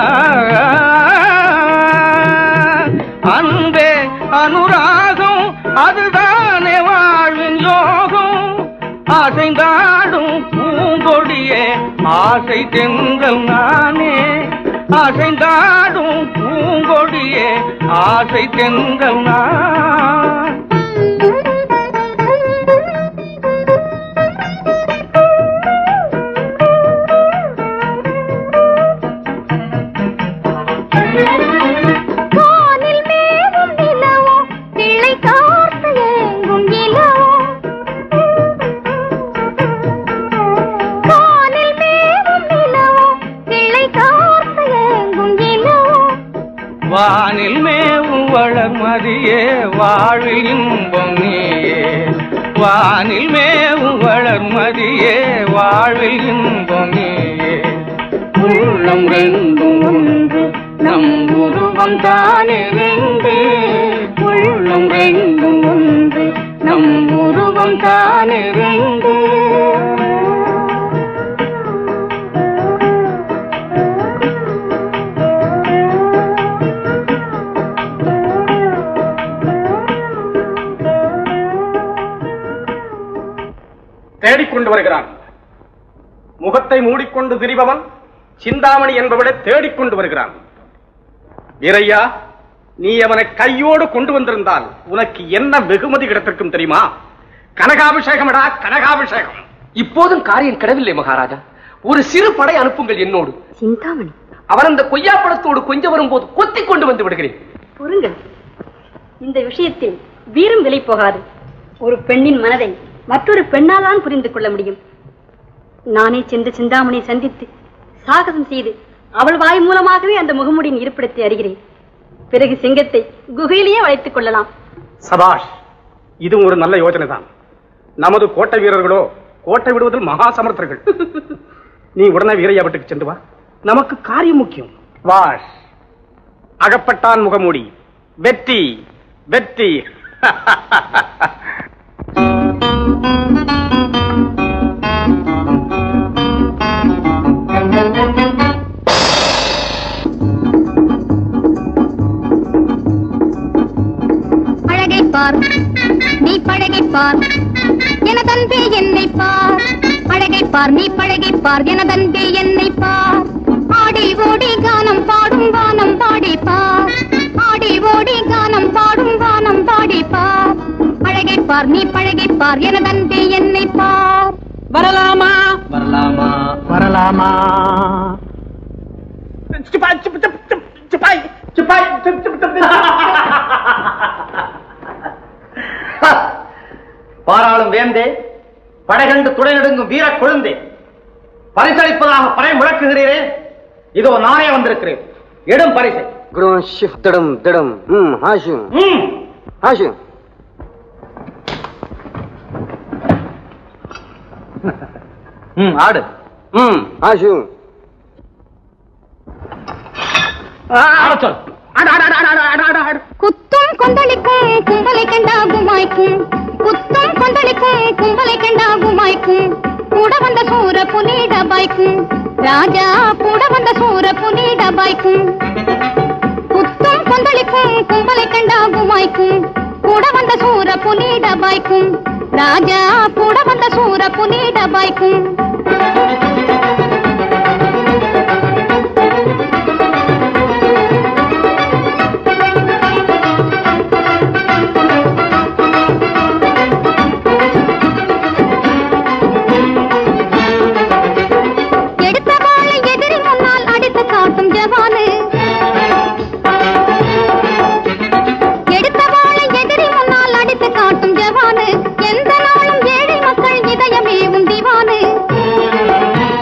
அன்பே அனுராகம் அதுதானே வாழ்வின் யோகம் அசைந்தாடும் பூங்கொடியே ஆசை தென்றல் நானே அசைந்தாடும் பூங்கொடியே ஆசை தென்றல் நான் வானில் மேவும் நிலவோ கிளை கார்த்து ஏங்கும் இலவோ வானில் மேவும் நிலவோ கிளை கார்த்து ஏங்கும் இலவோ வானில் மேவும் வளர்மதியே வாழ்வில் இன்பம் நீயே வானில் மேவும் வளர்மதியே வாழ்வில் இன்பம் நீயே உள்ளம் ரெண்டும் ஒன்று நம் உருவம் தானே ரெண்டு உள்ளம் ரெண்டும் ஒன்று நம் உருவம் தானே ரெண்டு தேடிக்கொண்டு வருகிறான் முகத்தை மூடிக்கொண்டு திரிபவன் சிந்தாமணி என்பவளை தேடிக்கொண்டு வருகிறான் வீரையா நீ அவனை கையோடு கொண்டு வந்திருந்தால் உனக்கு என்ன வெகுமதி கிடைத்திருக்கும் தெரியுமா கனகாபிஷேகமடா கனகாபிஷேகம் இப்போதும் காரியம் கிடவில்லை மகாராஜா ஒரு சிறு படை அனுப்புங்கள் என்னோடு சிந்தாமணி அவன் அந்த கொய்யாப்பழத்தோடு கொஞ்சம் வரும்போது கொத்தி கொண்டு வந்து விடுகிறேன் பொறுங்கள் இந்த விஷயத்தில் வீரம் விலை போகாது ஒரு பெண்ணின் மனதை மற்றொரு பெண்ணால் தான் புரிந்து கொள்ள முடியும் நானே சென்று சிந்தாமணியை சந்தித்து சாகசம் செய்து அவள் வாய் மூலமாகவே அந்த முகமுடியின் இருப்பிடத்தை அறிகிறேன் பிறகு சிங்கத்தை குகையிலேயே வளைத்துக் கொள்ளலாம் சபாஷ் இதுவும் ஒரு நல்ல யோசனை தான் நமது கோட்டை வீரர்களோ கோட்டை விடுவதில் மகா சமர்த்தர்கள் நீ உடனே வீரையா வீட்டுக்கு சென்று வா நமக்கு காரியம் முக்கியம் வாஷ் அகப்பட்டான் முகமூடி வெற்றி வெற்றி அழகை பார் நீ பழகை பார் எனதன்பே என்னை பார் அழகை பார் நீ பழகை பார் எனதன்பே என்னை பார் ஆடி ஓடி கானம் பாடும் வானம் பாடி பார் ஆடி ஓடி கானம் பாடும் வானம் பாடி பார் அழகை பார் நீ பழகை பார் எனதன்பே என்னை பார் வரலாமா வரலாமா வரலாமா சிப்பாய் சிப் சிப் சிப் சிப்பாய் சிப்பாய் சிப் சிப் சிப் பாராளும் வேந்தே படைகண்டு துணை நடுங்கும் வீர கொழுந்தே பரிசளிப்பதாக படை முழக்குகிறீரே இதோ நானே வந்திருக்கிறேன் எடும் பரிசை குரும் ஷிஃப் திடம் திடம் ம் ஹாஷிம் ம், ஹாஷிம் ம், ஆடு ம் ஹாஷிம் ஆடச் சொல் குத்தும் கொந்தளிக்கும் கும்பலை கண்டா குமாய்க்கும் குத்தும் கொந்தளிக்கும் கும்பலை கண்டா குமாய்க்கும் கூட வந்த சூர புனித பாய்க்கும் ராஜா கூட வந்த சூர புனித பாய்க்கும் குத்தும் கொந்தளிக்கும் கும்பலை கண்டா குமாய்க்கும் கூட வந்த சூர புனித பாய்க்கும் ராஜா கூட வந்த சூர புனித பாய்க்கும் எடுத்த வாளை எதிரி முன்னால் அடித்து காட்டும் ஜவானு எடுத்த வாளை எதிரி முன்னால் அடித்து காட்டும் ஜவானு எந்த நாளும் ஏழை மக்கள் இதயமே உன் திவானு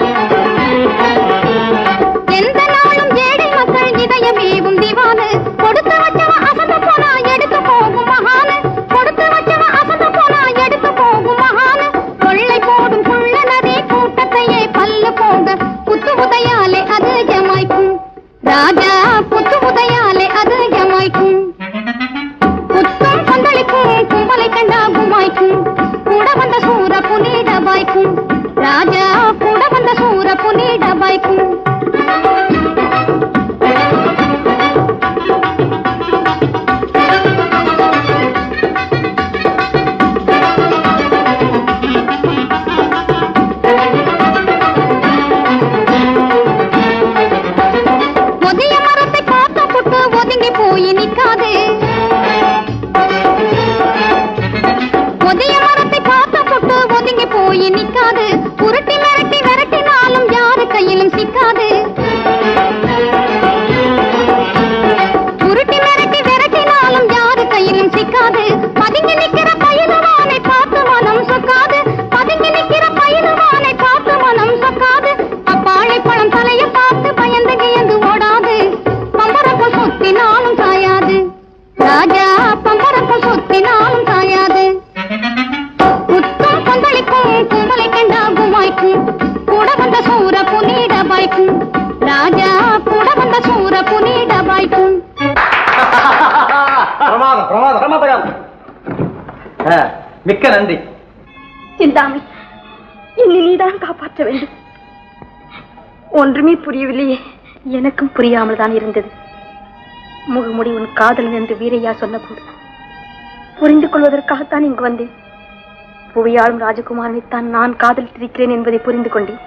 மிக்க நன்றி சிந்தாமணி என்னை நீதான் காப்பாற்ற வேண்டும் ஒன்றுமே புரியவில்லையே எனக்கும் புரியாமல் தான் இருந்தது முகமுடி உன் காதலன் என்று வீரையா சொன்னபோது புரிந்து கொள்வதற்காகத்தான் இங்கு வந்தேன் புவியாளும் ராஜகுமாரனைத்தான் நான் காதலித்திருக்கிறேன் என்பதை புரிந்து கொண்டேன்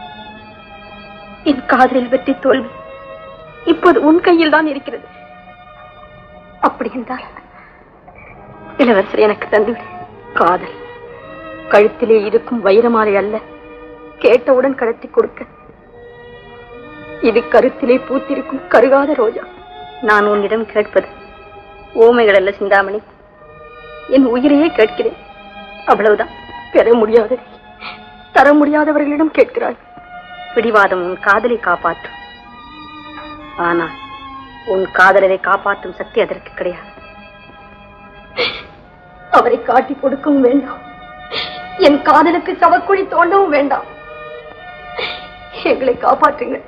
என் காதலில் வெற்றி தோல்வி இப்போது உன் கையில் தான் இருக்கிறது அப்படி என்றால் இளவரசர் எனக்கு தந்துவிடு காதல் கழுத்திலே இருக்கும் வைரமாலை அல்ல கேட்டவுடன் கடத்தி கொடுக்க இது கருத்திலே பூத்திருக்கும் கருகாத ரோஜா நான் உன்னிடம் கேட்பது ஓமைகள் அல்ல சிந்தாமணி என் உயிரையே கேட்கிறேன் அவ்வளவுதான் பெற முடியாததை தர முடியாதவர்களிடம் கேட்கிறாய் பிடிவாதம் உன் காதலை காப்பாற்றும் ஆனால் உன் காதலரை காப்பாற்றும் சக்தி அதற்கு கிடையாது அவரை காட்டி கொடுக்கவும் வேண்டாம் என் காதலுக்கு சவக்குழி தோண்டவும் வேண்டாம் எங்களை காப்பாற்றுங்கள்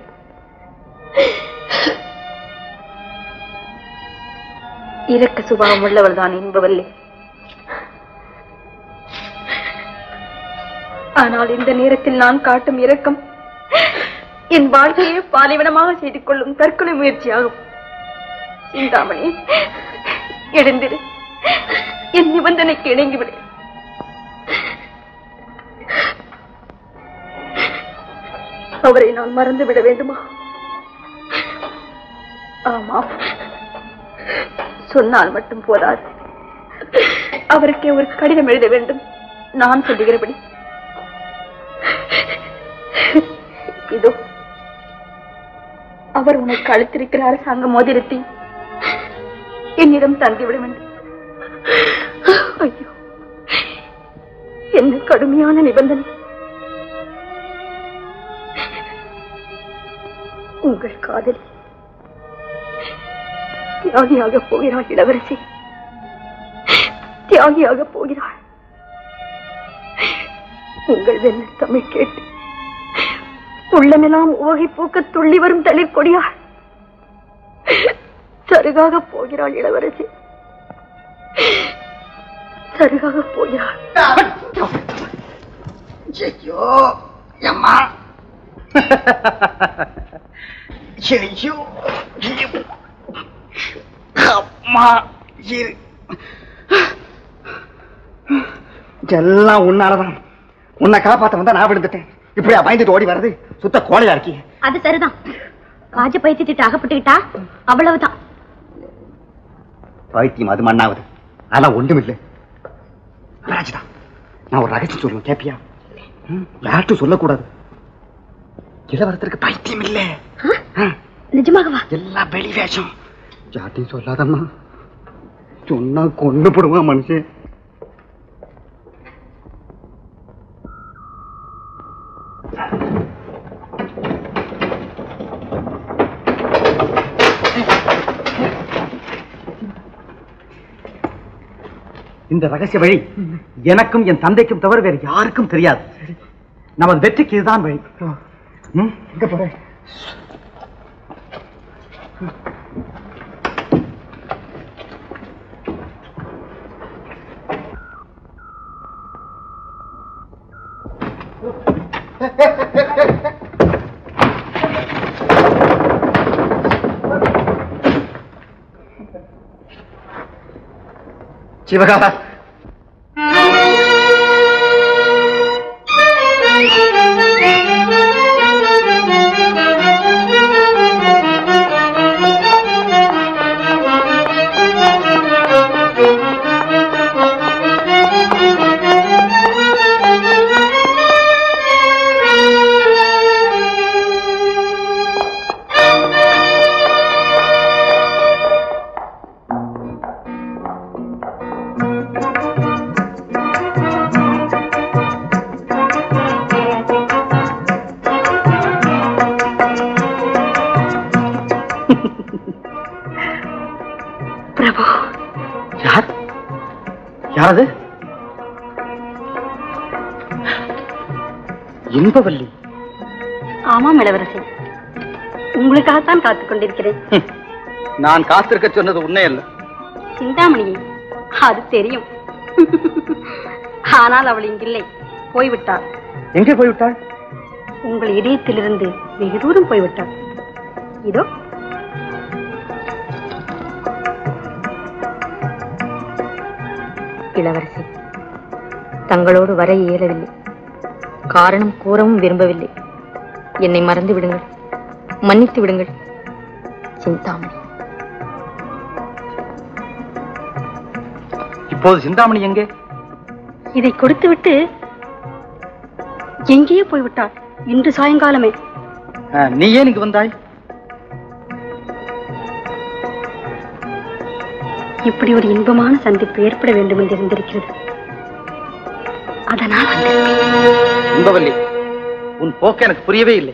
இரக்க சுபாவம் உள்ளவள் தான் என்பவல்லே ஆனால் இந்த நேரத்தில் நான் காட்டும் இரக்கம் என் வாழ்க்கையை பாலைவனமாக செய்து கொள்ளும் தற்கொலை முயற்சியாகும் சிந்தாமணி எழுந்திரு என் நிபந்தனைக்கு இணங்கிவிடு அவரை நான் மறந்து விட வேண்டுமா ஆமாம் சொன்னால் மட்டும் போதாது அவருக்கே ஒரு கடிதம் எழுத வேண்டும் நான் சொல்லுகிறபடி இதோ அவர் உனக்கு அளித்திருக்கிற அரசாங்க மோதிரத்தை என்னிடம் தந்துவிட வேண்டும் ஐயோ என்ன கடுமையான நிபந்தனை உங்கள் காதலி தியாகியாக போகிறாள் இளவரசி தியாகியாக போகிறாள் உங்கள் வெண்ண தமிழ் கேட்டு உள்ளமெல்லாம் ஓகை பூக்க துள்ளி வரும் தளிர் கொடியாள் சருகாக போகிறாள் இளவரசி சருகாக போகிறாள் ஐயோ அம்மா ஐயோ அம்மா இரு எல்லாம் உன்னாலதான் உன்னை காப்பாத்த வந்தா நான் விழுந்துட்டேன் இப்படியா பயந்துட்டு ஓடி வர்றது சுத்த கோழையா இருக்கீங்க அது சரிதான் காஜ பைத்தியத்திட்டு அகப்பட்டுக்கிட்டா அவ்வளவுதான் பைத்தியம் அது மண்ணாவது அதெல்லாம் ஒன்றுமில்லை ராஜிதா நான் ஒரு ரகசியம் சொல்லுவேன் கேப்பியா ம், யார்கிட்டும் சொல்லக்கூடாது இளவரசருக்கு பைத்தியம் இல்ல நிஜமாகவா எல்லாம் வெளி வேஷம் யார்ட்டையும் சொல்லாதம்மா சொன்னா கொண்டு போடுவான் மனுஷன் இந்த ரகசிய வழி எனக்கும் என் தந்தைக்கும் தவிர வேறு யாருக்கும் தெரியாது நமது வெற்றிக்கு இதுதான் வழி ம்? எங்க போறேன் சிவகா பிரபு யார் யாரது இன்பவல்லி ஆமாம் இளவரசி உங்களுக்காகத்தான் காத்துக் கொண்டிருக்கிறேன் நான் காத்திருக்க சொன்னது உண்மை அல்ல சிந்தாமணியே அது தெரியும் ஆனால் அவள் இங்கில்லை போய்விட்டாள் எங்கே போய்விட்டாள் உங்கள் இதயத்திலிருந்து வெகு தூரம் போய்விட்டாள் இதோ இளவரசி தங்களோடு வர இயலவில்லை காரணம் கூறவும் விரும்பவில்லை என்னை மறந்து விடுங்கள் மன்னித்து விடுங்கள் சிந்தாமணி இப்போது சிந்தாமணி எங்கே இதை கொடுத்துவிட்டு எங்கேயோ போய்விட்டாள் இன்று சாயங்காலமே ஆ, நீ ஏன் இங்கு வந்தாய் இப்படி ஒரு இன்பமான சந்திப்பு ஏற்பட வேண்டும் என்று இருந்திருக்கிறது அதனால் வந்திருக்கிறேன். இன்பவல்லி உன் போக்கு எனக்கு புரியவே இல்லை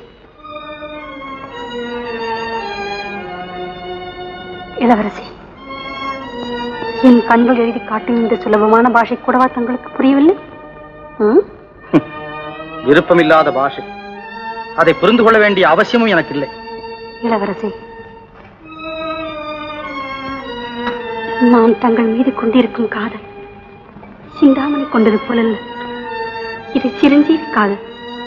இளவரசி என் கண்கள் எழுதி காட்டும் இந்த சுலபமான பாஷை கூடவா தங்களுக்கு புரியவில்லை ம்? விருப்பமில்லாத பாஷை அதை புரிந்து கொள்ள வேண்டிய அவசியமும் எனக்கு இல்லை இளவரசி நான் தங்கள் மீது கொண்டிருக்கும் காதல் சிந்தாமணி கொண்டது போலல்ல இது சிரஞ்சீவி காதல்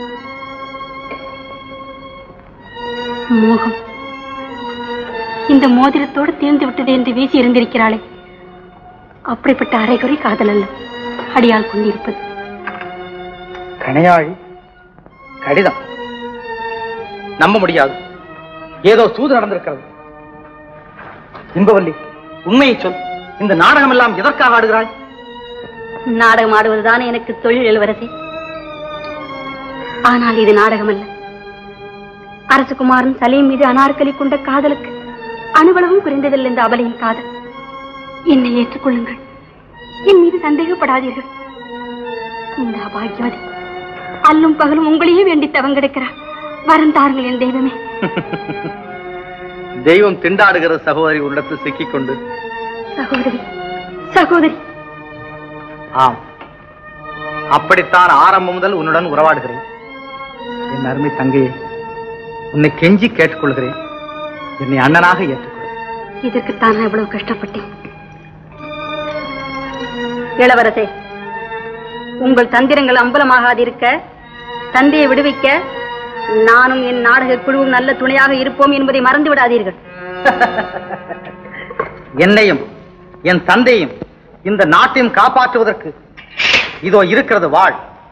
மோகம் இந்த மோதிரத்தோடு தீர்ந்து விட்டது என்று வீசி இருந்திருக்கிறாளே அப்படிப்பட்ட அரைகுறை காதல் அல்ல அடியால் கொண்டிருப்பது கணையாழி கடிதம் நம்ப முடியாது ஏதோ சூது நடந்திருக்கிறது இன்பவல்லி உண்மையை சொல் இந்த நாடகம் எல்லாம் எதற்காக ஆடுகிறாய் நாடகம் ஆடுவதுதான் எனக்கு தொழில் இளவரசி ஆனால் இது நாடகம் அல்ல அரசகுமாரன் சலீம் மீது அனார்கலி கொண்ட காதலுக்கு அணுவளவும் குறைந்ததில்லை இந்த அபலையின் காதல் என்னை ஏற்றுக்கொள்ளுங்கள் என் மீது சந்தேகப்படாதீர்கள் இந்த அபாகியவதி அல்லும் பகலும் உங்களையே வேண்டி தவங்கெடுக்கிறார் வரம் தாருங்கள் என் தெய்வமே தெய்வம் திண்டாடுகிற சகோதரி உள்ளத்தில் சிக்கிக்கொண்டு சகோதரி சகோதரி ஆம் அப்படித்தான் ஆரம்பம் முதல் உன்னுடன் உறவாடுகிறேன் என் அருமை தங்கையே உன்னை கெஞ்சி கேட்டுக்கொள்கிறேன் என்னை அண்ணனாக ஏற்றுக்கொள் இதற்குத்தான் நான் இவ்வளவு கஷ்டப்பட்டேன் இளவரசே உங்கள் தந்திரங்கள் அம்பலமாகாதிருக்க தந்தையை விடுவிக்க நானும் என் நாடக குழுவும் நல்ல துணையாக இருப்போம் என்பதை மறந்து விடாதீர்கள் என்னையும் என் தந்தையும் இந்த நாட்டையும் காப்பாற்றுவதற்கு இதோ இருக்கிறது வாழ்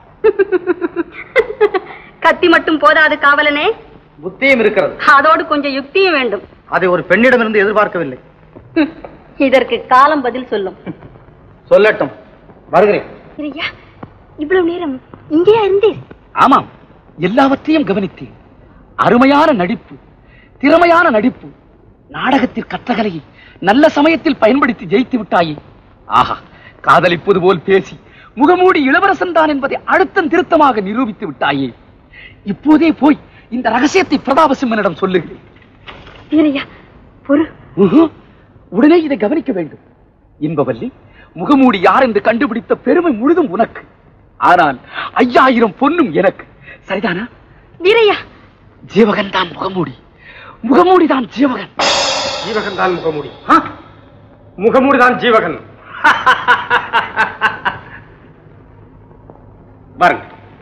கத்தி மட்டும் போதாது காவலனே புத்தியும் இருக்கிறது அதோடு கொஞ்சம் யுக்தியும் வேண்டும் அதை ஒரு பெண்ணிடமிருந்து எதிர்பார்க்கவில்லை இதற்கு காலம் பதில் சொல்லும் சொல்லட்டும் வருகிறேன் ஐயா இவ்வளவு நேரம் இங்கேயா இருந்தீர் ஆமாம் எல்லாவற்றையும் கவனித்தேன் அருமையான நடிப்பு திறமையான நடிப்பு நாடகத்தில் கற்றகலையை நல்ல சமயத்தில் பயன்படுத்தி ஜெயித்து விட்டாயே ஆஹா காதலிப்பது போல் பேசி முகமூடி இளவரசன் தான் என்பதை அழுத்தம் திருத்தமாக நிரூபித்து விட்டாயே இப்போதே போய் இந்த ரகசியத்தை பிரதாபசிம்மனிடம் சொல்லுகிறேன் வீரையா பொறு உஹு, உடனே இதை கவனிக்க வேண்டும் இன்பவல்லி முகமூடி யார் என்று கண்டுபிடித்த பெருமை முழுதும் உனக்கு ஆனால் ஐயாயிரம் பொன்னும் எனக்கு சரிதானா வீரையா ஜீவகன் தான் முகமூடி முகமூடி தான் ஜீவகன் ஜீவகன் தான் முகமூடி முகமூடி தான் ஜீவகன் பாருங்க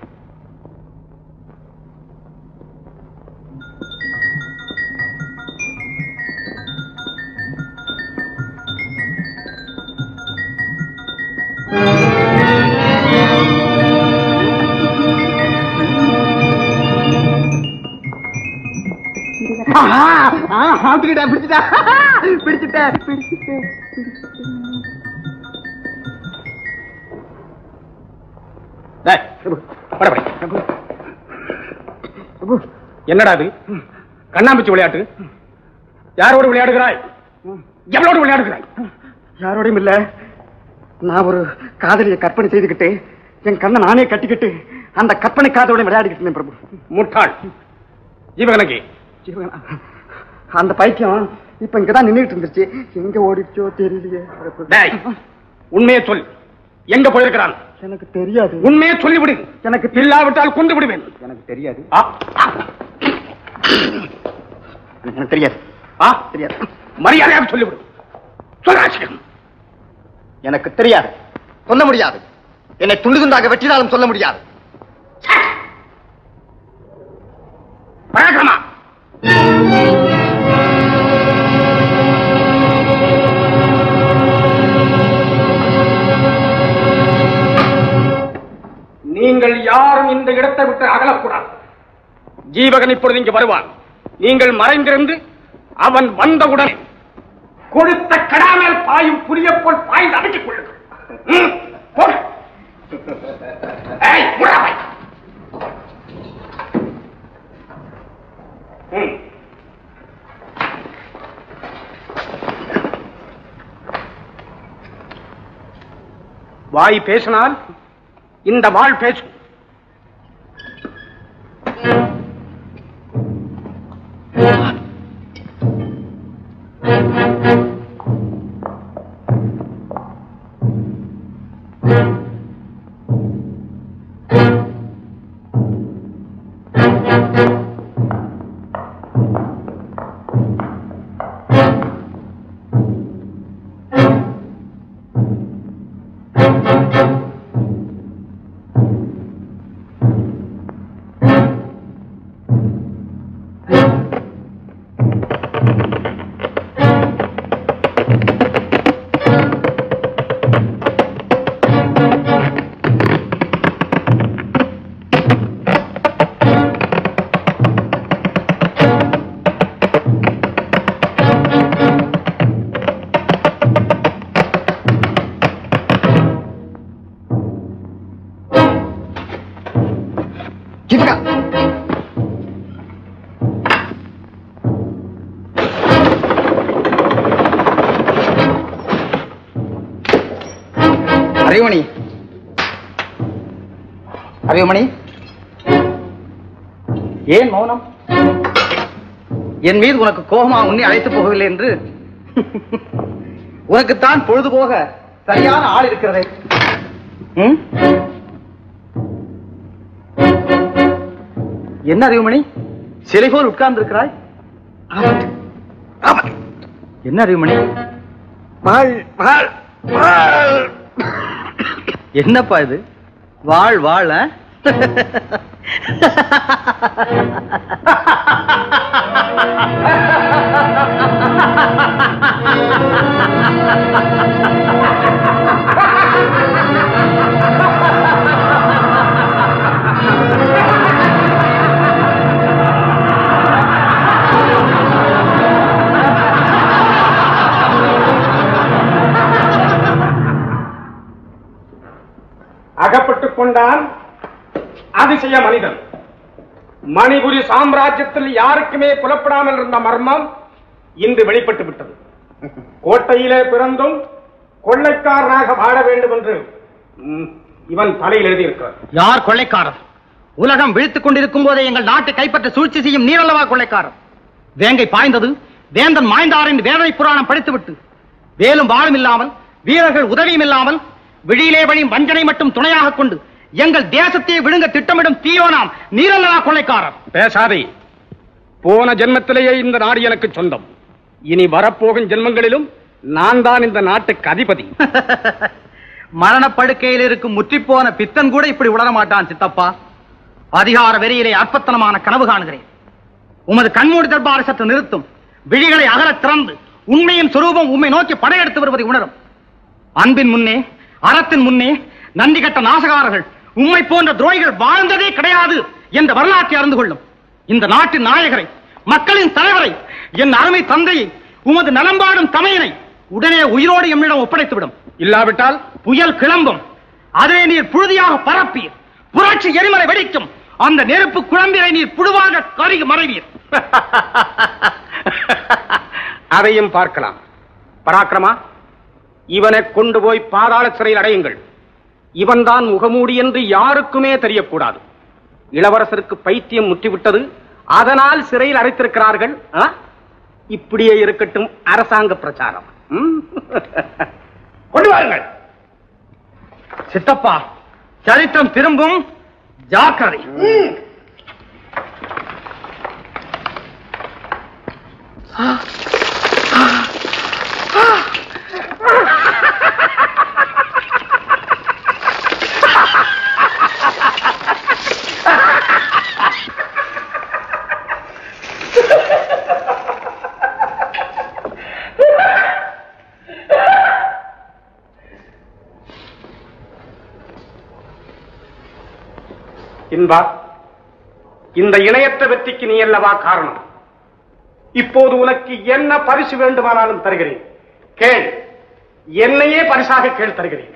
பிடிச்சிட்டேன் பிடிச்சிட்டேன் பிடிச்சிட்டேன் டேய், பட, பட. என்னடா இது கண்ணாம்பூச்சி விளையாட்டு யாரோடு விளையாடுகிறாய் எவ்வளோடு விளையாடுகிறாய் யாரோடையும் இல்ல நான் ஒரு காதலியை கற்பனை செய்துக்கிட்டு என் கண்ணை நானே கட்டிக்கிட்டு அந்த கற்பனை காதலோட விளையாடிக்கிட்டு இருந்தேன் பிரபு முட்டாள் ஜீவகனகி ஜீவனா, அந்த பைத்தியம் இப்ப இங்கதான் நின்னுட்டு இருந்துச்சு எங்க ஓடிச்சோ தெரியலையே பிரபு. டேய், உண்மையை சொல் எங்க போயிருக்கிறான் எனக்கு தெரியாது உண்மையை சொல்லிவிடு எனக்கு இல்லாவிட்டால் கொண்டு விடுவேன் எனக்கு தெரியாது ஆ, எனக்கு தெரியாது ஆ, தெரியாது மரியாதையாக சொல்லிவிடு சொல் ராஜிகன் எனக்கு தெரியாது சொல்ல முடியாது என்னை துண்டு துண்டாக வெற்றினாலும் சொல்ல முடியாது பராக்கிரமா நீங்கள் யாரும் இந்த இடத்தை விட்டு அகலக்கூடாது ஜீவகன் இப்பொழுது இங்கு வருவான் நீங்கள் மறைந்திருந்து அவன் வந்தவுடன் கொடுத்த கடாமேல் பாயும் புலிய போல் பாய்ந்து அடக்கிக் கொள்ளுங்கள் ம், போடு. ஏய், மூடா வாய். ம். வாய் பேசினால் இந்த வாழ் பேசும் அறிவுமணி அறிவுமணி ஏன் மௌனம் என் மீது உனக்கு கோபமா உன்னை அழைத்து போகவில்லை என்று உனக்குத்தான் பொழுது போக சரியான ஆள் இருக்கிறதே ம்? என்ன அறிவுமணி சிலை போல் உட்கார்ந்து இருக்கிறாய் என்ன அறிவுமணி என்னப்பா இது வாழ் வாழ அகப்பட்டுக் கொண்டான் அதிசய மனிதன் மணிபுரி சாம்ராஜ்யத்தில் யாருக்குமே புலப்படாமல் இருந்த மர்மம் இன்று வெளிப்பட்டு விட்டது கோட்டையிலே பிறந்தும் கொள்ளைக்காரனாக வாழ வேண்டும் என்று ம், இவன் தலையில் எழுதியிருக்கிறார் யார் கொள்ளைக்காரர் உலகம் விழித்துக் கொண்டிருக்கும் போதே எங்கள் நாட்டை கைப்பற்ற சூழ்ச்சி செய்யும் நீரல்லவா கொள்ளைக்காரர் வேங்கை பாய்ந்தது வேந்தன் மாய்ந்தார் என்று வேதனை புராணம் படித்துவிட்டு வேலும் வாழும் இல்லாமல் வீரர்கள் உதவியும் இல்லாமல் விழியிலே வழியும் வஞ்சனை மட்டும் துணையாக கொண்டு எங்கள் தேசத்தை விழுங்க திட்டமிடும் தீயோனாம் நீரல்லவா கொள்ளைக்காரர் பேசாதே போன ஜென்மத்திலேயே இந்த நாடு எனக்கு சொந்தம் இனி வரப்போகும் ஜென்மங்களிலும் நான் தான் இந்த நாட்டுக்கு அதிபதி மரணப்படுக்கையில் இருக்கும் முற்றிப்போன பித்தன் கூட இப்படி உணர மாட்டான் சித்தப்பா அதிகார வெறியிலே அற்பத்தனமான கனவு காணுகிறேன் உமது கண்மூடி தர்பாரை சற்று நிறுத்தும் விழிகளை அகலத் திறந்து உண்மையின் சுரூபம் உண்மை நோக்கி படையெடுத்து வருவதை உணரும் அன்பின் முன்னே அறத்தின் முன்னே நந்தி கட்ட நாசகாரர்கள் உண்மை போன்ற துரோகிகள் வாழ்ந்ததே கிடையாது என்ற வரலாற்றை அறிந்து கொள்ளும் இந்த நாட்டின் நாயகரை மக்களின் தலைவரை என் அருமை தந்தையை உமது நலம்பாடும் தமையனை உடனே உயிரோடு எம்மிடம் ஒப்படைத்துவிடும் இல்லாவிட்டால் புயல் கிளம்பும் அதை நீர் புழுதியாக பரப்பீர் புரட்சி எரிமலை வெடிக்கும் அந்த நெருப்பு குழம்பிலை நீர் புழுவாக கருகி மறைவீர் அதையும் பார்க்கலாம் பராக்கிரமா இவனை கொண்டு போய் பாதாள சிறையில் அடையுங்கள் இவன்தான் முகமூடி என்று யாருக்குமே தெரியக்கூடாது இளவரசருக்கு பைத்தியம் முற்றிவிட்டது அதனால் சிறையில் அடைத்திருக்கிறார்கள் ஆ? இப்படியே இருக்கட்டும் அரசாங்க பிரச்சாரம் ம்? கொண்டு வாருங்கள் சித்தப்பா சரித்திரம் திரும்பும் ஜாக்கிரதை இன்பா இந்த இணையற்ற வெற்றிக்கு நீ அல்லவா காரணம் இப்போது உனக்கு என்ன பரிசு வேண்டுமானாலும் தருகிறேன் கேள் என்னையே பரிசாக கேள் தருகிறேன்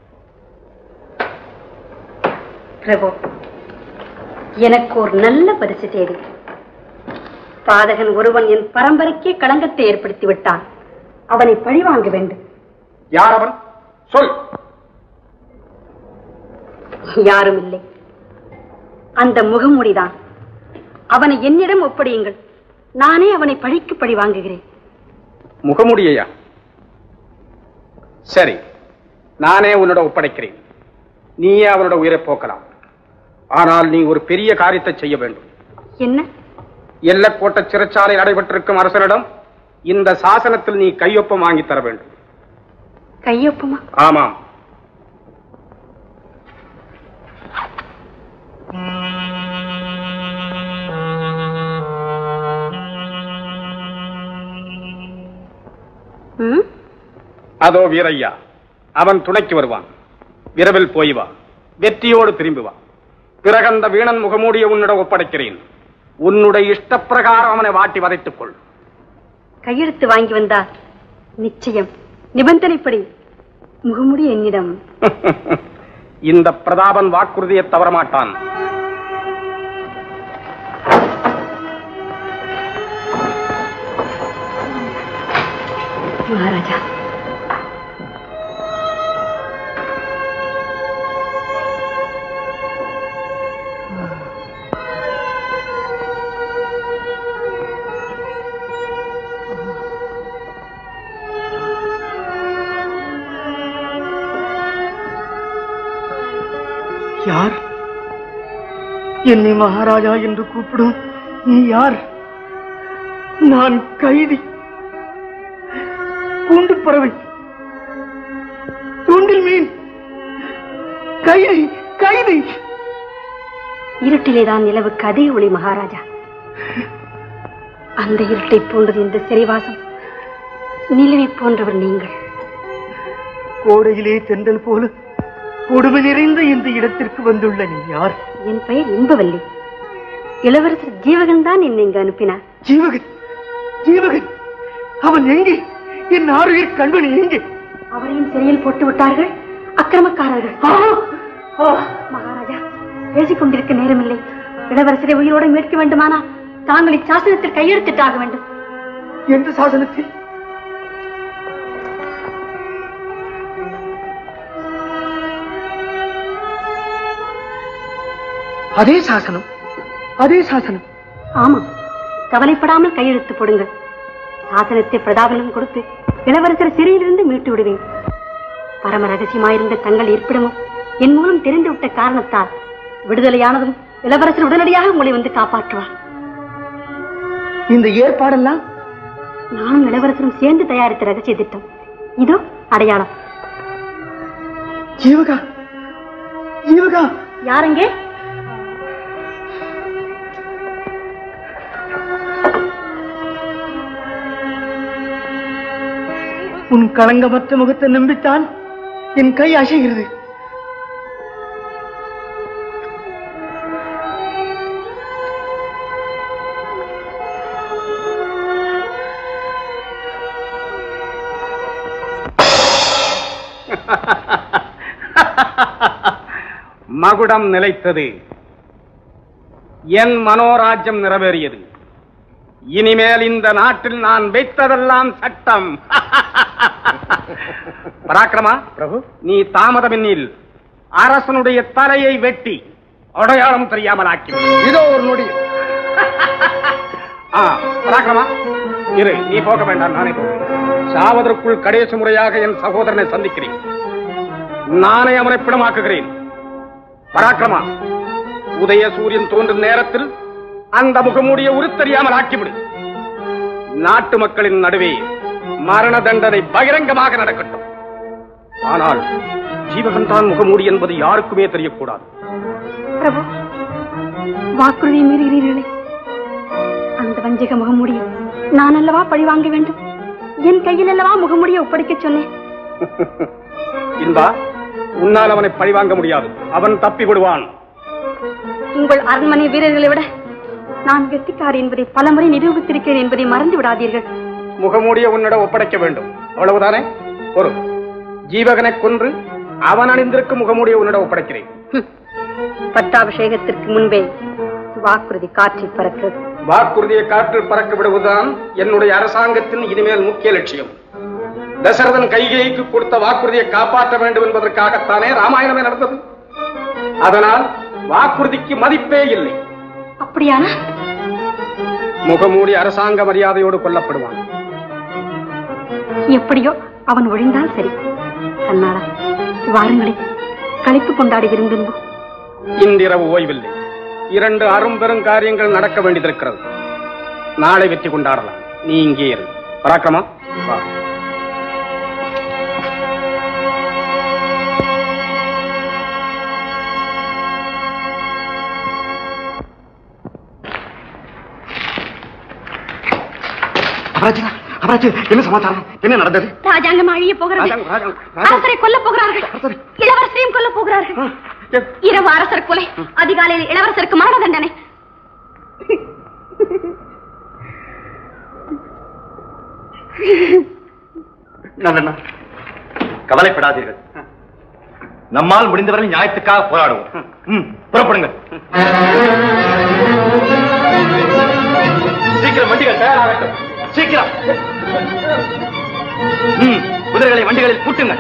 பிரபு எனக்கு ஒரு நல்ல பரிசு தேவை பாதகன் ஒருவன் என் பரம்பரைக்கே களங்கத்தை ஏற்படுத்தி விட்டான் அவனை பழிவாங்க வேண்டும் யார் அவன் சொல் யாரும் இல்லை அந்த முகமூடிதான் அவனை என்னிடம் ஒப்படையுங்கள் நானே அவனை பழிக்கு பழி வாங்குகிறேன் முகமுடியா சரி நானே உன்னோட ஒப்படைக்கிறேன் நீயே அவனோட உயிரை போக்கலாம் ஆனால் நீ ஒரு பெரிய காரியத்தை செய்ய வேண்டும் என்ன எல்லக்கோட்ட சிறைச்சாலை நடைபெற்றிருக்கும் அரசனிடம் இந்த சாசனத்தில் நீ கையொப்பம் வாங்கி தர வேண்டும் கையொப்பமா ஆமாம் ம்? அதோ வீரையா அவன் துணைக்கு வருவான் விரைவில் போய் வா வெற்றியோடு திரும்பி வா பிறகு அந்த வீணன் முகமூடிய உன்னிடம் ஒப்படைக்கிறேன் உன்னுடைய இஷ்டப்பிரகாரம் அவனை வாட்டி வதைத்துக் கொள் கையெழுத்து வாங்கி வந்தார் நிச்சயம் நிபந்தனைப்படி முகமுடி என்னிடம் இந்த பிரதாபன் வாக்குறுதியை தவறமாட்டான் மகாராஜா யார் என்னை மகாராஜா என்று கூப்பிடும் நீ யார் நான் கைதி கூண்டு பறவை தூண்டில் மீன் கைதி கைதி இருட்டிலேதான் நிலவுக்கு அதிக ஒளி மகாராஜா அந்த இருட்டை போன்றது இந்த சிறைவாசம் நிலவை போன்றவர் நீங்கள் கோடையிலே தென்றல் போல கொடுமை நிறைந்த இந்த இடத்திற்கு வந்துள்ள நீ யார் என் பெயர் இன்பவல்லி இளவரசர் ஜீவகன் தான் என்னை இங்கு அனுப்பினார் ஜீவகன் ஜீவகன் அவன் எங்கே என் ஆறுயிர் கண்பனி எங்கே அவரையும் சிறையில் போட்டு விட்டார்கள் அக்கிரமக்காரர்கள் மகாராஜா பேசிக் கொண்டிருக்க நேரமில்லை இளவரசரை உயிரோடு மீட்க வேண்டுமானா தாங்கள் இச்சாசனத்தில் கையெழுத்திட்டாக வேண்டும் எந்த சாசனத்தில் அதே சாசனம் அதே சாசனம் ஆமாம் கவலைப்படாமல் கையெழுத்து போடுங்கள் சாசனத்தை பிரதாபனிடம் கொடுத்து இளவரசர் சிறையிலிருந்து மீட்டு விடுவேன் பரம ரகசியமாயிருந்த தங்கள் இருப்பிடமும் என் மூலம் தெரிந்து விட்ட காரணத்தால் விடுதலையானதும் இளவரசர் உடனடியாக உங்களை வந்து காப்பாற்றுவார் இந்த ஏற்பாடெல்லாம் நானும் இளவரசரும் சேர்ந்து தயாரித்த ரகசிய திட்டம் இதோ அடையாளம் ஜீவகா ஜீவகா யாருங்கே உன் களங்கமற்ற முகத்தை நம்பித்தான் என் கை அசைகிறது மகுடம் நிலைத்தது என் மனோராஜ்யம் நிறைவேறியது இனிமேல் இந்த நாட்டில் நான் வைத்ததெல்லாம் சட்டம் பராக்கிரமா பிரபு நீ தாமதமின்னில் அரசனுடைய தலையை வெட்டி அடையாளம் தெரியாமல் ஆக்கி இதோ ஒரு நொடி ஆ, பராக்கிரமா இரு நீ போக வேண்டாம் நானே போகிறேன் சாவதற்குள் கடைசி முறையாக என் சகோதரனை சந்திக்கிறேன் நானே அவனை பிணமாக்குகிறேன் பராக்கிரமா உதய சூரியன் தோன்றும் நேரத்தில் அந்த முகமூடிய உருத்தெரியாமல் ஆக்கிவிடு நாட்டு மக்களின் நடுவே மரண தண்டனை பகிரங்கமாக நடக்கட்டும் ஆனால் ஜீவகன் தான் முகமூடி என்பது யாருக்குமே தெரியக்கூடாது பிரபு வாக்குறுதி மீறுகிறீர்களே அந்த வஞ்சக முகமூடியை நான் அல்லவா பழி வாங்க வேண்டும் என் கையில் அல்லவா முகமூடியை ஒப்படைக்க சொன்னேன் இன்பா உன்னால் அவனை பழிவாங்க முடியாது அவன் தப்பி விடுவான் உங்கள் அரண்மனை வீரர்களை விட நான் கெட்டிக்காரி என்பதை பலமுறை நிரூபித்திருக்கிறேன் என்பதை மறந்து விடாதீர்கள் முகமூடிய உன்னிடம் ஒப்படைக்க வேண்டும் அவ்வளவுதானே ஒரு ஜீவகனை கொன்று அவன் அணிந்திருக்கும் முகமூடிய உன்னிடம் ஒப்படைக்கிறேன் பட்டாபிஷேகத்திற்கு முன்பே வாக்குறுதி காற்றில் பறக்கிறது வாக்குறுதியை காற்றில் பறக்க விடுவதுதான் என்னுடைய அரசாங்கத்தின் இனிமேல் முக்கிய லட்சியம் தசரதன் கைகேயிக்கு கொடுத்த வாக்குறுதியை காப்பாற்ற வேண்டும் என்பதற்காகத்தானே ராமாயணமே நடந்தது அதனால் வாக்குறுதிக்கு மதிப்பே இல்லை அப்படியானா முகமூடி அரசாங்க மரியாதையோடு கொல்லப்படுவான் எப்படியோ அவன் ஒழிந்தால் சரி கண்ணாடா வாருங்களே கழிப்பு கொண்டாடி விரும்புவோம் இன்றிரவு ஓய்வில்லை இரண்டு அரும்பெரும் காரியங்கள் நடக்க வேண்டியிருக்கிறது நாளை வெற்றி கொண்டாடலாம் நீ இங்கே இரு பராக்கிரமா வா அபராஜா அபராஜ் என்ன சமாச்சாரம் என்ன நடந்தது ராஜாங்கம் அழிய போகிறது ராஜாங்கம், ராஜாங்கம், ராஜாங்கம். அரசரை கொல்ல போகிறார்கள் இளவரசரையும் கொல்ல போகிறார்கள் இரவு அரசர் கொலை அதிகாலையில் இளவரசருக்கு மரண தண்டனை நல்லண்ணா கவலைப்படாதீர்கள் நம்மால் முடிந்தவரை நியாயத்துக்காக போராடுவோம் ம், புறப்படுங்கள் சீக்கிரம் வண்டிகள் தயாராகட்டும் சீக்கிரம் ம், குதிரைகளை வண்டிகளில் பூட்டுங்கள்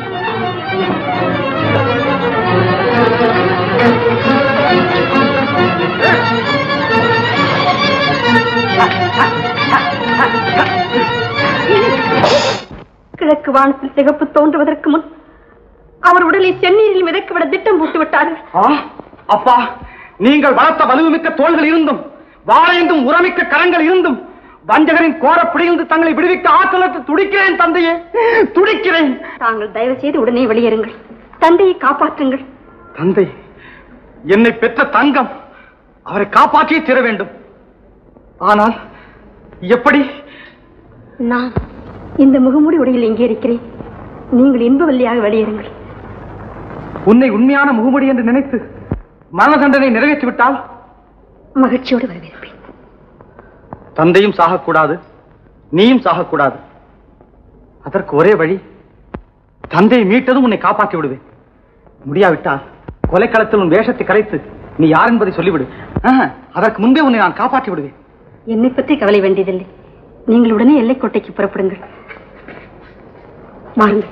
கிழக்கு வானத்தில் சிகப்பு தோன்றுவதற்கு முன் அவர் உடலை செந்நீரில் மிதக்கவிட திட்டம் போட்டு விட்டார்கள் ஆ, அப்பா நீங்கள் வளர்த்த வலுவுமிக்க தோள்கள் இருந்தும் வாழைந்தும் உரமிக்க கரங்கள் இருந்தும் வஞ்சகரின் கோரப்பிடியிருந்து தங்களை விடுவிக்க ஆற்றலற்று துடிக்கிறேன் தந்தையே துடிக்கிறேன் தாங்கள் தயவு செய்து உடனே வெளியேறுங்கள் தந்தையை காப்பாற்றுங்கள் தந்தை என்னை பெற்ற தங்கம் அவரை காப்பாற்றியே தீர வேண்டும் ஆனால் எப்படி நான் இந்த முகமூடி உடையில் இங்கே இருக்கிறேன் நீங்கள் இன்பவல்லியாக வெளியேறுங்கள் உன்னை உண்மையான முகமுடி என்று நினைத்து மரண தண்டனை நிறைவேற்றி விட்டால் மகிழ்ச்சியோடு வரவேற்பேன் தந்தையும் சாகக்கூடாது நீயும் சாகக்கூடாது அதற்கு ஒரே வழி தந்தையை மீட்டதும் உன்னை காப்பாற்றி விடுவேன் முடியாவிட்டால் கொலைக்களத்தில் உன் வேஷத்தை கலைத்து நீ யார் என்பதை சொல்லிவிடு ஆஹா, அதற்கு முன்பே உன்னை நான் காப்பாற்றி விடுவேன் என்னை பற்றி கவலை வேண்டியதில்லை நீங்கள் உடனே எல்லைக்கோட்டைக்கு புறப்படுங்கள் வாருங்கள்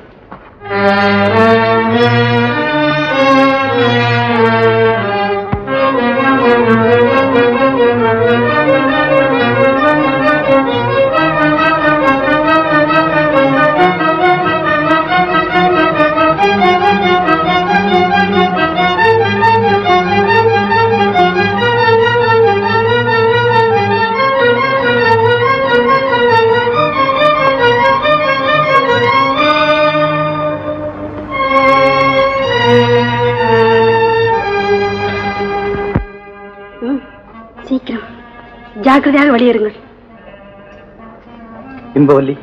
ம், சீக்கிரம் ஜாக்கிரதையாக வெளியேறுங்கள் இன்பவல்லி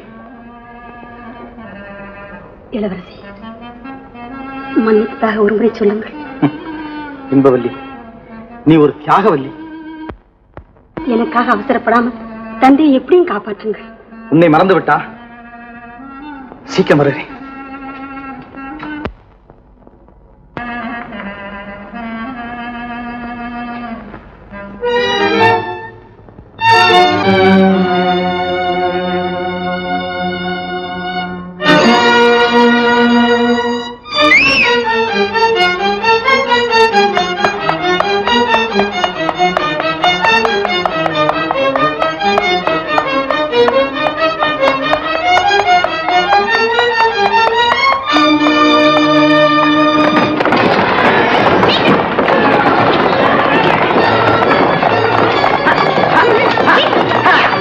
இளவரசி மன்னிப்பதாக ஒரு முறை சொல்லுங்கள் இன்பவல்லி நீ ஒரு தியாகவல்லி எனக்காக அவசரப்படாமல் தந்தையை எப்படியும் காப்பாற்றுங்கள் உன்னை மறந்து விட்டா சீக்கிரம் வருகிறேன் Ah!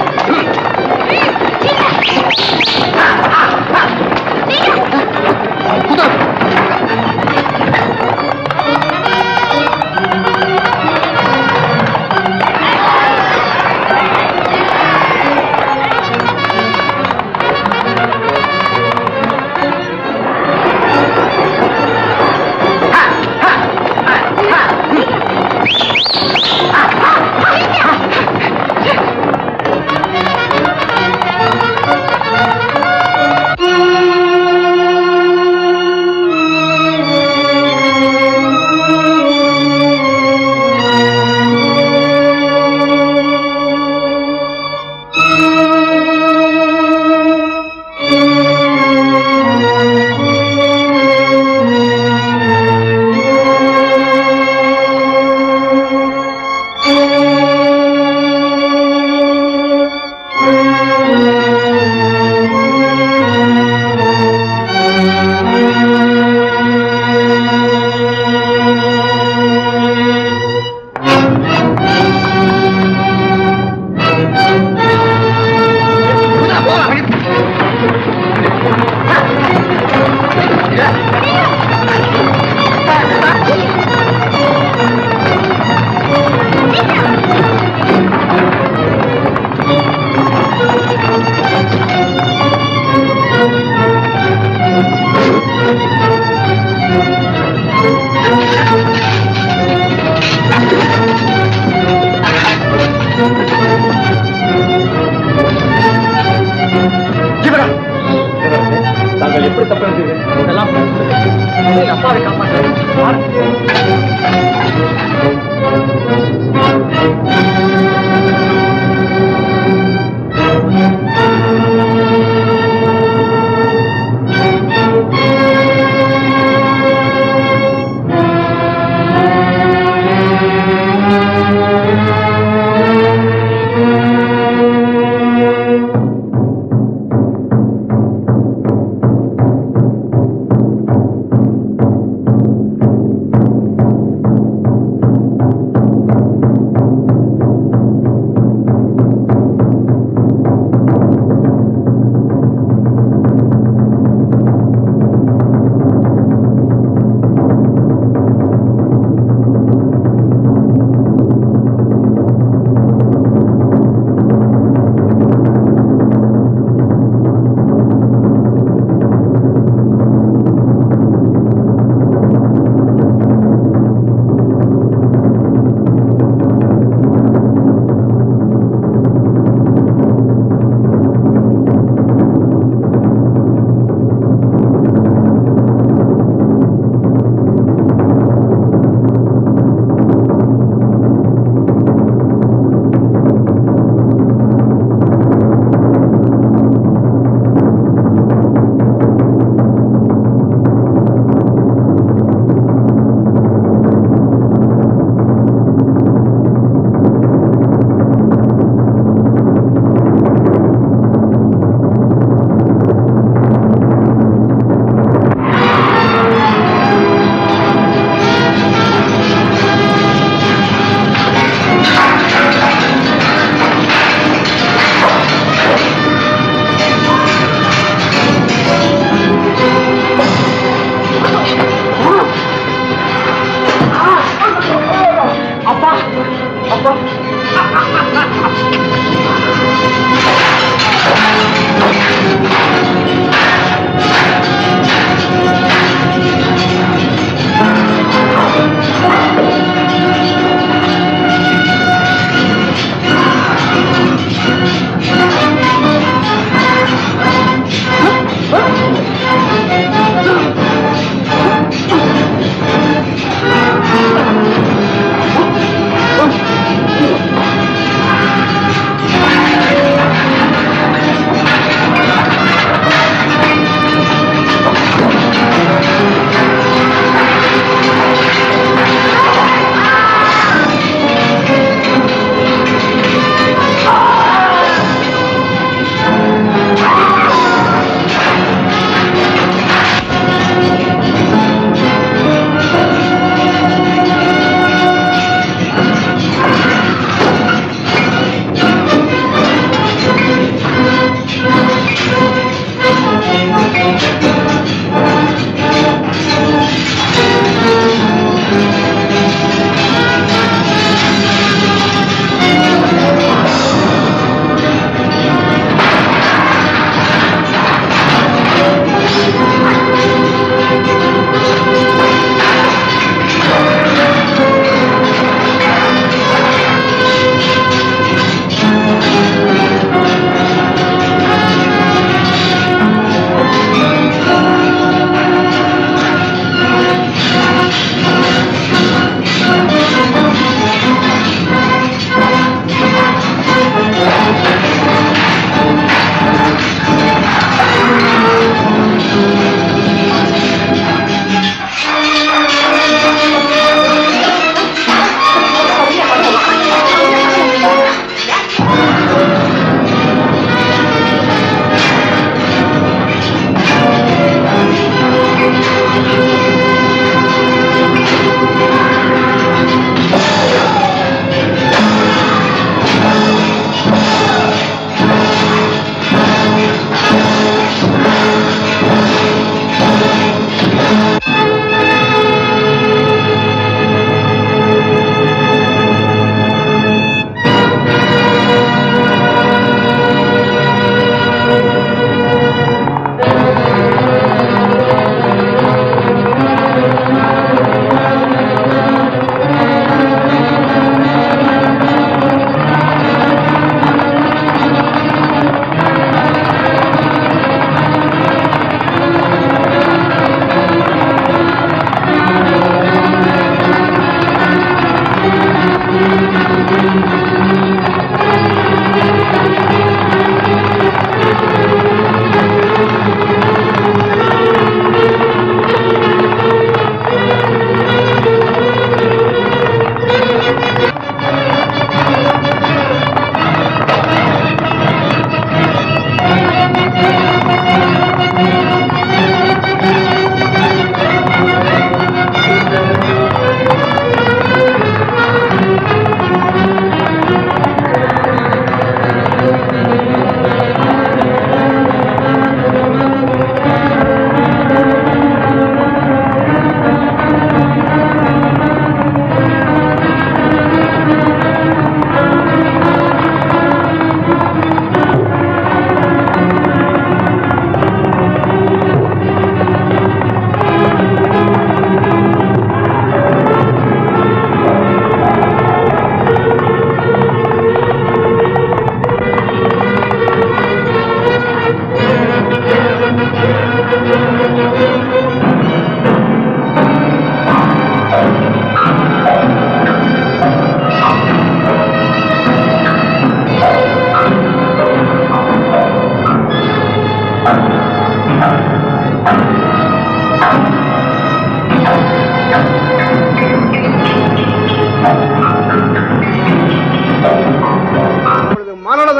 தப்பு நடந்தது இதெல்லாம் முதலில் அப்பாவை காப்பாற்ற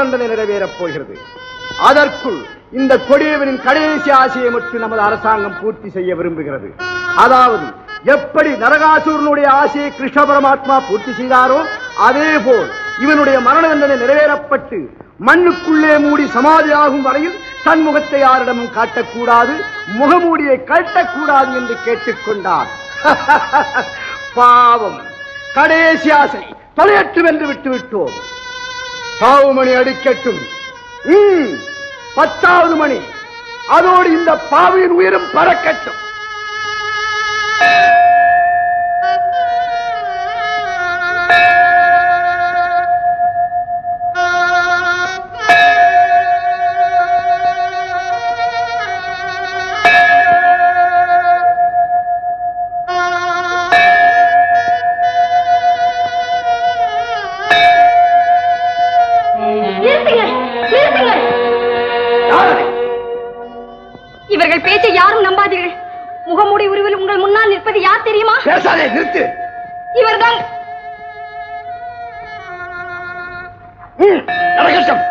தண்டனை நிறைவேறப் போகிறது அதற்குள் இந்த கொடியவனின் கடைசி ஆசையை மட்டும் நமது அரசாங்கம் பூர்த்தி செய்ய விரும்புகிறது அதாவது எப்படி நரகாசூரனுடைய ஆசையை கிருஷ்ண பரமாத்மா பூர்த்தி செய்தாரோ அதே போல் இவனுடைய மரண தண்டனை நிறைவேறப்பட்டு மண்ணுக்குள்ளே மூடி சமாதியாகும் வரையில் தன் முகத்தை யாரிடமும் காட்டக்கூடாது முகமூடியை கட்டக்கூடாது என்று கேட்டுக்கொண்டார் பாவம் கடைசி ஆசை தொலையற்று வென்று விட்டு விட்டோம் சாவுமணி அடிக்கட்டும் ம், பத்தாவது மணி அதோடு இந்த பாவியின் உயிரும் பறக்கட்டும் நிறுத்துங்கள் நிறுத்துங்கள் இவர்கள் பேச்சை யாரும் நம்பாதீர்கள் முகமூடி உருவில் உங்கள் முன்னால் நிற்பது யார் தெரியுமா பேசாதே நிறுத்து இவர்தான் நரகட்டம்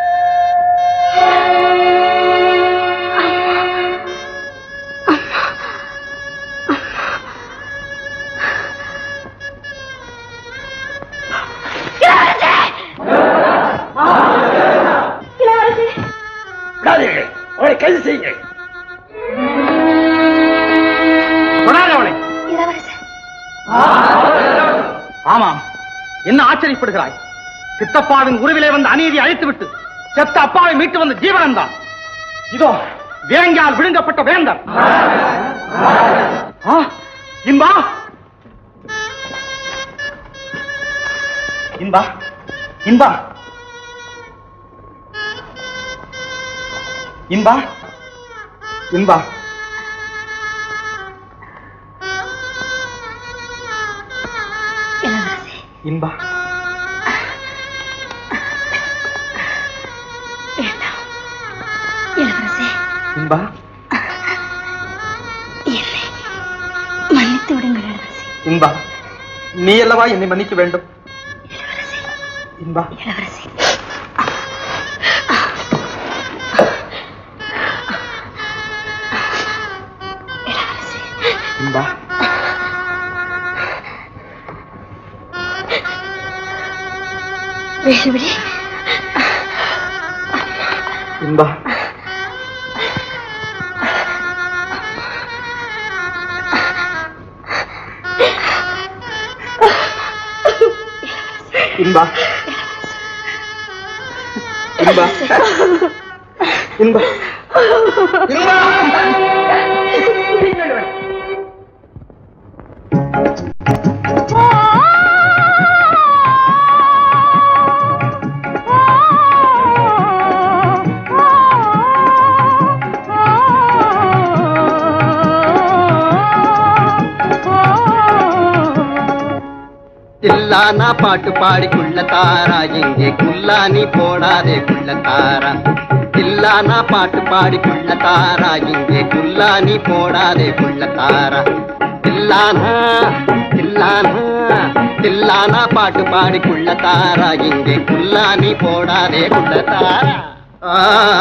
விடாதீர்கள் அவளை கைது செய்யுங்கள் தொடாதே அவளை ஆமாம் என்ன ஆச்சரியப்படுகிறாய் சித்தப்பாவின் உருவிலே வந்த அநீதி அழித்துவிட்டு செத்த அப்பாவை மீட்டு வந்த ஜீவனன் தான் இதோ வேங்கால் விழுங்கப்பட்ட வேந்தர் ஆ, இன்பா இன்பா இன்பா இன்பா இன்பா இன்பா இன்பா மன்னித்து விடுங்கள் இளவரசி இன்பா நீ அல்லவா என்னை மன்னிக்க வேண்டும் இன்பா இளவரசி இன்பா வேலுவிழி இன்பா இன்பா இன்பா இன்பா தில்லானா பாட்டு பாடி குள்ள தாரா எங்கே குல்லானி போடாதே குள்ள தாரா தில்லானா பாட்டு பாடி குள்ள தாரா எங்கே குல்லானி போடாதே குள்ள தாரா தில்லானா தில்லானா தில்லானா பாட்டு பாடி குள்ள தாரா எங்கே குல்லானி போடாதே குள்ள தாரா ஆ,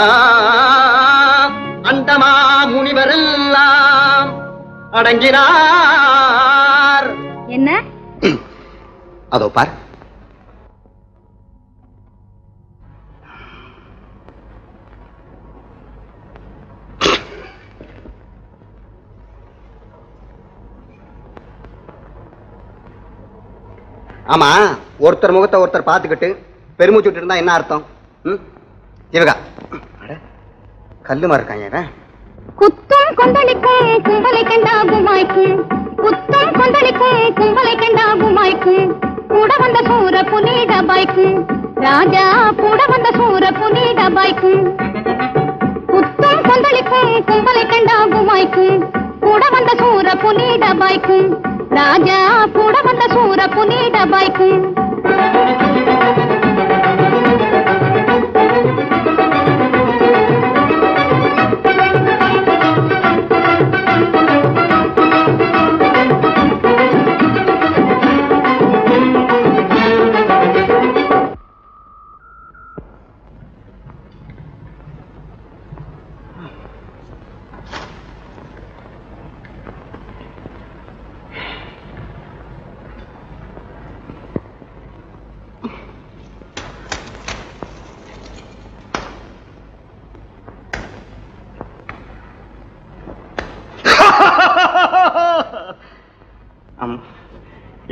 அண்டமா முனிவரெல்லாம் அடங்கினார் என்ன அதோ பார் ஆமா ஒருத்தர் முகத்தை ஒருத்தர் பார்த்துக்கிட்டு பெருமூச்சு விட்டு இருந்தா என்ன அர்த்தம் ம்? சிவகா அட, கல்லு இருக்காங்க இவன். குத்தும் கொந்தளிக்கும் கும்பலை கண்டா குமாய்க்கும் குத்தும் கொந்தளிக்கும் கும்பலை கண்டா குமாய்க்கும் கூட வந்த சூர புனித பாய்க்கும் ராஜா கூட வந்த சூர புனித பாய்க்கும் குத்தும் கொந்தளிக்கும் கும்பலை கண்டா குமாய்க்கும் கூட வந்த சூர புனித பாய்க்கும் ராஜா கூட வந்த சூர புனித பாய்க்கும்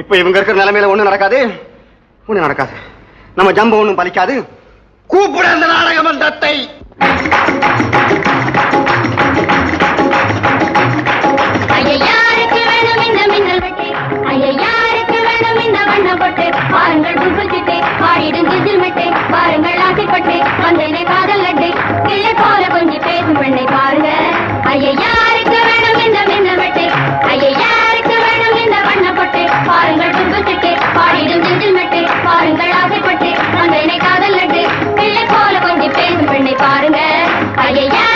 இப்ப இவங்க இருக்கிற நிலைமையில ஒண்ணும் நடக்காது ஒண்ணும் நடக்காது நம்ம ஜம்பு ஒண்ணும் பலிக்காது கூப்பிட அந்த நாடக மன்றத்தை ஐயையாருக்கு வேணும் இந்த மின்னல் வெட்டு ஐயையாருக்கு வேணும் இந்த வண்ண பொட்டு பாருங்கள் கும்பல் சிட்டு பாடிடும் ஜிஜில் மெட்டு பாருங்கள் ஆசைப்பட்டு வந்தேனே காதல் லட்டு கிள்ளை போல கொஞ்சம் பேசும் பெண்ணை பாருங்க ஐயையாருக்கு வேணும் இந்த மின்னல் வெட்டு ஐயையாருக்கு வேணும் இந்த வண்ண பொட்டு பாருங்கள் கும்பல் சிட்டு பாடிடும் ஜிஜில் மெட்டு பாருங்கள் ஆசைப்பட்டு வந்தேனே காதல் லட்டு கிள்ளை போல கொஞ்சம் பேசும் பெண்ணை பாருங்க ஐயையா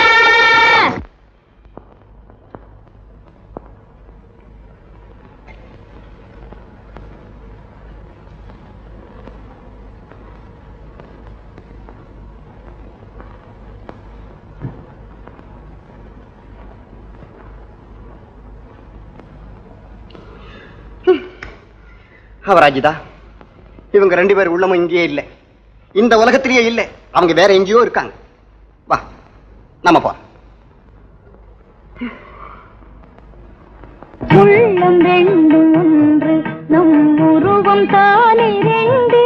அவராஜிதா இவங்க ரெண்டு பேர் உள்ளமும் இங்கேயே இல்லை இந்த உலகத்திலேயே இல்லை அவங்க வேற எங்கேயோ இருக்காங்க வா நம்ம போ உள்ளம் ரெண்டு ஒன்று நம் உருவம் தானே ரெண்டு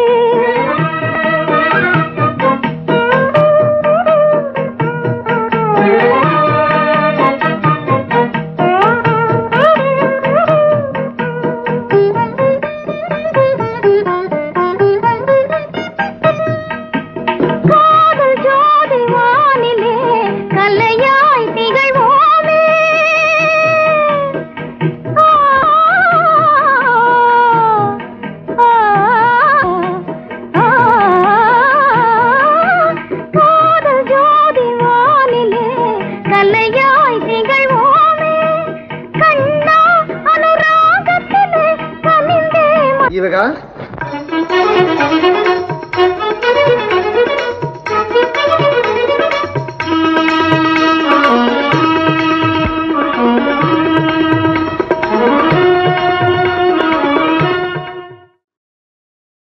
காதல் ஜோதி வானிலே கலையாய் திகழ்வோமே காதல் ஜோதி வானிலே கலையாய் திகழ்வோமே கண்ணா அனுராகத்திலே கனிந்தே இவகா